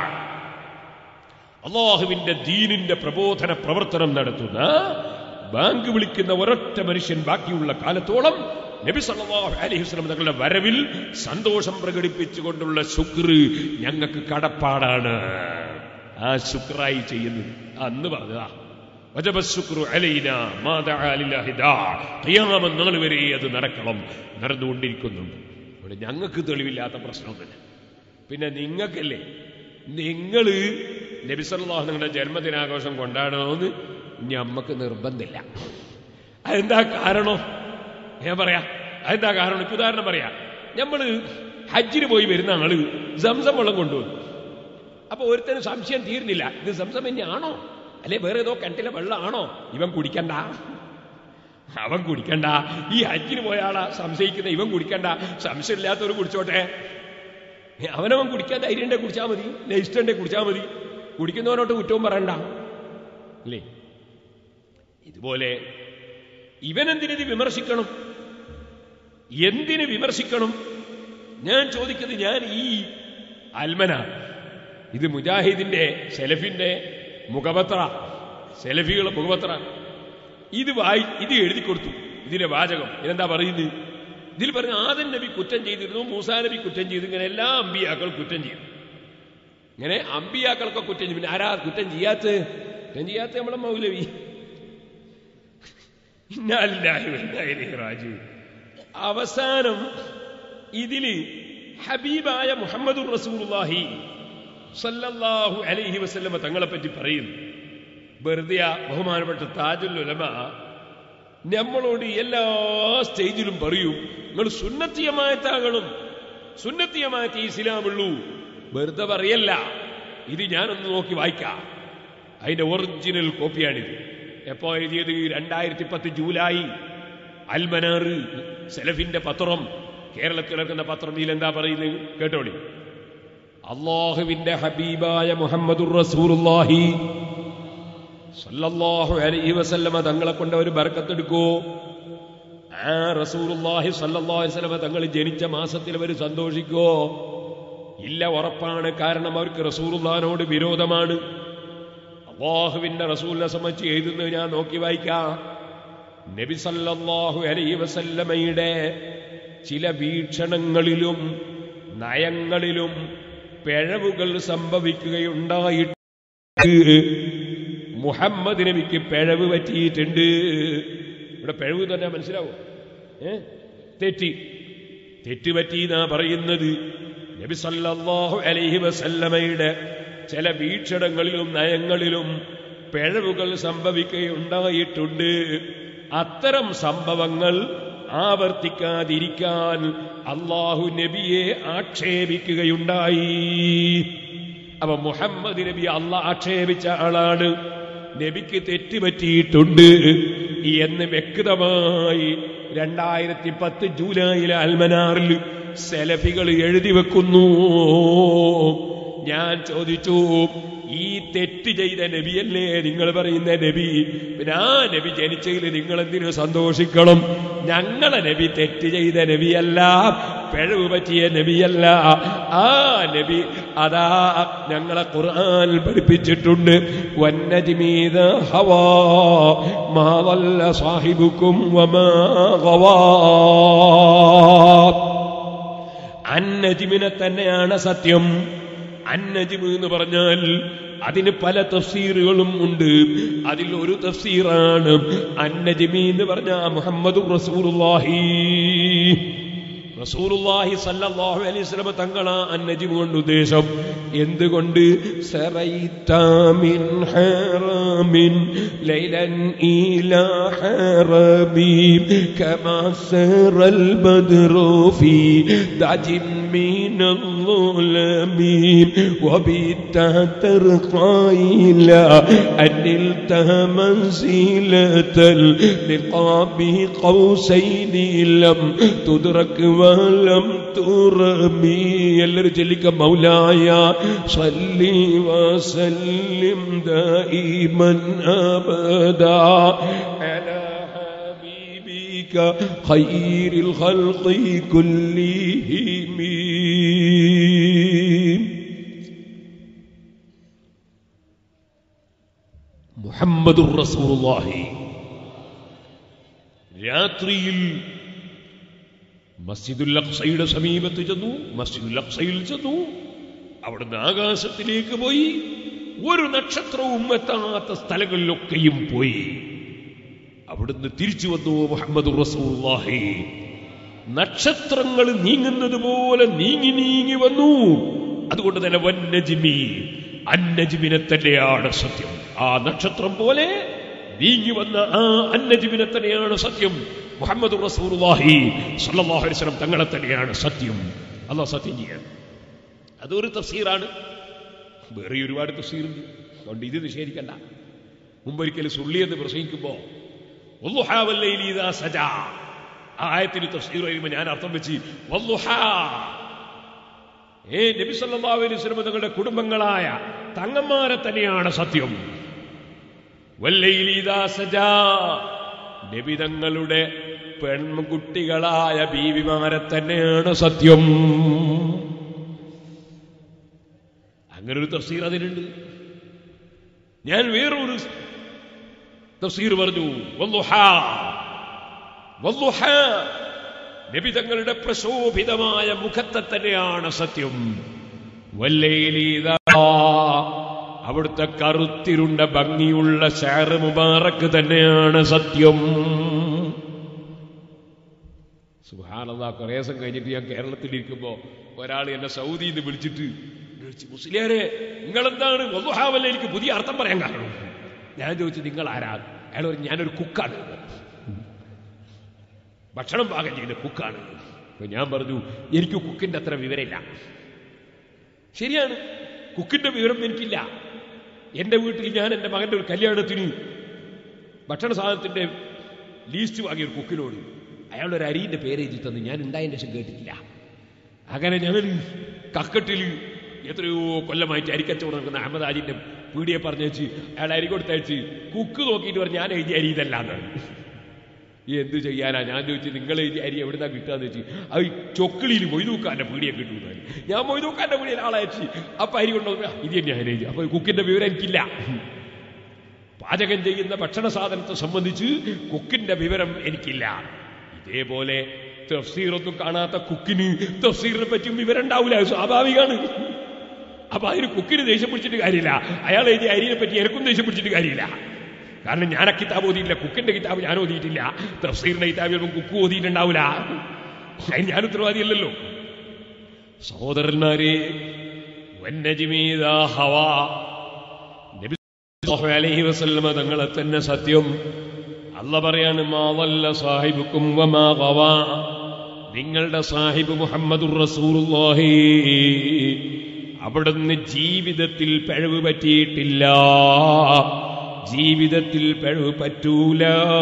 അള്ളാഹുവിന്റെ ദീനിന്റെ പ്രബോധന പ്രവർത്തനം നടത്തുന്ന ബാങ്ക് വിളിക്കുന്ന ഒരൊറ്റ മനുഷ്യൻ ബാക്കിയുള്ള കാലത്തോളം നബി സല്ലല്ലാഹു അലൈഹി വസല്ലം തങ്ങളുടെ വരവിൽ സന്തോഷം പ്രകടിപ്പിച്ചുകൊണ്ടുള്ള ശുക്ർ ഞങ്ങൾക്ക് കടപ്പാടാണ് ആ ശുക്രായി ചെയ്യുന്നത് അന്ന് പറഞ്ഞതാ വജബ ശുക്രു അലൈന മാ ദഅ ലില്ലാഹി ദാ ഖിയാമത്ത് നാൾ വരെ അത് നടക്കണം നടന്നുകൊണ്ടിരിക്കുന്നുണ്ട് ഇവിടെ ഞങ്ങൾക്ക് തെളിവില്ലാത്ത പ്രശ്നമൊന്നുമില്ല പിന്നെ നിങ്ങൾക്കല്ലേ നിങ്ങള് നബി സല്ലല്ലാഹു നിങ്ങളുടെ ജന്മദിനാഘോഷം കൊണ്ടാടണമെന്ന് ഞമ്മക്ക് നിർബന്ധമില്ല അതെന്താ കാരണം ഞാൻ പറയാ അതെന്താ കാരണം ഇപ്പൊ ഉദാഹരണം പറയാ നമ്മള് ഹജ്ജിന് പോയി വരുന്ന ആള് സംസം വെള്ളം കൊണ്ടുവന്നു അപ്പൊ ഒരുത്തന് സംശയം തീർന്നില്ല ഇത് സംസം തന്നെയാണോ അല്ലെ വേറെ ഏതോ കിണറ്റിലെ വെള്ളമാണോ ഇവൻ കുടിക്കണ്ട അവൻ കുടിക്കണ്ട ഈ ഹജ്ജിന് പോയ ആളാ സംശയിക്കുന്ന ഇവൻ കുടിക്കണ്ട സംശയമില്ലാത്തവർ കുടിച്ചോട്ടെ അവനവൻ കുടിക്കാൻ ധൈര്യണ്ടെ കുടിച്ചാൽ മതി ഇഷ്ടണ്ടെ കുടിച്ചാൽ മതി കുടിക്കുന്നവനോട്ട് കുറ്റവും പറയണ്ട അല്ലേ ഇതുപോലെ ഇവനെന്തിനിത് വിമർശിക്കണം എന്തിന് വിമർശിക്കണം ഞാൻ ചോദിക്കുന്നത് ഞാൻ ഈ അൽമന ഇത് മുജാഹിദിന്റെ സെലഫിന്റെ മുഖപത്ര സെലഫികളുടെ മുഖപത്ര ഇത് വായി ഇത് എഴുതി കൊടുത്തു ഇതിന്റെ വാചകം ഇതെന്താ പറയുന്നത് ഇതിൽ പറഞ്ഞ ആദൻ നബി കുറ്റം ചെയ്തിരുന്നു മൂസാ നബി കുറ്റം ചെയ്തു ഇങ്ങനെ എല്ലാ അമ്പിയാക്കളും കുറ്റം ചെയ്തു ഇങ്ങനെ അമ്പിയാക്കളൊക്കെ കുറ്റം ചെയ്തു പിന്നെ ആരാ കുറ്റം ചെയ്യാത്ത കുറ്റം ചെയ്യാത്ത നമ്മളെ മൗലവി ഇന്നാലില്ലാഹി വ ഇന്നാ ഇലൈഹി റാജിഊൻ. അവസാനം ഇതില് ഹബീബായ മുഹമ്മദുർ റസൂലുള്ളാഹി സല്ലല്ലാഹു അലൈഹി വസല്ലമ തങ്ങളെ പറ്റി പറയുന്നു വെറുതെ ആ ബഹുമാനപ്പെട്ട താജുൽ ഉലമ നമ്മളോട് എല്ലാ സ്റ്റേജിലും പറയും നിങ്ങൾ സുന്നത്തിയമായത്താകണം സുന്നത്തിയമായത്തെ ഇസ്ലാമുള്ളൂ വെറുതെ പറയല്ല ഇത് ഞാനൊന്ന് നോക്കി വായിക്കാം അതിന്റെ ഒറിജിനൽ കോപ്പിയാണിത് എപ്പോ എഴുതിയത് രണ്ടായിരത്തി പത്ത് ജൂലൈ അൽമനാർ സെലഫിന്റെ പത്രം കേരളത്തിൽ ഇറക്കുന്ന പത്രം ഇതിൽ എന്താ പറയുന്നത് കേട്ടോളി അള്ളാഹുവിന്റെ ഹബീബായ മുഹമ്മദുർ റസൂലുള്ളാഹി സല്ലല്ലാഹു അലൈഹി വസല്ലമ തങ്ങളെ കൊണ്ട് ഒരു ബർക്കത്തെടുക്കോ ആ റസൂലുള്ളാഹി സല്ലല്ലാഹു അലൈഹി വസല്ലമ തങ്ങൾ ജനിച്ച മാസത്തിൽ അവർ സന്തോഷിക്കോ ഇല്ല ഉറപ്പാണ് കാരണം അവർക്ക് റസൂലുള്ളാഹിനോട് വിരോധമാണ് അള്ളാഹുവിന്റെ റസൂലിനെ സംബന്ധിച്ച് എഴുതുന്നത് ഞാൻ നോക്കി വായിക്കാം നബി സല്ലല്ലാഹു അലൈഹി വസല്ലമയുടെ ചില വീക്ഷണങ്ങളിലും നയങ്ങളിലും പിഴവുകൾ സംഭവിക്കുകയുണ്ടായിട്ട് മുഹമ്മദ് നബിക്ക് പിഴവ് പറ്റിയിട്ടുണ്ട് ഇവിടെ പിഴവ് തന്നെ മനസ്സിലാവോ ഏ തെറ്റി തെറ്റ് പറ്റി എന്നാ പറയുന്നത് നബി സല്ലല്ലാഹു അലൈഹി വസല്ലമയുടെ ചില വീക്ഷണങ്ങളിലും നയങ്ങളിലും പിഴവുകൾ സംഭവിക്കുകയുണ്ടായിട്ടുണ്ട് അത്തരം സംഭവങ്ങൾ ആവർത്തിക്കാതിരിക്കാൻ അള്ളാഹു നബിയെ ആക്ഷേപിക്കുകയുണ്ടായി അപ്പൊ മുഹമ്മദ് നബി അള്ളാഹ് ആക്ഷേപിച്ച ആളാണ് നബിക്ക് തെറ്റുപറ്റിയിട്ടുണ്ട് എന്ന് വ്യക്തമായി രണ്ടായിരത്തി പത്ത് ജൂലൈയിലെ അൽമനാറിൽ സെലഫികൾ എഴുതി വെക്കുന്നു ഞാൻ ചോദിച്ചു ഈ തെറ്റ് ചെയ്ത നബിയല്ലേ നിങ്ങൾ പറയുന്ന നബി പിന്നെ ആ നബി ജനിച്ചതിൽ നിങ്ങൾ എന്തിനു സന്തോഷിക്കണം ഞങ്ങളെ നബി തെറ്റ് ചെയ്ത നബിയല്ല പിഴവ് പറ്റിയ നബിയല്ല ആ നബി അതാ ഞങ്ങളെ ഖുർആൻ പഠിപ്പിച്ചിട്ടുണ്ട് വന്നജിമീത ഹവാ മാവല്ല സാഹിബുക്കും വമാ ഗവാ അന്നജിമിനെ തന്നെയാണ് സത്യം അന്നജിമ് എന്ന് പറഞ്ഞാൽ അതിന് പല തഫ്സീറുകളും ഉണ്ട് അതിൽ ഒരു തഫ്സീറാണ് അന്നജിമി എന്ന് പറഞ്ഞ മുഹമ്മദ് റസൂലുള്ളാഹി റസൂലുള്ളാഹി സല്ലല്ലാഹു അലൈഹി വസല്ലം തങ്ങളാ അന്നജിമ് കൊണ്ട് ഉദ്ദേശം എന്തുകൊണ്ട് സറൈത മിൻ ഹറമിൻ ലൈലൻ ഇലാ ഹറമി കമാ സറൽ ബദ്റു ഫീ ദജിം من الظلم وبت ترقى إلى أن نلت منزلة اللقاء قوسين لم تدرك ولم ترمي എല്ലാവരും ചൊല്ലിക്ക മൗലായ صلي وسلم دائما أبدا على حبيبك خير الخلق كلهم മുഹമ്മദുർ റസൂലുള്ളാഹി രാത്രിയിൽ മസ്ജിദുൽ അക്സയുടെ സമീപത്ത് ചെന്നു മസ്ജിദുൽ അക്സയിൽ ചെന്നു അവിടുന്ന് ആകാശത്തിലേക്ക് പോയി ഒരു നക്ഷത്രവും എത്താത്ത സ്ഥലങ്ങളിലൊക്കെയും പോയി അവിടുന്ന് തിരിച്ചു വന്നു മുഹമ്മദ് റസൂലുള്ളാഹി നക്ഷത്രങ്ങൾ നീങ്ങുന്നത് പോലെ നീങ്ങി നീങ്ങി വന്നു അതുകൊണ്ട് തന്നെ വന്നജിമി അന്നജിമിനെ തന്നെയാണ് സത്യം ആ നക്ഷത്രം പോലെ നീങ്ങി വന്ന ആ അന്നജിമിനെ തന്നെയാണ് സത്യം മുഹമ്മദ് റസൂലുള്ളാഹി സ്വല്ലല്ലാഹു അലൈഹി വസല്ലം തങ്ങളെ തന്നെയാണ് സത്യം അല്ലാഹ് സത്യം ചെയ്യാൻ അതൊരു തഫ്സീറാണ് വേറെ ഒരുപാട് തഫ്സീറുണ്ട് അതുകൊണ്ട് ഇത് നിഷേധിക്കണ്ട മുമ്പൊരിക്കൽ സുള്ളി എന്ന് പ്രസംഗിക്കുമ്പോ വല്ലുഹാ വല്ലൈലി ഇദാ സജാ ആ ആയത്തിന് തഫ്സീർ കഴിയുമ്പോൾ ഞാൻ അർത്ഥം വെച്ച് വല്ലുഹാ ഏ നബി സല്ലല്ലാഹു അലൈഹി വസല്ലം തങ്ങളുടെ കുടുംബങ്ങളായ തങ്ങന്മാരെ തന്നെയാണ് സത്യം വല്ലൈലി ഇദാ സജാ നബി തങ്ങളുടെ പെൺകുട്ടികളായ ബീവിമാരെ തന്നെയാണ് സത്യം അങ്ങനെ ഒരു തഫ്സീർ അതിനുണ്ട് ഞാൻ വേറൊരു തഫ്സീർ പറഞ്ഞു വല്ലുഹാ വല്ലുഹാ നബി തങ്ങളുടെ പ്രശോഭിതമായ മുഖത്തെ തന്നെയാണ് സത്യം വല്ലയിലീതാ അവിടുത്തെ കറുത്തിരുണ്ട ഭംഗിയുള്ള ഷാറ് മുബാറക്ക് തന്നെയാണ് സത്യം സുഹാനന്ദ കുറേ ദിവസം കഴിഞ്ഞിട്ട് ഞാൻ കേരളത്തിലിരിക്കുമ്പോ ഒരാൾ എന്നെ സൗദിയിൽ നിന്ന് വിളിച്ചിട്ട് വിളിച്ച് മുസ്ലിയാരെ നിങ്ങളെന്താണ് വല്ലുഹാവല്ല എനിക്ക് പുതിയ അർത്ഥം പറയാൻ കാരണം ഞാൻ ചോദിച്ചു നിങ്ങൾ ആരാ അയാൾ പറഞ്ഞു ഞാനൊരു കുക്കാണ് ഭക്ഷണം പാകം ചെയ്യുന്ന കുക്കാണ് അപ്പൊ ഞാൻ പറഞ്ഞു എനിക്ക് കുക്കിന്റെ അത്ര വിവരമില്ല ശരിയാണ് കുക്കിന്റെ വിവരം എനിക്കില്ല എന്റെ വീട്ടിൽ ഞാൻ എന്റെ മകന്റെ ഒരു കല്യാണത്തിന് ഭക്ഷണ സാധനത്തിന്റെ ലീസ്റ്റ് വാങ്ങിയ ഒരു കുക്കിനോട് അയാൾ ഒരു അരിന്റെ പേര് എഴുതി തന്നു ഞാൻ ഉണ്ടായതിന്റെ ശേഷം കേട്ടിട്ടില്ല അങ്ങനെ ഞങ്ങൾ കക്കട്ടിൽ എത്രയോ കൊല്ലമായിട്ട് അരിക്കച്ചവടം നടക്കുന്ന അഹമ്മദ് ആജിന്റെ പീടിയെ പറഞ്ഞേച്ച് അയാൾ അരി കൊടുത്തയച്ച് കുക്ക് നോക്കിയിട്ട് പറഞ്ഞു ഞാൻ എഴുതിയ അരി ഇതല്ല എന്നാണ് ഈ എന്ത് ചെയ്യാനാ ഞാൻ ചോദിച്ചു നിങ്ങൾ എഴുതിയ അരി എവിടുന്നാ കിട്ടാന്ന് വെച്ച് അത് ചൊക്കിളിയിൽ മൊയ്തൂക്കാന്റെ പീടിയെ കിട്ടുന്നത് ഞാൻ മൊയ്തൂക്കാന്റെ പീടിയിൽ ആളയച്ച് അപ്പൊ അരി കൊണ്ടുവന്നു ഇത് ഞാൻ എഴുതി അപ്പൊ കുക്കിന്റെ വിവരം എനിക്കില്ല പാചകം ചെയ്യുന്ന ഭക്ഷണ സാധനത്തെ സംബന്ധിച്ച് കുക്കിന്റെ വിവരം എനിക്കില്ല ഇതേപോലെ തഫ്സീറൊന്നും കാണാത്ത കുക്കിന് തഫ്സീറിനെ പറ്റിയും വിവരം ഉണ്ടാവില്ല അത് സ്വാഭാവികമാണ് അപ്പൊ അതിന് കുക്കിന് ദേഷ്യം പിടിച്ചിട്ട് കാര്യമില്ല അയാൾ എഴുതിയ അരിയെ പറ്റി എനിക്കും ദേഷ്യം പിടിച്ചിട്ട് കാര്യമില്ല കാരണം ഞാൻ ആ കിതാബ് ഓതിയിട്ടില്ല കുക്കിന്റെ കിതാബ് ഞാൻ ഓതിയിട്ടില്ല തഫ്സീറിന്റെ കിതാബ് ചിലപ്പോൾ കുക്ക് ഓതിയിട്ടുണ്ടാവില്ല അതിന് ഞാൻ ഉത്തരവാദിയല്ലല്ലോ സഹോദരന്മാരെ വന്യജിമീത ഹവ നബി സല്ലല്ലാഹു അലൈഹി വസല്ലമ തങ്ങളെ തന്നെ സത്യം അല്ല പറയാണ് മാവല്ല സാഹിബുക്കും വമാ ഗവാ നിങ്ങളുടെ സാഹിബ് മുഹമ്മദുർ റസൂലുള്ളാഹി അവിടുന്ന് ജീവിതത്തിൽ പിഴവ് പറ്റിയിട്ടില്ല ജീവിതത്തിൽ പിഴവ് പറ്റൂല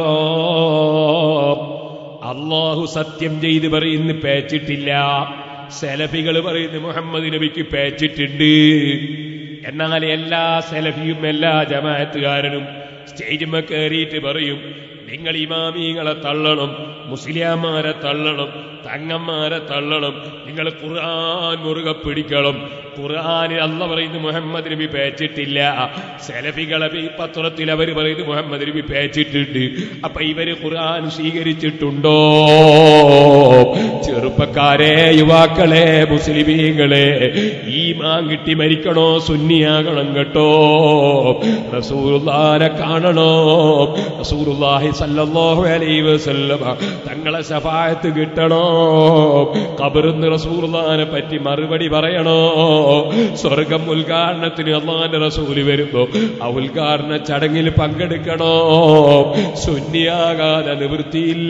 അള്ളാഹു സത്യം ചെയ്ത് പറയുന്നു പേച്ചിട്ടില്ല സെലഫികൾ പറയുന്നു മുഹമ്മദ് നബിക്ക് പേച്ചിട്ടുണ്ട് എന്നാൽ എല്ലാ സെലഫിയും എല്ലാ ജമാഅത്തുകാരനും സ്റ്റേജിന്മ കയറിയിട്ട് പറയും നിങ്ങൾ ഇമാമിങ്ങളെ തള്ളണം മുസ്ലിയാമാരെ തള്ളണം തങ്ങന്മാരെ തള്ളണം നിങ്ങൾ ഖുർആൻ മുറുകെ പിടിക്കണം ഖുർആനിൽ അല്ല പറയുന്നു മുഹമ്മദ് നബി പേച്ചിട്ടില്ല സെലഫികളെ ഈ പത്രത്തിൽ അവർ പറയുന്നു മുഹമ്മദ് നബി പേച്ചിട്ടുണ്ട് അപ്പൊ ഇവര് ഖുർആൻ സ്വീകരിച്ചിട്ടുണ്ടോ ചെറുപ്പക്കാരെ യുവാക്കളെ മുസ്ലിമീങ്ങളെ ഈ മാൻ കിട്ടി മരിക്കണോ സുന്നിയാകണം കേട്ടോ റസൂലുള്ളാനെ കാണണോ റസൂലുള്ളാഹി സല്ലല്ലാഹു അലൈഹി വസല്ലമ തങ്ങളെ ശഫായത്ത് കിട്ടണോ ഖബറിന്ന് റസൂലുള്ളാനെ പറ്റി മറുപടി പറയണോ സ്വർഗം ഉദ്ഘാടനത്തിന് അള്ളാന്റെ റസൂല് വരുമ്പോ ആ ഉദ്ഘാടന ചടങ്ങിൽ പങ്കെടുക്കണോ സുന്നിയാകാതെ നിവൃത്തിയില്ല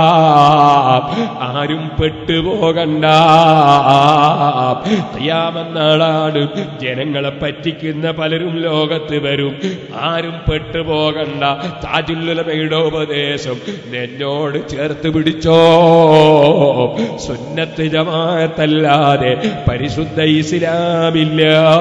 ആരും പെട്ടുപോകണ്ട തയ്യാമെന്നാളാണ് ജനങ്ങളെ പറ്റിക്കുന്ന പലരും ലോകത്ത് വരും ആരും പെട്ടുപോകണ്ട താജുല്ലുലമയുടെ ഉപദേശം നെഞ്ഞോട് ചേർത്ത് പിടിച്ചോ സുന്നത്ത് ജമാഅത്തല്ലാതെ പരിശുദ്ധ ഇസ്ലാമില്ല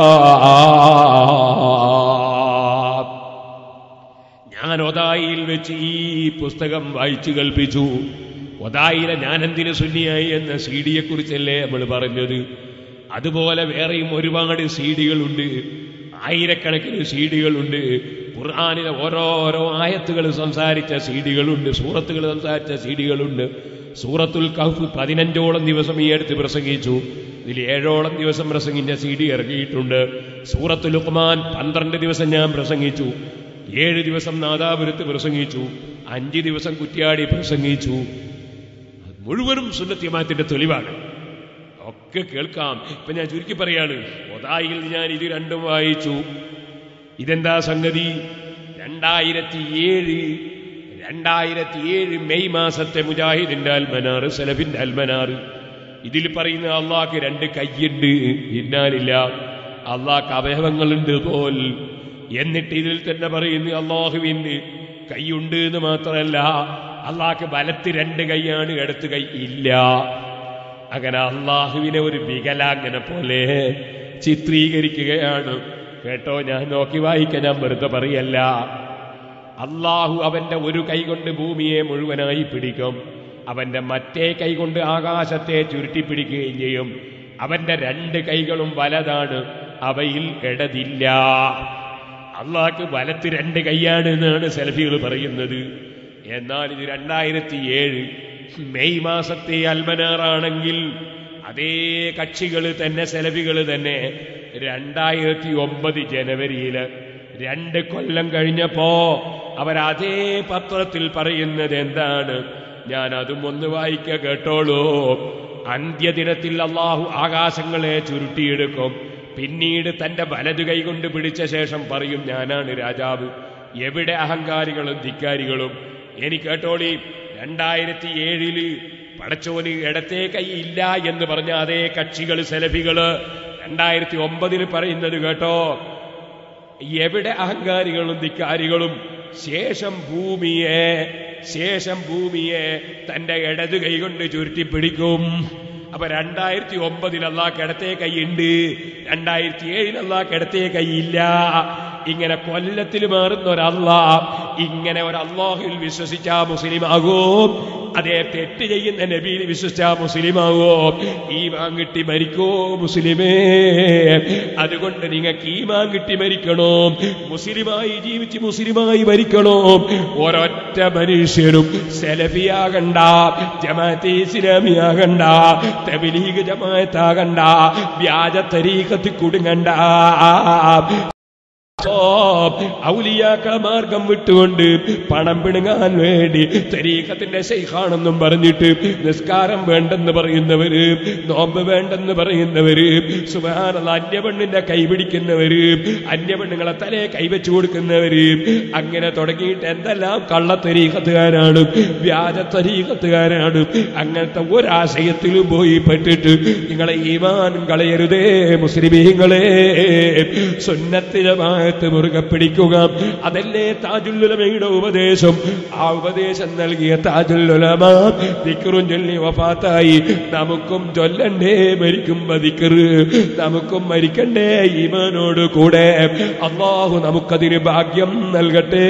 ഞാൻ ഒതായിൽ വെച്ച് ഈ പുസ്തകം വായിച്ചു കൽപ്പിച്ചു ഒതായിലെ ഞാനെന്തിന് സുന്നിയായി എന്ന സി ഡിയെ കുറിച്ചല്ലേ നമ്മൾ പറഞ്ഞത് അതുപോലെ വേറെയും ഒരുപാട് സി ഡികളുണ്ട് ആയിരക്കണക്കിന് സി ഡികളുണ്ട് ഖുർആാനിലെ ഓരോരോ ആയത്തുകൾ സംസാരിച്ച സി ഡികളുണ്ട് സൂറത്തുകൾ സംസാരിച്ച സി ഡികളുണ്ട് സൂറത്തുൽ കഹ്ഫ് പതിനഞ്ചോളം ദിവസം ഈ അടുത്ത് പ്രസംഗിച്ചു ഇതിൽ ഏഴോളം ദിവസം പ്രസംഗിച്ച സി ഡി ഇറങ്ങിയിട്ടുണ്ട് സൂറത്തുൽ ലുഖ്മാൻ പന്ത്രണ്ട് ദിവസം ഞാൻ പ്രസംഗിച്ചു ഏഴ് ദിവസം നാദാപുരത്ത് പ്രസംഗിച്ചു അഞ്ച് ദിവസം കുറ്റ്യാടി പ്രസംഗിച്ചു അത് മുഴുവനും സുന്നത്യമാത്തിന്റെ തെളിവാണ് ഒക്കെ കേൾക്കാം ഇപ്പൊ ഞാൻ ചുരുക്കി പറയാണ് ഒതായിൽ ഞാൻ ഇത് രണ്ടും വായിച്ചു ഇതെന്താ സംഗതി രണ്ടായിരത്തി ഏഴ് രണ്ടായിരത്തി ഏഴ് മെയ് മാസത്തെ മുജാഹിദിന്റെ അൽമനാർ സലഫിന്റെ അൽമനാർ ഇതിൽ പറയുന്ന അള്ളാഹ്ക്ക് രണ്ട് കയ്യുണ്ട് ഇന്നാലില്ല അള്ളാഹ്ക്ക് അവയവങ്ങളുണ്ട് പോൽ എന്നിട്ട് ഇതിൽ തന്നെ പറയുന്നു അള്ളാഹുവിന് കൈയുണ്ട് എന്ന് മാത്രമല്ല അള്ളാഹ്ക്ക് വലത്ത് രണ്ട് കൈയാണ് ഇടത്ത് കൈ ഇല്ല അങ്ങനെ അള്ളാഹുവിനെ ഒരു വികലാംഗനെ പോലെ ചിത്രീകരിക്കുകയാണ് കേട്ടോ ഞാൻ നോക്കി വായിക്കാൻ ഞാൻ വെറുതെ പറയല്ല അള്ളാഹു അവന്റെ ഒരു കൈ കൊണ്ട് ഭൂമിയെ മുഴുവനായി പിടിക്കും അവന്റെ മറ്റേ കൈ കൊണ്ട് ആകാശത്തെ ചുരുട്ടി പിടിക്കുകയും ചെയ്യും അവന്റെ രണ്ട് കൈകളും വലതാണ് അവയിൽ ഇടതില്ല അള്ളാഹ്ക്ക് വലത്ത് രണ്ട് കൈയാണ് എന്നാണ് സെൽഫികൾ പറയുന്നത് എന്നാൽ ഇത് രണ്ടായിരത്തി ഏഴ് മെയ് മാസത്തെ അൽമനാറാണെങ്കിൽ അതേ കക്ഷികൾ തന്നെ സെലഫികൾ തന്നെ രണ്ടായിരത്തി ഒമ്പത് ജനുവരിയിൽ രണ്ട് കൊല്ലം കഴിഞ്ഞപ്പോ അവരതേ പത്രത്തിൽ പറയുന്നത് എന്താണ് ഞാൻ അതും ഒന്ന് വായിക്ക കേട്ടോളൂ അന്ത്യദിനത്തിൽ അള്ളാഹു ആകാശങ്ങളെ ചുരുട്ടിയെടുക്കും പിന്നീട് തന്റെ വലതു കൈ കൊണ്ട് പിടിച്ച ശേഷം പറയും ഞാനാണ് രാജാവ് എവിടെ അഹങ്കാരികളും ധിക്കാരികളും എനിക്ക് കേട്ടോളി രണ്ടായിരത്തി ഏഴില് പടച്ചോന് ഇടത്തെ കൈ ഇല്ല എന്ന് പറഞ്ഞ അതേ കക്ഷികൾ സെലഫികള് രണ്ടായിരത്തി ഒമ്പതിന് പറയുന്നത് കേട്ടോ എവിടെ അഹങ്കാരികളും ധിക്കാരികളും ശേഷം ഭൂമിയെ ശേഷം ഭൂമിയെ തന്റെ ഇടത് കൈകൊണ്ട് ചുരുട്ടി പിടിക്കും അപ്പൊ രണ്ടായിരത്തി ഒമ്പതിൽ അള്ളാഹ് കിടത്തേ കൈയുണ്ട് രണ്ടായിരത്തി ഏഴിൽ അള്ളാഹ് കിടത്തേ കൈയില്ല ഇങ്ങനെ കൊല്ലത്തിൽ മാറുന്ന ഒരല്ല ഇങ്ങനെ ഒരു അള്ളാഹുവിൽ വിശ്വസിച്ച മുസ്ലിമാകും അതേ തെറ്റ് ചെയ്യുന്ന നബിയിൽ വിശ്വസിച്ച മുസ്ലിമാകും ഈ കിട്ടി മരിക്കോ മുസ്ലിമേ അതുകൊണ്ട് നിങ്ങൾക്ക് ഈ കിട്ടി മരിക്കണോ മുസ്ലിമായി ജീവിച്ച് മുസ്ലിമായി മരിക്കണോ ഒരൊറ്റ മനുഷ്യരും സെലഫിയാകണ്ട ജമാഅത്തെ ഇസ്ലാമിയാകണ്ട തബലീഗ് ജമാഅത്താകണ്ട വ്യാജ തരീഖത്ത് കുടുങ്ങണ്ട ഔലിയാക്ക മാർഗം വിട്ടുകൊണ്ട് പണം പിണങ്ങാൻ വേണ്ടി തരീഖത്തിന്റെ ശൈഖാണെന്നും പറഞ്ഞിട്ട് നിസ്കാരം വേണ്ടെന്ന് പറയുന്നവര് നോമ്പ് വേണ്ടെന്ന് പറയുന്നവര് സുബാനുള്ള അന്യപെണ്ണിന്റെ കൈ പിടിക്കുന്നവര് അന്യപെണ്ണുങ്ങളെ തലേ കൈവച്ചു കൊടുക്കുന്നവര് അങ്ങനെ തുടങ്ങിയിട്ട് എന്തെല്ലാം കള്ളത്തരീഖത്തുകാരാണ് വ്യാജ തരീഖത്തുകാരാണ് അങ്ങനത്തെ ഒരാശയത്തിലും പോയി പെട്ടിട്ട് നിങ്ങളെ ഈമാൻ കളയരുതേ മുസ്ലിമീങ്ങളെ സുന്നത്ത് ജമാഅത്ത് മുറുകെ പിടിക്കുക അതല്ലേ താജുല്ലുലമയുടെ ഉപദേശം ആ ഉപദേശം നൽകിയ താജുല്ലുലമ ദിക്റും ചൊല്ലി വഫാത്തായി നമുക്കും ചൊല്ലണ്ടേ മരിക്കുമ്പോ ദിക്റ് നമുക്കും മരിക്കണ്ടേ ഈമാനോട് കൂടെ അള്ളാഹു നമുക്കതിന് ഭാഗ്യം നൽകട്ടെ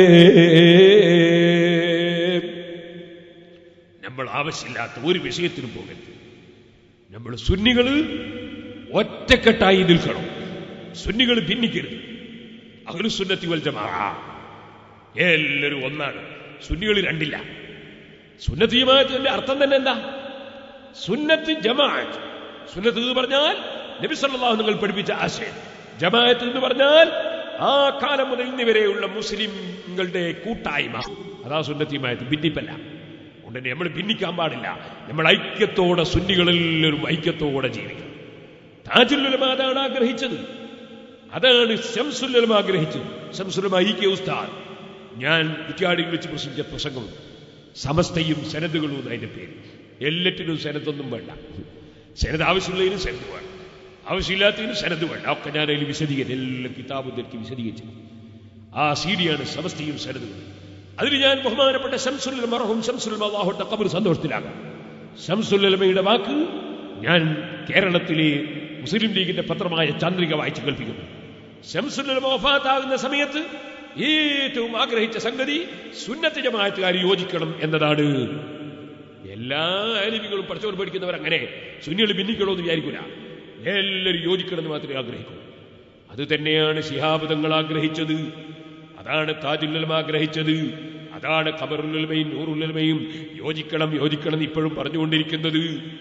നമ്മൾ ആവശ്യമില്ലാത്ത ഒരു വിഷയത്തിനും പോകരുത് നമ്മൾ സുന്നികൾ ഒറ്റക്കെട്ടായി നിൽക്കണം സുന്നികൾ ഭിന്നിക്കരുത് അകലു സുന്നത്തി വൽ ജമാ എല്ലാവരും ഒന്നാണ് സുന്നികൾ രണ്ടില്ല സുന്നത്ത് ജമാഅത്തിന്റെ അർത്ഥം തന്നെ എന്താ സുന്നത്ത് ജമാഅത്ത് സുന്നത്ത് എന്ന് പറഞ്ഞാൽ നബി സല്ലല്ലാഹു നിങ്ങൾ പഠിപ്പിച്ച ആശയം ജമാഅത്ത് എന്ന് പറഞ്ഞാൽ ആ കാലം മുതൽ ഇന്ന് വരെയുള്ള മുസ്ലിംകളുടെ കൂട്ടായ്മ അതാ സുന്നത്ത് ജമാഅത്ത് ഭിന്നിപ്പല്ല ഉടനെ നമ്മൾ ഭിന്നിക്കാൻ പാടില്ല നമ്മൾ ഐക്യത്തോടെ സുന്നികളെല്ലാവരും ഐക്യത്തോടെ ജീവിക്കണം താജുല്ലുലമ അതാണ് ആഗ്രഹിച്ചത് അതാണ് ശംസുല്ലുലമ ആഗ്രഹിച്ചത് ശംസുലമ ഐക്യ ഉസ്താദ് ഞാൻ കുറ്റിയാടിയിൽ വെച്ച് പ്രസംഗിച്ച പ്രസംഗം സമസ്തയും സനദുകളും എന്ന് അതിന്റെ പേര് എല്ലാറ്റിനും സനതൊന്നും വേണ്ട സനത് ആവശ്യമുള്ളതിനും സനത് വേണ്ട ആവശ്യമില്ലാത്തതിനും സനത് വേണ്ട ഒക്കെ ഞാൻ അതിൽ വിശദീകരിച്ചു എല്ലാ കിതാബും എനിക്ക് വിശദീകരിച്ചു ആ സീഡിയാണ് സമസ്തയും സനദുകളും അതിൽ ഞാൻ ബഹുമാനപ്പെട്ട ശംസുൽ മറഹും ശംസുൽ അള്ളാഹുട്ട കബർ സന്തോഷത്തിലാകാം ശംസുല്ലമയുടെ വാക്ക് ഞാൻ കേരളത്തിലെ മുസ്ലിം ലീഗിന്റെ പത്രമായ ചന്ദ്രിക വായിച്ചു കേൾപ്പിക്കുന്നു ശംസുല്ലമ വഫാത്താകുന്ന സമയത്ത് ഏറ്റവും ആഗ്രഹിച്ച സംഗതി സുന്നത്ത് ജമാഅത്തുകാർ യോജിക്കണം എന്നതാണ് എല്ലാ അലിമികളും പഠിച്ചവർ പഠിക്കുന്നവർ അങ്ങനെ സുന്നികൾ ഭിന്നിക്കണമെന്ന് വിചാരിക്കില്ല എല്ലാവരും യോജിക്കണമെന്ന് മാത്രമേ ആഗ്രഹിക്കൂ അത് തന്നെയാണ് ശിഹാബുദങ്ങൾ ആഗ്രഹിച്ചത് അതാണ് താജുല്ലമ ആഗ്രഹിച്ചത് അതാണ് ഖബറുല്ലമയും നൂറുല്ലമയും യോജിക്കണം യോജിക്കണം എന്ന് ഇപ്പോഴും പറഞ്ഞുകൊണ്ടിരിക്കുന്നത്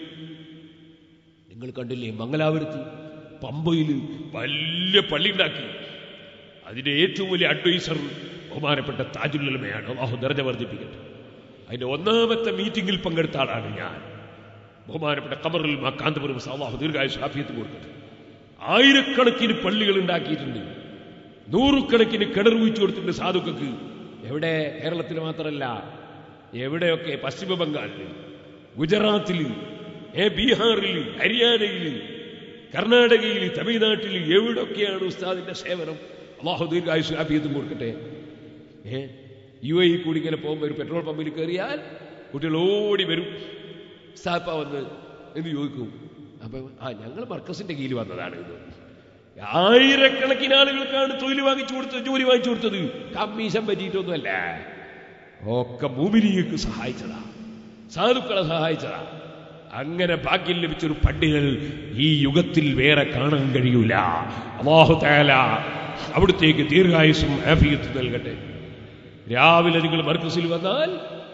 നിങ്ങൾ കണ്ടില്ലേ മംഗലാപുരത്ത് പമ്പയിൽ വലിയ പള്ളി ഉണ്ടാക്കി അതിന്റെ ഏറ്റവും വലിയ അഡ്വൈസർ ബഹുമാനപ്പെട്ട താജുല്ലമയാണ് അള്ളാഹു ദർജ വർദ്ധിപ്പിക്കട്ടെ അതിന്റെ ഒന്നാമത്തെ മീറ്റിംഗിൽ പങ്കെടുത്ത ആളാണ് ഞാൻ ബഹുമാനപ്പെട്ട കമറിൽ കാന്തപുരം അള്ളാഹു ദീർഘായുസ് ആഫിയത്ത് കൊടുക്കട്ടെ ആയിരക്കണക്കിന് പള്ളികൾ ഉണ്ടാക്കിയിട്ടുണ്ട് നൂറുകണക്കിന് കിണർ വീഴ്ച കൊടുത്തിട്ടുണ്ട് സാധുക്കൾക്ക് എവിടെ കേരളത്തിൽ മാത്രമല്ല എവിടെയൊക്കെ പശ്ചിമ ബംഗാളിൽ ഗുജറാത്തിൽ ഏ ബീഹാറിൽ ഹരിയാനയിൽ കർണാടകയിൽ തമിഴ്നാട്ടിൽ എവിടൊക്കെയാണ് ഉസ്താദിന്റെ സേവനം അള്ളാഹു ദീർഘായുസ് ആഫിയത്തും കൊടുക്കട്ടെ ഏ യു എ കൂടി ഇങ്ങനെ പോകുമ്പോൾ ഒരു പെട്രോൾ പമ്പിൽ കയറിയാൽ കുട്ടികൾ ഓടി വരും സാപ്പ വന്ന് എന്ന് ചോദിക്കും അപ്പൊ ആ ഞങ്ങൾ മർക്കസിന്റെ കീഴിൽ വന്നതാണ് ഇത് ആയിരക്കണക്കിന് ആളുകൾക്കാണ് തൊഴിൽ വാങ്ങിച്ചു കൊടുത്തത് ജോലി വാങ്ങിച്ചു കൊടുത്തത് കമ്മീഷൻ പറ്റിയിട്ടൊന്നുമല്ല ഒക്കെ ഭൂമിലിക്ക് സഹായിച്ചതാ സാധുക്കളെ സഹായിച്ചതാ അങ്ങനെ ഭാഗ്യം ലഭിച്ചൊരു പണ്ഡിതൽ ഈ യുഗത്തിൽ വേറെ കാണാൻ കഴിയൂല അള്ളാഹു തയാല അവിടുത്തേക്ക് ദീർഘായുസും ആഫിയത്തും നൽകട്ടെ രാവിലെ നിങ്ങൾ മർക്കസിൽ വന്നാൽ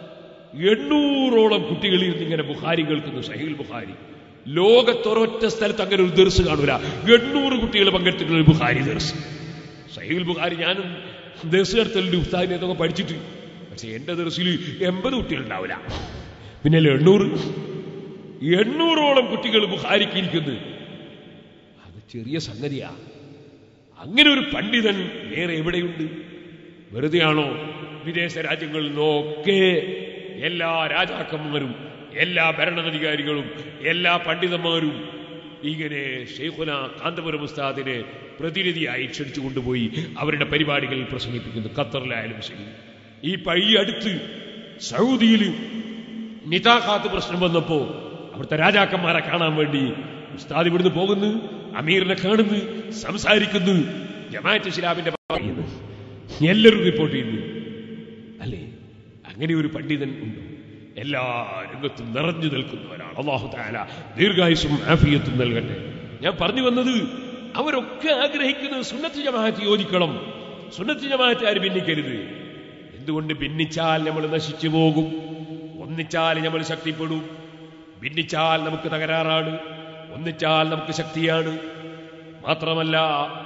എണ്ണൂറോളം കുട്ടികളിൽ നിന്ന് ഇങ്ങനെ ബുഹാരി കേൾക്കുന്നു സഹീൽ ബുഹാരി ലോകത്തൊരൊറ്റ സ്ഥലത്ത് അങ്ങനെ ഒരു ദർസ് കാണൂല എണ്ണൂറ് കുട്ടികൾ പങ്കെടുത്തിട്ടുള്ള ഒരു ബുഹാരി ദർസ് സഹീൽ ബുഹാരി ഞാനും ദർസ് നടത്തലുണ്ട് ഉസ്താദിനെ ഇതൊക്കെ പഠിച്ചിട്ട് പക്ഷെ എന്റെ ദർസിൽ എൺപത് കുട്ടികൾ ഉണ്ടാവില്ല പിന്നെ എണ്ണൂറ് എണ്ണൂറോളം കുട്ടികൾ ബുഹാരിക്ക് ഇരിക്കുന്നു അത് ചെറിയ സംഗതിയാ അങ്ങനെ ഒരു പണ്ഡിതൻ വേറെ എവിടെയുണ്ട് വെറുതെയാണോ വിദേശ രാജ്യങ്ങളിൽ നിന്നൊക്കെ എല്ലാ രാജാക്കന്മാരും എല്ലാ ഭരണാധികാരികളും എല്ലാ പണ്ഡിതന്മാരും ഇങ്ങനെ ഷെയ്ഖുന കാന്തപുരം ഉസ്താദിനെ പ്രതിനിധിയായി ക്ഷണിച്ചു കൊണ്ടുപോയി അവരുടെ പരിപാടികളിൽ പ്രസംഗിപ്പിക്കുന്നു ഖത്തറിലായാലും ശരി ഈ പഴി അടുത്ത് സൗദിയിൽ നിതാഖാത്ത് പ്രശ്നം വന്നപ്പോ അവിടുത്തെ രാജാക്കന്മാരെ കാണാൻ വേണ്ടി ഉസ്താദ് ഇവിടുന്ന് പോകുന്നു അമീറിനെ കാണുന്നു സംസാരിക്കുന്നു ജമാഅത്ത് ഇസ്ലാമിന്റെ പറയുന്നു എല്ലാവരും റിപ്പോർട്ട് ചെയ്യുന്നു അല്ലേ അങ്ങനെ ഒരു പണ്ഡിതൻ ഉണ്ട് എല്ലാ രംഗത്തും നിറഞ്ഞു നിൽക്കുന്നവരാണ് അള്ളാഹു താല ദീർഘായുസും ആഫിയത്തും നൽകട്ടെ ഞാൻ പറഞ്ഞു വന്നത് അവരൊക്കെ ആഗ്രഹിക്കുന്നത് സുന്നത്ത് ജമാഅത്ത് യോജിക്കണം സുന്നത്ത് ജമാഅത്ത് ആര് ഭിന്നിക്കരുത് എന്തുകൊണ്ട് ഭിന്നിച്ചാൽ നമ്മൾ നശിച്ചു പോകും ഒന്നിച്ചാൽ നമ്മൾ ശക്തിപ്പെടും ഭിന്നിച്ചാൽ നമുക്ക് തകരാറാണ് ഒന്നിച്ചാൽ നമുക്ക് ശക്തിയാണ് മാത്രമല്ല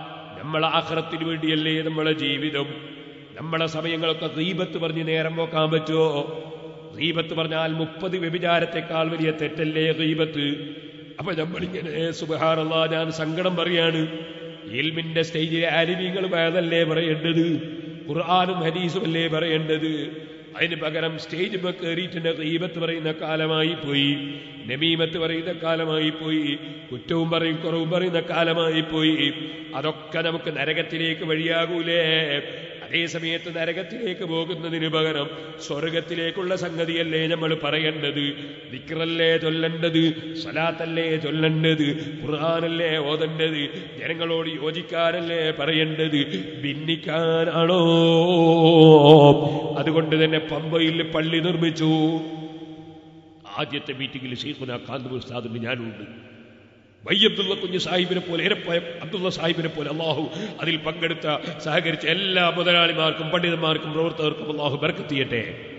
നമ്മളെ ആഹ്റത്തിന് വേണ്ടിയല്ലേ നമ്മളെ ജീവിതം നമ്മളെ സമയങ്ങളൊക്കെ ഗീബത്ത് പറഞ്ഞ് നേരം നോക്കാൻ പറ്റുമോ ഗീബത്ത് പറഞ്ഞാൽ മുപ്പത് വ്യഭിചാരത്തെക്കാൾ വലിയ തെറ്റല്ലേ ഗീബത്ത് അപ്പൊ നമ്മളിങ്ങനെ സുബഹാറല്ല ഞാൻ സങ്കടം പറയാണ് ഇൽമിന്റെ സ്റ്റേജിലെ ആലിമീങ്ങൾ വേദല്ലേ പറയേണ്ടത് ഖുർആാനും ഹദീസും അല്ലേ പറയേണ്ടത് അതിന് പകരം സ്റ്റേജ് കയറിയിട്ടുണ്ട് ഗീബത്ത് പറയുന്ന കാലമായി പോയി നമീമത്ത് പറയുന്ന കാലമായി പോയി കുറ്റവും പറയും കുറവും പറയുന്ന കാലമായി പോയി അതൊക്കെ നമുക്ക് നരകത്തിലേക്ക് വഴിയാകൂലേ അതേ സമയത്ത് നരകത്തിലേക്ക് പോകുന്നതിന് പകരം സ്വർഗത്തിലേക്കുള്ള സംഗതിയല്ലേ നമ്മൾ പറയേണ്ടത് ദിക്റല്ലേ ചൊല്ലേണ്ടത് സലാത്തല്ലേ ചൊല്ലേണ്ടത് ഖുർആാനല്ലേ ഓതേണ്ടത് ജനങ്ങളോട് യോജിക്കാനല്ലേ പറയേണ്ടത് ഭിന്നിക്കാനാണോ അതുകൊണ്ട് തന്നെ പമ്പയിൽ പള്ളി നിർമ്മിച്ചു ആദ്യത്തെ മീറ്റിംഗിൽ ഷെയ്ഖുന കാന്തപുർ ഉസ്താദിന് ഞാനുണ്ട് വൈ അബ്ദുള്ള കുഞ്ഞ് സാഹിബിനെ പോലെ ഏറെപ്പായ അബ്ദുള്ള സാഹിബിനെ പോലെ അള്ളാഹു അതിൽ പങ്കെടുത്ത സഹകരിച്ച എല്ലാ മുതലാളിമാർക്കും പണ്ഡിതന്മാർക്കും പ്രവർത്തകർക്കും അള്ളാഹു ബർക്കത്തിയട്ടെ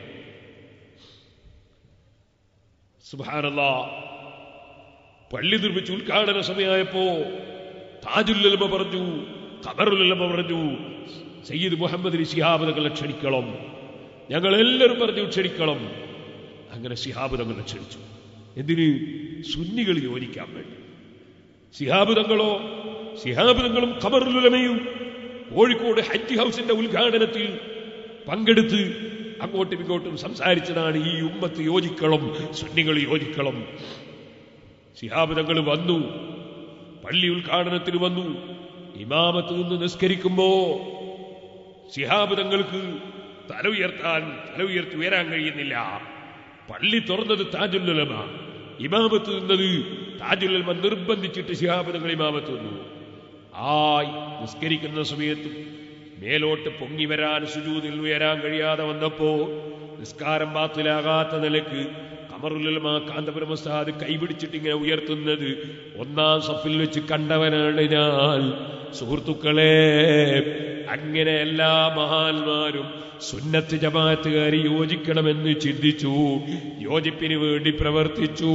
സുബാനല്ലാ പള്ളി നിർമ്മിച്ച് ഉദ്ഘാടന സമയമായപ്പോ താജുല്ലമ പറഞ്ഞു ഖബറുല്ലമ പറഞ്ഞു സയ്യിദ് മുഹമ്മദ് ശിഹാബ് തങ്ങളെ ക്ഷണിക്കണം ഞങ്ങൾ എല്ലാവരും പറഞ്ഞു ക്ഷണിക്കണം അങ്ങനെ ശിഹാബ് തങ്ങളെ ക്ഷണിച്ചു എന്തിന് സുന്നികൾ യോജിക്കാൻ വേണ്ടി ശിഹാബ് തങ്ങളോ ശിഹാബ് തങ്ങളും ഖബറുലുലമയും കോഴിക്കോട് ഹജ്ജ് ഹൗസിന്റെ ഉദ്ഘാടനത്തിൽ പങ്കെടുത്ത് അങ്ങോട്ടും ഇങ്ങോട്ടും സംസാരിച്ചതാണ് ഈ ഉമ്മത്ത് യോജിക്കണം സുന്നികൾ യോജിക്കണം ശിഹാബ് തങ്ങൾ വന്നു പള്ളി ഉദ്ഘാടനത്തിന് വന്നു ഇമാമത്ത് നിന്ന് നിസ്കരിക്കുമ്പോ ശിഹാബ് തങ്ങൾക്ക് തല ഉയർത്താൻ തല ഉയർത്തി ഉയരാൻ കഴിയുന്നില്ല പള്ളി തുറന്നത് താജുല്ലുലമ ഇമാമത്ത് നിന്നത് താജുലുലമ നിർബന്ധിച്ചിട്ട് ശിഹാബ് തങ്ങൾ ഇമാമത്ത് നിന്നു ആ നിസ്കരിക്കുന്ന സമയത്ത് മേലോട്ട് പൊങ്ങി വരാൻ സുജൂതിൽ ഉയരാൻ കഴിയാതെ വന്നപ്പോ നിസ്കാരം ബാത്തിലാകാത്ത നിലക്ക് കമറുലമ കാന്തപുരം ഉസ്താദ് കൈപിടിച്ചിട്ട് ഇങ്ങനെ ഉയർത്തുന്നത് ഒന്നാം സഫിൽ വെച്ച് കണ്ടവനാണ് ഞാൻ സുഹൃത്തുക്കളെ അങ്ങനെ എല്ലാ മഹാന്മാരും സുന്നത്ത് ജമാഅത്തുകാരി യോജിക്കണമെന്ന് ചിന്തിച്ചു യോജിപ്പിന് വേണ്ടി പ്രവർത്തിച്ചു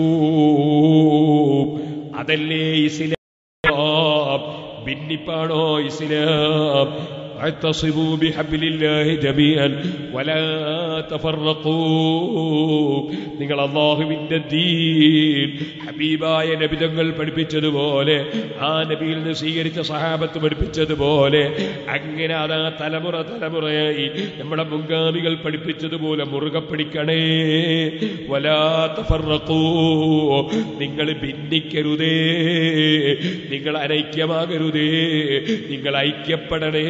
അതല്ലേ ഇസ്ലാം ഭിന്നിപ്പാണോ ഇസ്ലാം اعتصموا بحبل الله جميعا ولا تفرقوا നിങ്ങൾ അള്ളാഹുവിന്റെ ദീൻ ഹബീബായ നബിതങ്ങൾ പഠിപ്പിച്ചതുപോലെ ആ നബിയിൽ നിന്ന് സ്വീകരിച്ച സഹാബത്ത് പഠിപ്പിച്ചതുപോലെ അങ്ങനെ അതാ തലമുറ തലമുറയായി നമ്മുടെ മുൻഗാമികൾ പഠിപ്പിച്ചതുപോലെ മുറുകെ പിടിക്കണേ വലാത്ത ഫർറക്കൂ നിങ്ങൾ ഭിന്നിക്കരുതേ നിങ്ങൾ അനൈക്യമാകരുതേ നിങ്ങൾ ഐക്യപ്പെടണേ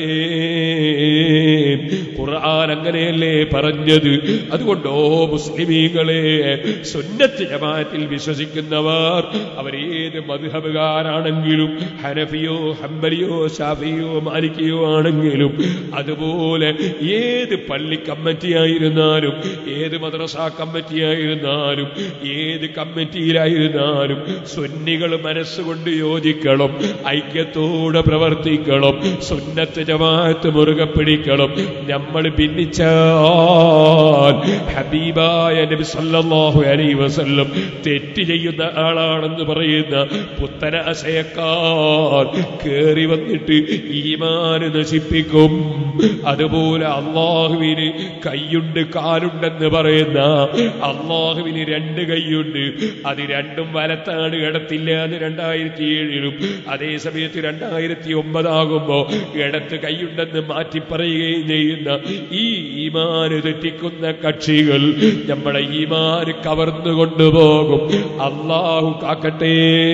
ഖുർആൻ അങ്ങനെയല്ലേ പറഞ്ഞത് അതുകൊണ്ടോ മുസ്ലിമീങ്ങളെ സുന്നത്ത് ജമാഅത്തിൽ വിശ്വസിക്കുന്നവർ അവരേത് മധുഹബുകാരാണെങ്കിലും ഹനഫിയോ ഹംബലിയോ ഷാഫിയോ മാലിക്കിയോ ആണെങ്കിലും അതുപോലെ ഏത് പള്ളി കമ്മിറ്റിയായിരുന്നാലും ഏത് മദ്രസ കമ്മിറ്റിയായിരുന്നാലും ഏത് കമ്മിറ്റിയിലായിരുന്നാലും സുന്നികൾ മനസ്സുകൊണ്ട് യോജിക്കണം ഐക്യത്തോടെ പ്രവർത്തിക്കണം സുന്നത്ത് ജമാഅത്ത് മുറുകെ പിടിക്കണം നമ്മൾ ഭിന്നിച്ചാൽ ഹബീബായ നബി സല്ലല്ലാഹു അലൈഹി വസല്ലം തെറ്റ് ചെയ്യുന്ന ആളാണെന്ന് പറയുന്ന പുത്തനാശയക്കാർ കേറി വന്നിട്ട് ഈമാന് നശിപ്പിക്കും അതുപോലെ അള്ളാഹുവിന് കൈയുണ്ട് കാലുണ്ടെന്ന് പറയുന്ന അള്ളാഹുവിന് രണ്ട് കൈയുണ്ട് അത് രണ്ടും വലത്താണ് ഇടത്തില്ല എന്ന് രണ്ടായിരത്തി ഏഴിലും അതേ സമയത്ത് രണ്ടായിരത്തി ഒമ്പതാകുമ്പോ ഇടത്ത് കൈയുണ്ടെന്ന് മാറ്റി പറയുകയും ചെയ്യുന്ന ഈ ഈമാന് തെറ്റിക്കുന്ന കക്ഷികൾ നമ്മളെ ഈമാന് കവർന്നു കൊണ്ടുപോകും അള്ളാഹു കാക്കട്ടെ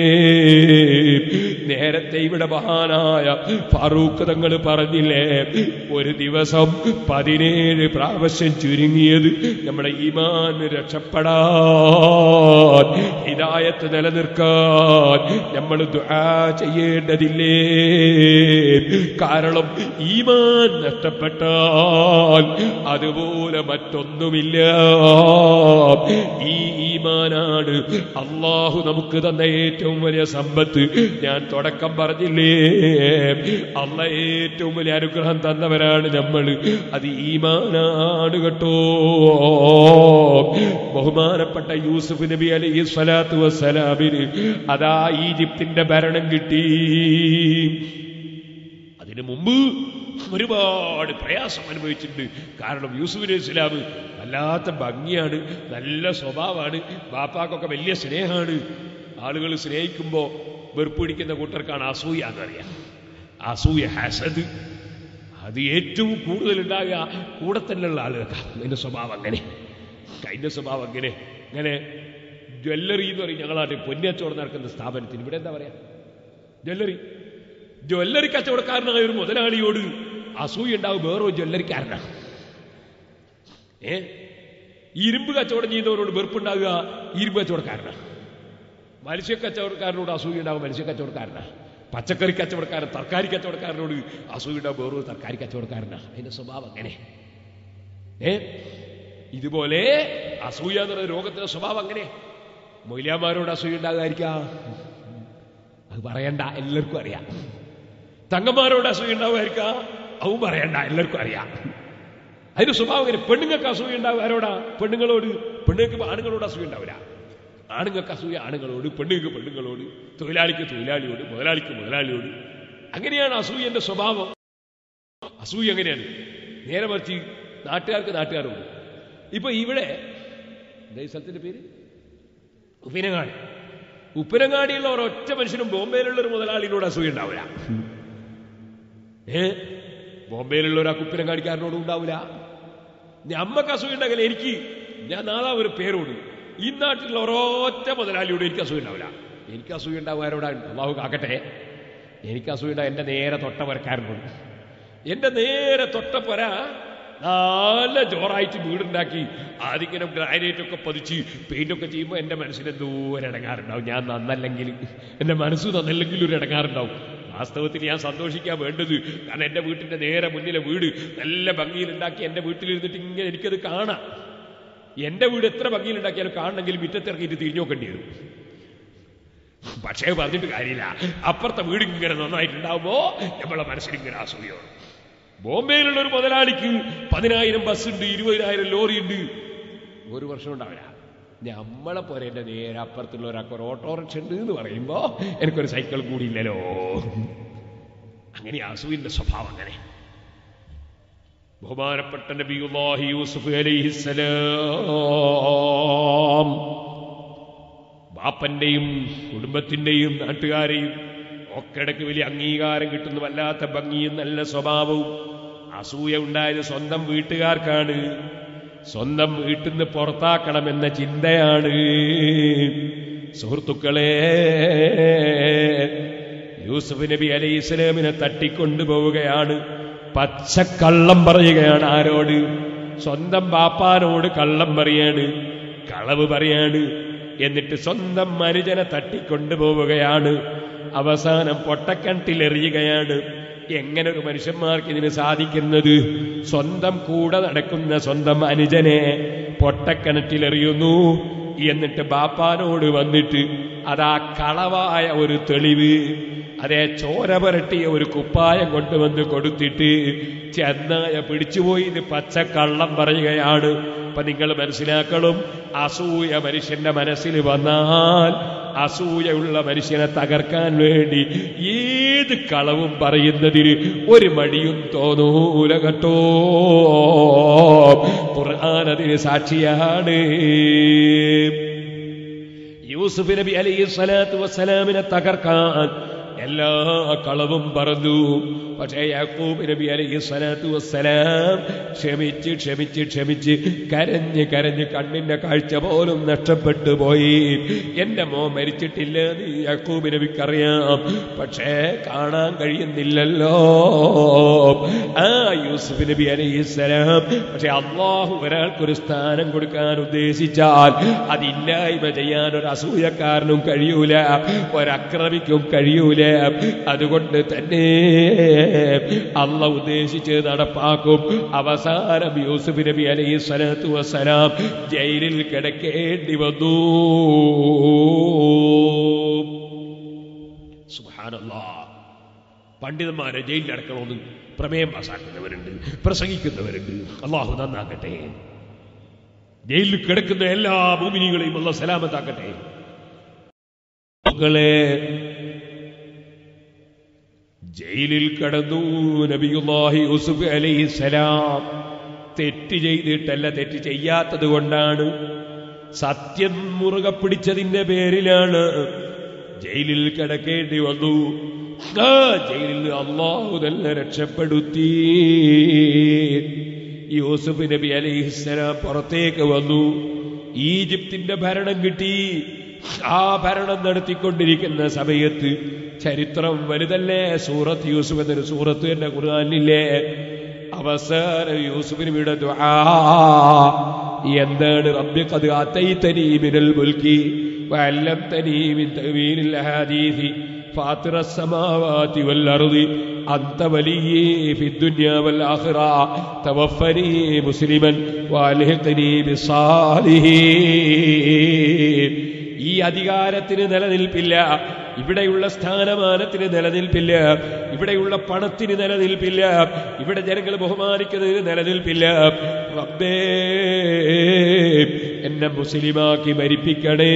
നേരത്തെ ഇവിടെ മഹാനായ ഫാറൂഖ് തങ്ങൾ പറഞ്ഞില്ലേ ഒരു ദിവസം പതിനേഴ് പ്രാവശ്യം ചുരുങ്ങിയത് നമ്മുടെ ഈമാൻ രക്ഷപ്പെടാൻ ഹിദായത്ത് നിലനിർക്കാൻ നമ്മൾ ദുആ ചെയ്യേണ്ടതില്ലേ കാരണം ഈമാൻ നഷ്ടപ്പെട്ടാൽ അതുപോലെ മറ്റൊന്നുമില്ല ഈ ഈമാനാണ് അള്ളാഹു നമുക്ക് തന്ന ഏറ്റവും വലിയ സമ്പത്ത് ഞാൻ തുടക്കം പറഞ്ഞില്ലേ അള്ള ഏറ്റവും വലിയ അനുഗ്രഹം തന്നവരാണ് നമ്മൾ അത് ഈമാനാണ് കേട്ടോ ബഹുമാനപ്പെട്ട യൂസുഫ് നബി അലൈഹി സ്വലാത്തു വസ്സലാമിന് അതാ ഈജിപ്തിന്റെ ഭരണം കിട്ടി ഇതിനു മുമ്പ് ഒരുപാട് പ്രയാസം അനുഭവിച്ചിട്ടുണ്ട് കാരണം യൂസുഫ് അലൈഹി ഇസ്ലാം വല്ലാത്ത ഭംഗിയാണ് നല്ല സ്വഭാവമാണ് ബാപ്പാക്കൊക്കെ വലിയ സ്നേഹമാണ് ആളുകൾ സ്നേഹിക്കുമ്പോൾ വെറുപ്പ് പിടിക്കുന്ന കൂട്ടർക്കാണ് അസൂയ എന്നറിയാം അസൂയ ഹസദ് അത് ഏറ്റവും കൂടുതൽ ഉണ്ടാകുക കൂടെ തന്നെയുള്ള ആളുകൾക്കാണ് അതിന്റെ സ്വഭാവം അങ്ങനെ അതിന്റെ സ്വഭാവം അങ്ങനെ അങ്ങനെ ജ്വല്ലറി എന്ന് പറയും ഞങ്ങളാട്ടി പൊന്നച്ചവടം നടക്കുന്ന സ്ഥാപനത്തിന് ഇവിടെ എന്താ പറയാ ജ്വല്ലറി ജ്വല്ലറി കച്ചവടക്കാരനായ ഒരു മുതലാളിയോട് അസൂയ ഉണ്ടാവും വേറൊരു ജ്വല്ലറിക്കാരനാണ് ഏ ഇരുമ്പ് കച്ചവടം ചെയ്യുന്നവരോട് വെറുപ്പുണ്ടാകുക ഇരുമ്പ് കച്ചവടക്കാരനാണ് മത്സ്യ കച്ചവടക്കാരനോട് അസൂയ ഉണ്ടാവും മത്സ്യ കച്ചവടക്കാരനാണ് പച്ചക്കറി കച്ചവടക്കാരൻ തർക്കാരി കച്ചവടക്കാരനോട് അസൂയ ഉണ്ടാവും വേറൊരു തർക്കാരി കച്ചവടക്കാരനാണ് അതിന്റെ സ്വഭാവം അങ്ങനെ ഏ ഇതുപോലെ അസൂയ എന്നുള്ള രോഗത്തിന്റെ സ്വഭാവം അങ്ങനെ മൊയ്ലാമാരോട് അസൂയ ഉണ്ടാകാതിരിക്കാം അത് പറയണ്ട എല്ലാവർക്കും അറിയാം തങ്ങന്മാരോട് അസൂയ ഉണ്ടാവുമായിരിക്കാം അതും പറയണ്ട എല്ലാവർക്കും അറിയാം അതിന് സ്വഭാവം ഇങ്ങനെ പെണ്ണുങ്ങൾക്ക് അസൂയ ഉണ്ടാവും ആരോടാ പെണ്ണുങ്ങളോട് പെണ്ണുങ്ങൾക്ക് ആണുങ്ങളോട് അസൂയ ഉണ്ടാവില്ല ആണുങ്ങൾക്ക് അസൂയ ആണുങ്ങളോട് പെണ്ണുങ്ങൾക്ക് പെണ്ണുങ്ങളോട് തൊഴിലാളിക്ക് തൊഴിലാളിയോട് മുതലാളിക്ക് മുതലാളിയോട് അങ്ങനെയാണ് അസൂയന്റെ സ്വഭാവം അസൂയ എങ്ങനെയാണ് നേരെ മറിച്ച് നാട്ടുകാർക്ക് നാട്ടുകാരുണ്ട് ഇപ്പൊ ഇവിടെ എന്താ ഈ സ്ഥലത്തിന്റെ പേര് ഉപ്പിനങ്ങാടി ഉപ്പിനങ്ങാടിയുള്ള ഒരൊറ്റ മനുഷ്യനും ബോംബെയിലുള്ള ഒരു മുതലാളിനോട് അസൂയ ഉണ്ടാവില്ല ഏ ബോംബെയിലുള്ള ഒരാൾക്ക് ഉപ്പിനങ്ങാടിക്കാരനോടും ഉണ്ടാവില്ല ഞാൻ അമ്മക്ക് അസൂയ ഉണ്ടെങ്കിൽ എനിക്ക് ഞാൻ നാളെ ഒരു പേരോട് ഈ നാട്ടിലുള്ള ഒരൊറ്റ മുതലാളിയോട് എനിക്ക് അസൂയ ഉണ്ടാവില്ല എനിക്ക് അസൂയ ഉണ്ടാവുകാരോടാണ് അള്ളാഹു കാക്കട്ടെ എനിക്ക് അസൂയ ഉണ്ടാവും എന്റെ നേരെ തൊട്ട പുരക്കാരനോട് എന്റെ നേരെ തൊട്ട പുര നല്ല ജോറായിട്ട് വീടുണ്ടാക്കി ആദ്യം ഗ്രാനൈറ്റ് ഒക്കെ പതിച്ച് പെയിന്റ് ഒക്കെ ചെയ്യുമ്പോൾ എന്റെ മനസ്സിന് എന്തോ ഒരു ഇടങ്ങാറുണ്ടാവും ഞാൻ നന്നല്ലെങ്കിൽ എന്റെ മനസ്സ് നന്നല്ലെങ്കിൽ ഒരു ഇടങ്ങാറുണ്ടാവും വാസ്തവത്തിൽ ഞാൻ സന്തോഷിക്കാൻ വേണ്ടത് കാരണം എന്റെ വീട്ടിന്റെ നേരെ മുന്നിലെ വീട് നല്ല ഭംഗിയിലുണ്ടാക്കി എന്റെ വീട്ടിലിരുന്നിട്ട് ഇങ്ങനെ എനിക്കത് കാണാം എന്റെ വീട് എത്ര ഭംഗിയിലുണ്ടാക്കിയാലും കാണണമെങ്കിൽ മുറ്റത്തിറങ്ങിയിട്ട് തിരിഞ്ഞു നോക്കേണ്ടി വരും പക്ഷേ പറഞ്ഞിട്ട് കാര്യമില്ല അപ്പുറത്തെ വീട് ഇങ്ങനെ നന്നായിട്ടുണ്ടാവുമ്പോ നമ്മളെ മനസ്സിൽ ഇങ്ങനെ അസൂയാണ് ബോംബെയിലുള്ള ഒരു മുതലാളിക്ക് പതിനായിരം ബസ് ഉണ്ട് ഇരുപതിനായിരം ലോറി ഉണ്ട് ഒരു വർഷം ഉണ്ടാവില്ല നമ്മളെ പോലെ എന്റെ നേരെ അപ്പുറത്തുള്ള ഒരാൾക്ക് ഒരു ഓട്ടോറിക്ഷ ഉണ്ട് എന്ന് പറയുമ്പോ എനിക്കൊരു സൈക്കിൾ കൂടി ഇല്ലല്ലോ അങ്ങനെ അസൂവിന്റെ സ്വഭാവം അങ്ങനെ ബഹുമാനപ്പെട്ട നബിയുല്ലാഹി യൂസുഫ് അലൈഹിസ്സലാം ബാപ്പന്റെയും കുടുംബത്തിന്റെയും നാട്ടുകാരെയും ഒക്കിടക്ക് വലിയ അംഗീകാരം കിട്ടുന്ന വല്ലാത്ത ഭംഗിയും നല്ല സ്വഭാവവും അസൂയ ഉണ്ടായത് സ്വന്തം വീട്ടുകാർക്കാണ് സ്വന്തം വീട്ടിൽ നിന്ന് പുറത്താക്കണമെന്ന ചിന്തയാണ് സുഹൃത്തുക്കളെ യൂസുഫ് നബി അലൈഹി ഇസ്ലാമിനെ തട്ടിക്കൊണ്ടുപോവുകയാണ് പച്ചക്കള്ളം പറയുകയാണ് ആരോട് സ്വന്തം ബാപ്പാനോട് കള്ളം പറയാണ് കളവ് പറയാണ് എന്നിട്ട് സ്വന്തം മനുജനെ തട്ടിക്കൊണ്ടുപോവുകയാണ് അവസാനം പൊട്ടക്കണ്ടിലെറിയുകയാണ് എങ്ങനെ ഒരു മനുഷ്യന്മാർക്ക് ഇതിന് സാധിക്കുന്നത് സ്വന്തം കൂടെ നടക്കുന്ന സ്വന്തം അനുജനെ പൊട്ടക്കിണറ്റിലെറിയുന്നു എന്നിട്ട് ബാപ്പാനോട് വന്നിട്ട് അതാ കളവായ ഒരു തെളിവ് അതേ ചോര പുരട്ടിയ ഒരു കുപ്പായം കൊണ്ടുവന്ന് കൊടുത്തിട്ട് ചെന്നായ പിടിച്ചുപോയി ഇത് പച്ചക്കള്ളം പറയുകയാണ് അപ്പൊ നിങ്ങൾ മനസ്സിലാക്കണം അസൂയ മനുഷ്യന്റെ മനസ്സിൽ വന്നാൽ അസൂയുള്ള മനുഷ്യനെ തകർക്കാൻ വേണ്ടി ഏത് കളവും പറയുന്നതിന് ഒരു മടിയും തോന്നൂല കേട്ടോ ഖുർആൻ അതിന് സാക്ഷിയാണ് യൂസുഫ് നബി അലൈഹി സ്വലാത്തു വസ്സലാമിനെ തകർക്കാൻ എല്ലാ കളവും പറഞ്ഞു പക്ഷേ യാക്കൂബ് നബി അലൈഹി സ്വലാത്തു വസ്സലാം ക്ഷമിച്ച് ക്ഷമിച്ച് ക്ഷമിച്ച് കരഞ്ഞ് കരഞ്ഞ് കണ്ണിന്റെ കാഴ്ച പോലും നഷ്ടപ്പെട്ടു പോയി എന്റെ മോ മരിച്ചിട്ടില്ല എന്ന് യാക്കൂബ് നബിക്കറിയാം പക്ഷേ കാണാൻ കഴിയുന്നില്ലല്ലോ ആ യൂസുഫ് നബി അലൈഹി സ്വലാം പക്ഷെ അള്ളാഹു ഒരാൾക്കൊരു സ്ഥാനം കൊടുക്കാൻ ഉദ്ദേശിച്ചാൽ അതില്ലായ്മ ചെയ്യാൻ ഒരു അസൂയക്കാരനും കഴിയൂല ഒരക്രമിക്കും കഴിയൂല അതുകൊണ്ട് തന്നെ അള്ള ഉദ്ദേശിച്ച് നടപ്പാക്കും അവസാനം യൂസുഫ് നബി അലൈഹി സ്വലാത്തു വസ്സലാം ജയിലിൽ കിടക്കേണ്ടി വന്നു സുബ്ഹാനല്ലാ പണ്ഡിതന്മാരെ ജയിലിൽ അടക്കണമെന്ന് പ്രമേയം പാസാക്കുന്നവരുണ്ട് പ്രസംഗിക്കുന്നവരുണ്ട് അള്ളാഹു നന്നാക്കട്ടെ ജയിലിൽ കിടക്കുന്ന എല്ലാ ഭൂമിനികളെയും അള്ള സലാമത്താക്കട്ടെ മക്കളെ ജയിലിൽ കടന്നു നബിയുല്ലാഹി യൂസുഫ് അലൈഹിസ്സലാം തെറ്റ് ചെയ്തിട്ടല്ല തെറ്റ് ചെയ്യാത്തത് കൊണ്ടാണ് സത്യം മുറുകെ പിടിച്ചതിന്റെ പേരിലാണ് ജയിലിൽ കിടക്കേണ്ടി വന്നു ആ ജയിലിൽ അള്ളാഹു നല്ല രക്ഷപ്പെടുത്തി യൂസുഫ് നബി അലൈഹിസ്സലാം പുറത്തേക്ക് വന്നു ഈജിപ്തിന്റെ ഭരണം കിട്ടി ആ ഭരണം നടത്തിക്കൊണ്ടിരിക്കുന്ന സമയത്ത് ചരിത്രം വലുതല്ലേ സൂറത്ത് യൂസുഫ് എന്നൊരു സൂറത്ത് തന്നെ ഖുർആനില്ലേ അവസാനം യൂസുഫിന് വീട് ദുആ എന്താണ് റബ്ബി ഖദ് ആതൈതനി മിനൽ മുൽക്കി വഅല്ലംതനി മിൻ തഅവീലിൽ അഹാദീസി ഫാത്തിറ السماوات والأرض أنت ولي في الدنيا والآخرة توفني مسلما وألحقني بالصالحين ഈ അധികാരത്തിന് നിലനിൽപ്പില്ല ഇവിടെയുള്ള സ്ഥാനമാനത്തിന് നിലനിൽപ്പില്ല ഇവിടെയുള്ള പണത്തിന് നിലനിൽപ്പില്ല ഇവിടെ ജനങ്ങൾ ബഹുമാനിക്കുന്നതിന് നിലനിൽപ്പില്ല റബ്ബേ എന്നെ മുസ്ലിമാക്കി മരിപ്പിക്കണേ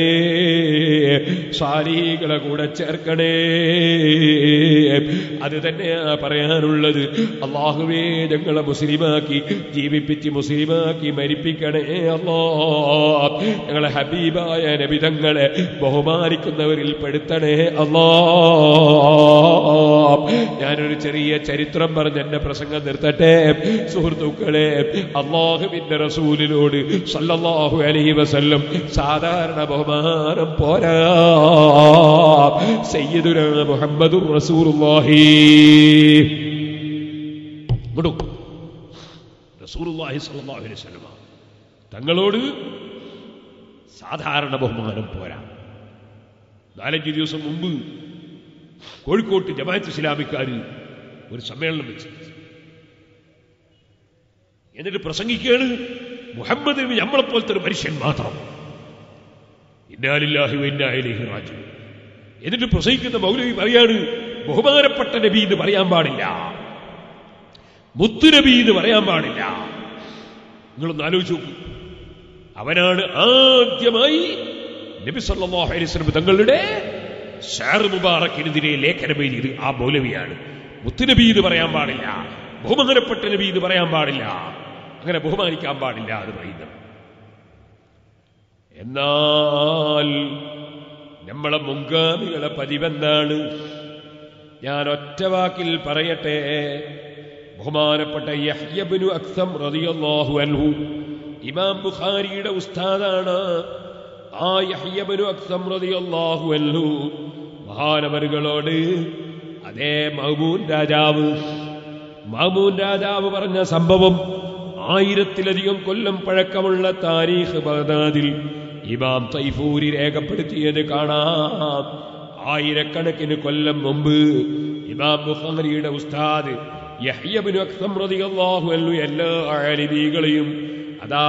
സാലികളെ കൂടെ ചേർക്കണേ അത് തന്നെയാ പറയാനുള്ളത് അള്ളാഹുവേ ഞങ്ങളെ മുസ്ലിമാക്കി ജീവിപ്പിച്ച് മുസ്ലിമാക്കി മരിപ്പിക്കണേ അല്ലോ ഞങ്ങളെ ഹബീബായ നബിതങ്ങളെ ബഹുമാനിക്കുന്നവരിൽ പെടുത്തണേ അല്ലോ ഞാനൊരു ചെറിയ ചരിത്രം പറഞ്ഞ് എന്റെ പ്രസംഗം നിർത്തട്ടെ സുഹൃത്തുക്കളെ അള്ളാഹുവിന്റെ റസൂലിനോട് സല്ലല്ലാഹു അലൈഹി വസല്ലം സാധാരണ ബഹുമാനം പോരാ സയ്യിദുന മുഹമ്മദുർ റസൂലുള്ളാഹി ഇങ്ങോട്ടു റസൂലുള്ളാഹി സ്വല്ലല്ലാഹു അലൈഹി വസല്ലം തങ്ങളോട് സാധാരണ ബഹുമാനം പോരാ നാലഞ്ച് ദിവസം മുമ്പ് കോഴിക്കോട്ട് ജമാഅത്ത് ഇസ്ലാമിക്കാർ ഒരു സമ്മേളനം വെച്ച് എന്നിട്ട് പ്രസംഗിക്കുകയാണ് മുഹമ്മദ് നബി നമ്മളെപ്പോലത്തെ ഒരു മനുഷ്യൻ മാത്രം ഇന്നാലില്ലാഹി ഇന്നായിലേഹി റാജു എന്നിട്ട് പ്രസംഗിക്കുന്ന മൗലവി പറയാണ് ബഹുമാനപ്പെട്ട നബി എന്ന് പറയാൻ പാടില്ല മുത്തുനബി എന്ന് പറയാൻ പാടില്ല നിങ്ങളൊന്ന് ആലോചിച്ച് നോക്കൂ അവനാണ് ആദ്യമായി നബി സല്ലല്ലാഹു അലൈഹി വസല്ലം തങ്ങളുടെ ഷാർ മുബാറക്കിനെതിരെ ലേഖനം എഴുതിയത് ആ മൗലവിയാണ് മുത്തുനബി എന്ന് പറയാൻ പാടില്ല ബഹുമാനപ്പെട്ട നബി എന്ന് പറയാൻ പാടില്ല അങ്ങനെ ബഹുമാനിക്കാൻ പാടില്ല എന്ന് പറയുന്നത് എന്നാൽ നമ്മളെ മുൻഗാമികളെ പതിവെന്താണ് ഞാൻ ഒറ്റ വാക്കിൽ പറയട്ടെ ബഹുമാനപ്പെട്ട യഹ്യബിനു അക്സം റളിയല്ലാഹു അൻഹു ഇമാം ബുഖാരിയുടെ ഉസ്താദാണ് ആ യഹ്യബിനു അക്സം റളിയല്ലാഹു അൻഹു മഹാനവരുകളോട് അതേ മഹ്മൂൻ രാജാവ് മഹ്മൂൻ രാജാവ് പറഞ്ഞ സംഭവം ആയിരത്തിലധികം കൊല്ലം പഴക്കമുള്ള താരീഖ് ബഗ്ദാദിൽ ഇമാം തൈഫൂരി രേഖപ്പെടുത്തിയത് കാണാം ആയിരക്കണക്കിന് കൊല്ലം മുമ്പ് ഇമാം ബുഖാരിയുടെ ഉസ്താദ് യഹ്യബിനു അക്സം റളിയല്ലാഹു അൻഹു എല്ലാ ആലിമീകളെയും അതാ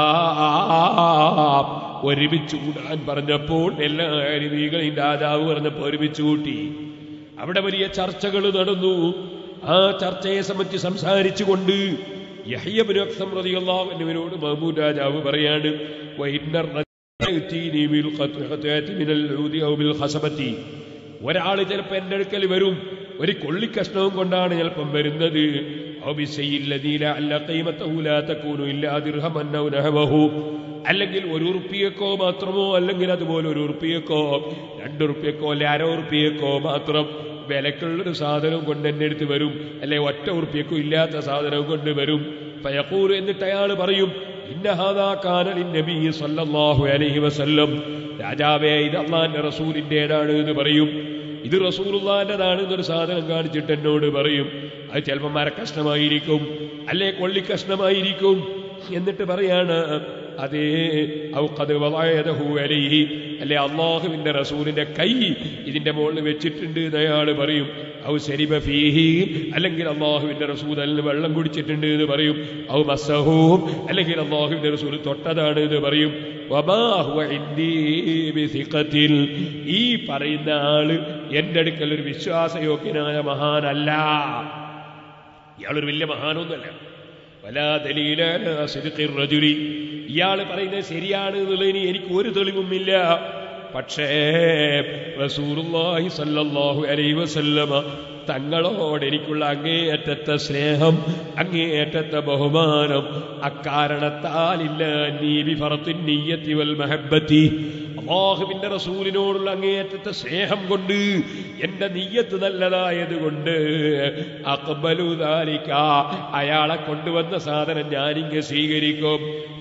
ഒരുമിച്ച് കൂടാൻ പറഞ്ഞപ്പോൾ എല്ലാ ആലിമീകളെയും രാജാവ് പറഞ്ഞപ്പോൾ ഒരുമിച്ച് കൂട്ടി അവിടെ വലിയ ചർച്ചകൾ നടന്നു ആ ചർച്ചയെ സംബന്ധിച്ച് സംസാരിച്ചുകൊണ്ട് യഹ്യബിനു അക്സം റളിയല്ലാഹു അൻഹുവിനോട് മഹ്മൂദ് രാജാവ് പറയാണ് വൈന്നർ يأتيني بالقطعة من العود أو بالخشبة ഒരാൾ ചിലപ്പോൾ എൻ്റെ അടുക്കൽ വരും ഒരു കൊള്ളിക്കഷ്ണവും കൊണ്ടാണ് ചിലപ്പം വരുന്നത് أو بالشيء الذي لعل قيمته لا تكون إلا درهما أو نحوه അല്ലെങ്കിൽ ഒരു ഉറുപ്പിയക്കോ മാത്രമോ അല്ലെങ്കിൽ അതുപോലെ ഒരു ഉറുപ്പിയക്കോ രണ്ട് ഉറുപ്പിയക്കോ അല്ലെ അര ഉറുപ്പിയക്കോ മാത്രം വിലക്കുള്ളൊരു സാധനം കൊണ്ട് എൻ്റെ അടുത്ത് വരും അല്ലെ ഒറ്റ ഉറുപ്പിയക്കോ ഇല്ലാത്ത സാധനം കൊണ്ട് വരും ഫയഖൂൽ എന്നിട്ട് അയാൾ പറയും ഇന്നഹാദാ കാനലിൻ നബി സല്ലല്ലാഹു അലൈഹി വസല്ലം രാജാവേ ഇത് അള്ളാന്റെ റസൂലിൻ്റെതാണ് എന്ന് പറയും ഇത് റസൂലുള്ളാന്റെതാണ് എന്നൊരു സാധനം കാണിച്ചിട്ട് എന്നോട് പറയും അത് ചിലപ്പോൾ മരക്കഷ്ണമായിരിക്കും അല്ലെ കൊള്ളിക്കഷ്ണമായിരിക്കും എന്നിട്ട് പറയാണ് അതേ ഔഖദ് വളയദഹു അലൈഹി അല്ലെ അള്ളാഹുവിന്റെ റസൂലിന്റെ കൈ ഇതിന്റെ മുകളിൽ വെച്ചിട്ടുണ്ട് എന്ന് അയാൾ പറയും ഔ ശരിബ ഫീഹി അല്ലെങ്കിൽ അള്ളാഹുവിന്റെ റസൂൽ അതിന് വെള്ളം കുടിച്ചിട്ടുണ്ട് എന്ന് പറയും ഔ മസഹൂം അല്ലെങ്കിൽ അള്ളാഹുവിന്റെ റസൂൽ തൊട്ടതാണ് എന്ന് പറയും വമാ ഹുവ ഇൻദീ ബിസിഖത്തിൽ. ഈ പറയുന്ന ആള് എന്റെ അടുക്കൽ ഒരു വിശ്വാസയോഗ്യനായ മഹാനല്ല ഇയാളൊരു വലിയ മഹാനൊന്നുമല്ല വലാ ദലീല സിദ്ഖിർ റജുലി ഇയാൾ പറയുന്നത് ശരിയാണ് എന്നുള്ളതിന് എനിക്ക് ഒരു തെളിവുമില്ല പക്ഷേ റസൂലുള്ളാഹി സല്ലല്ലാഹു അലൈഹി വസല്ലമ തങ്ങളോട് എനിക്കുള്ള അങ്ങേയറ്റത്തെ സ്നേഹം അങ്ങേയറ്റത്തെ ബഹുമാനം അക്കാരണത്താലില്ല നീ വിഫറത്തിൻ നീയത്തി വൽ മഹബത്തി അള്ളാഹുവിന്റെ റസൂലിനോടുള്ള അങ്ങേയറ്റത്തെ സ്നേഹം കൊണ്ട് എന്റെ നീയത്ത് നല്ലതായത് കൊണ്ട് അക്ബലുദാലിക്ക അയാളെ കൊണ്ടുവന്ന സാധനം ഞാനിങ്ങ് സ്വീകരിക്കും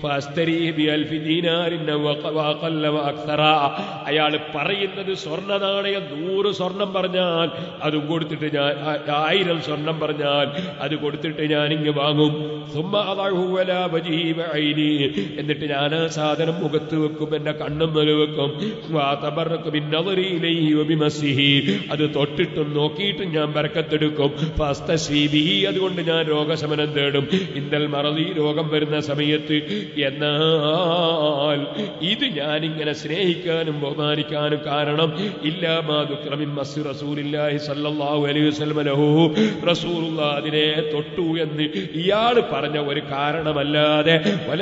അയാൾ പറയുന്നത് സ്വർണ്ണ നാണയം നൂറ് സ്വർണം പറഞ്ഞാൽ അതും കൊടുത്തിട്ട് ഞാൻ ആയിരം സ്വർണം പറഞ്ഞാൽ അത് കൊടുത്തിട്ട് ഞാനിങ്ങ് വാങ്ങും എന്നിട്ട് ഞാൻ ആ സാധനം മുഖത്ത് വെക്കും എന്റെ കണ്ണും മേലെ വെക്കും അത് തൊട്ടിട്ടും നോക്കിയിട്ടും ഞാൻ ബരക്കത്തെടുക്കും അതുകൊണ്ട് ഞാൻ രോഗശമനം തേടും ഇന്നൽ മറതി രോഗം വരുന്ന സമയത്ത് എന്നാൽ ഇത് ഞാനിങ്ങനെ സ്നേഹിക്കാനും ബഹുമാനിക്കാനും കാരണം അതിനെ തൊട്ടു എന്ന് ഇയാൾ പറഞ്ഞ ഒരു കാരണമല്ലാതെ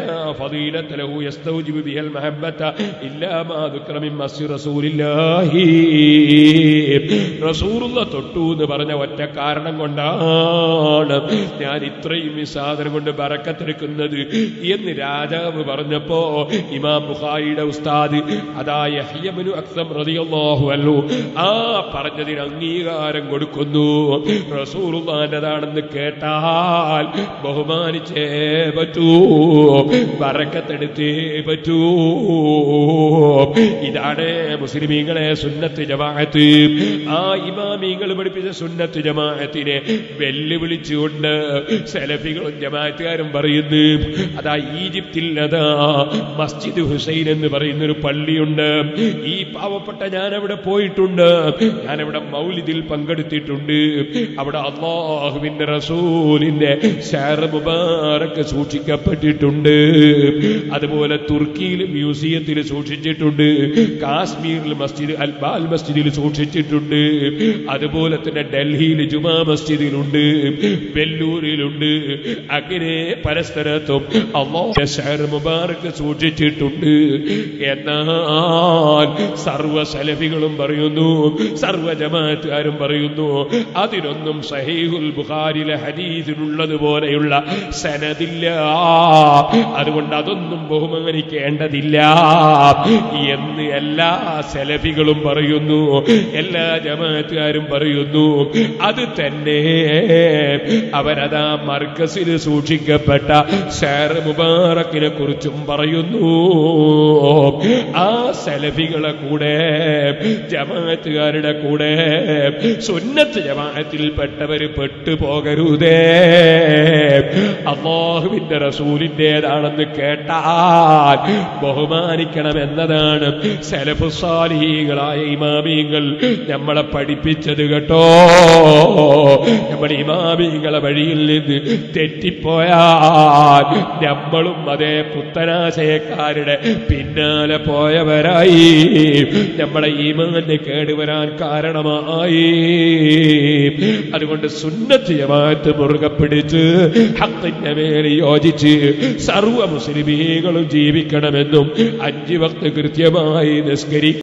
റസൂറുള്ള തൊട്ടു എന്ന് പറഞ്ഞ ഒറ്റ കാരണം കൊണ്ടാണ് ഞാൻ ഇത്രയും ഈ സാധനം കൊണ്ട് ബറക്കത്തെടുക്കുന്നത് എന്ന് രാജാവ് പറഞ്ഞപ്പോ ഇമാം ബുഖാരിയുടെ ഉസ്താദ് അതായ ഹയ്യമനു അക്സം റളിയല്ലാഹു അൻഹു ആ പറഞ്ഞതിന് അംഗീകാരം കൊടുക്കുന്നു റസൂലുള്ളാന്റേതാണെന്ന് കേട്ടാൽ ബഹുമാനിച്ചേ പറ്റൂ ബറക്കത്തെടുത്തേ പറ്റൂ ഇതാണ് മുസ്ലിമീങ്ങളെ സുന്നത്ത് ജമാഅത്ത് ആ ഇമാമീങ്ങൾ പഠിപ്പിച്ച സുന്നത്ത് ജമാഅത്തിനെ വെല്ലുവിളിച്ചുകൊണ്ട് സെലഫികളും ജമാഅത്തുകാരും പറയുന്നു അതാ ഈജിപ്തിൽ അതാ മസ്ജിദ് ഹുസൈൻ എന്ന് പറയുന്ന ഒരു പള്ളിയുണ്ട് ഈ പാവപ്പെട്ട ഞാൻ അവിടെ പോയിട്ടുണ്ട് ഞാൻ അവിടെ മൗലിദിൽ പങ്കെടുത്തിട്ടുണ്ട് അവിടെ അള്ളാഹുവിന്റെ റസൂലിന്റെ ഷാർ മുബാറക്ക് സൂക്ഷിക്കപ്പെട്ടിട്ടുണ്ട് അതുപോലെ തുർക്കിയിൽ മ്യൂസിയത്തിൽ സൂക്ഷിച്ചിട്ടുണ്ട് കാശ്മീരിൽ മസ്ജിദ് അൽബാൽ മസ്ജിദിൽ സൂക്ഷിച്ചിട്ടുണ്ട് അതുപോലെ തന്നെ ഡൽഹിയിൽ ജുമാ മസ്ജിദിലുണ്ട് വെല്ലൂരിലുണ്ട് അങ്ങനെ പല സ്ഥലത്തും അള്ളാഹ് ഷഹർ മുബാറക്ക് സൂക്ഷിച്ചിട്ടുണ്ട് എന്നാൽ സർവ സലഫികളും പറയുന്നു സർവ ജമാഅത്തുകാരും പറയുന്നു അതിനൊന്നും സഹീഹുൽ ബുഖാരിലെ ഹദീസിനുള്ളതുപോലെയുള്ള സനദില്ല അതുകൊണ്ട് അതൊന്നും ബഹുമാനിക്കേണ്ടതില്ല എന്ന് എല്ലാ സെലഫികളും പറയുന്നു എല്ലാ ജമാഅത്തുകാരും പറയുന്നു അത് തന്നെ അവരതാ മർക്കസിൽ സൂക്ഷിക്കപ്പെട്ട ഷേർ മുബാറക്കിനെ കുറിച്ചും പറയുന്നു ആ സെലഫികളെ കൂടെ ജമാഅത്തുകാരുടെ കൂടെ സുന്നത്ത് ജമാഅത്തിൽപ്പെട്ടവർ പെട്ടുപോകരുതേ അള്ളാഹുവിന്റെ റസൂലിൻ്റെതാണെന്ന് കേട്ടാൽ ബഹുമാനിക്കണം എന്നതാണ് സെലഫുസാലികളായ ഇമാമിയങ്ങൾ നമ്മളെ പഠിപ്പിച്ചത് കേട്ടോ നമ്മുടെ ഇമാമിങ്ങളെ വഴിയിൽ നിന്ന് തെറ്റിപ്പോയാൽ നമ്മളും അതേ പുത്തനാശയക്കാരുടെ പിന്നാലെ പോയവരായി നമ്മളെ ഈമാന്റെ കേടുവരാൻ കാരണമായി അതുകൊണ്ട് സുന്നത്ത് ജമാഅത്ത് മുറുകെ പിടിച്ച് ഹത്തിന്റെ മേലെ യോജിച്ച് സർവ മുസ്ലിമീകളും ജീവിക്കണമെന്നും അഞ്ചു വക്ത് കൃത്യമായി നിസ്കരി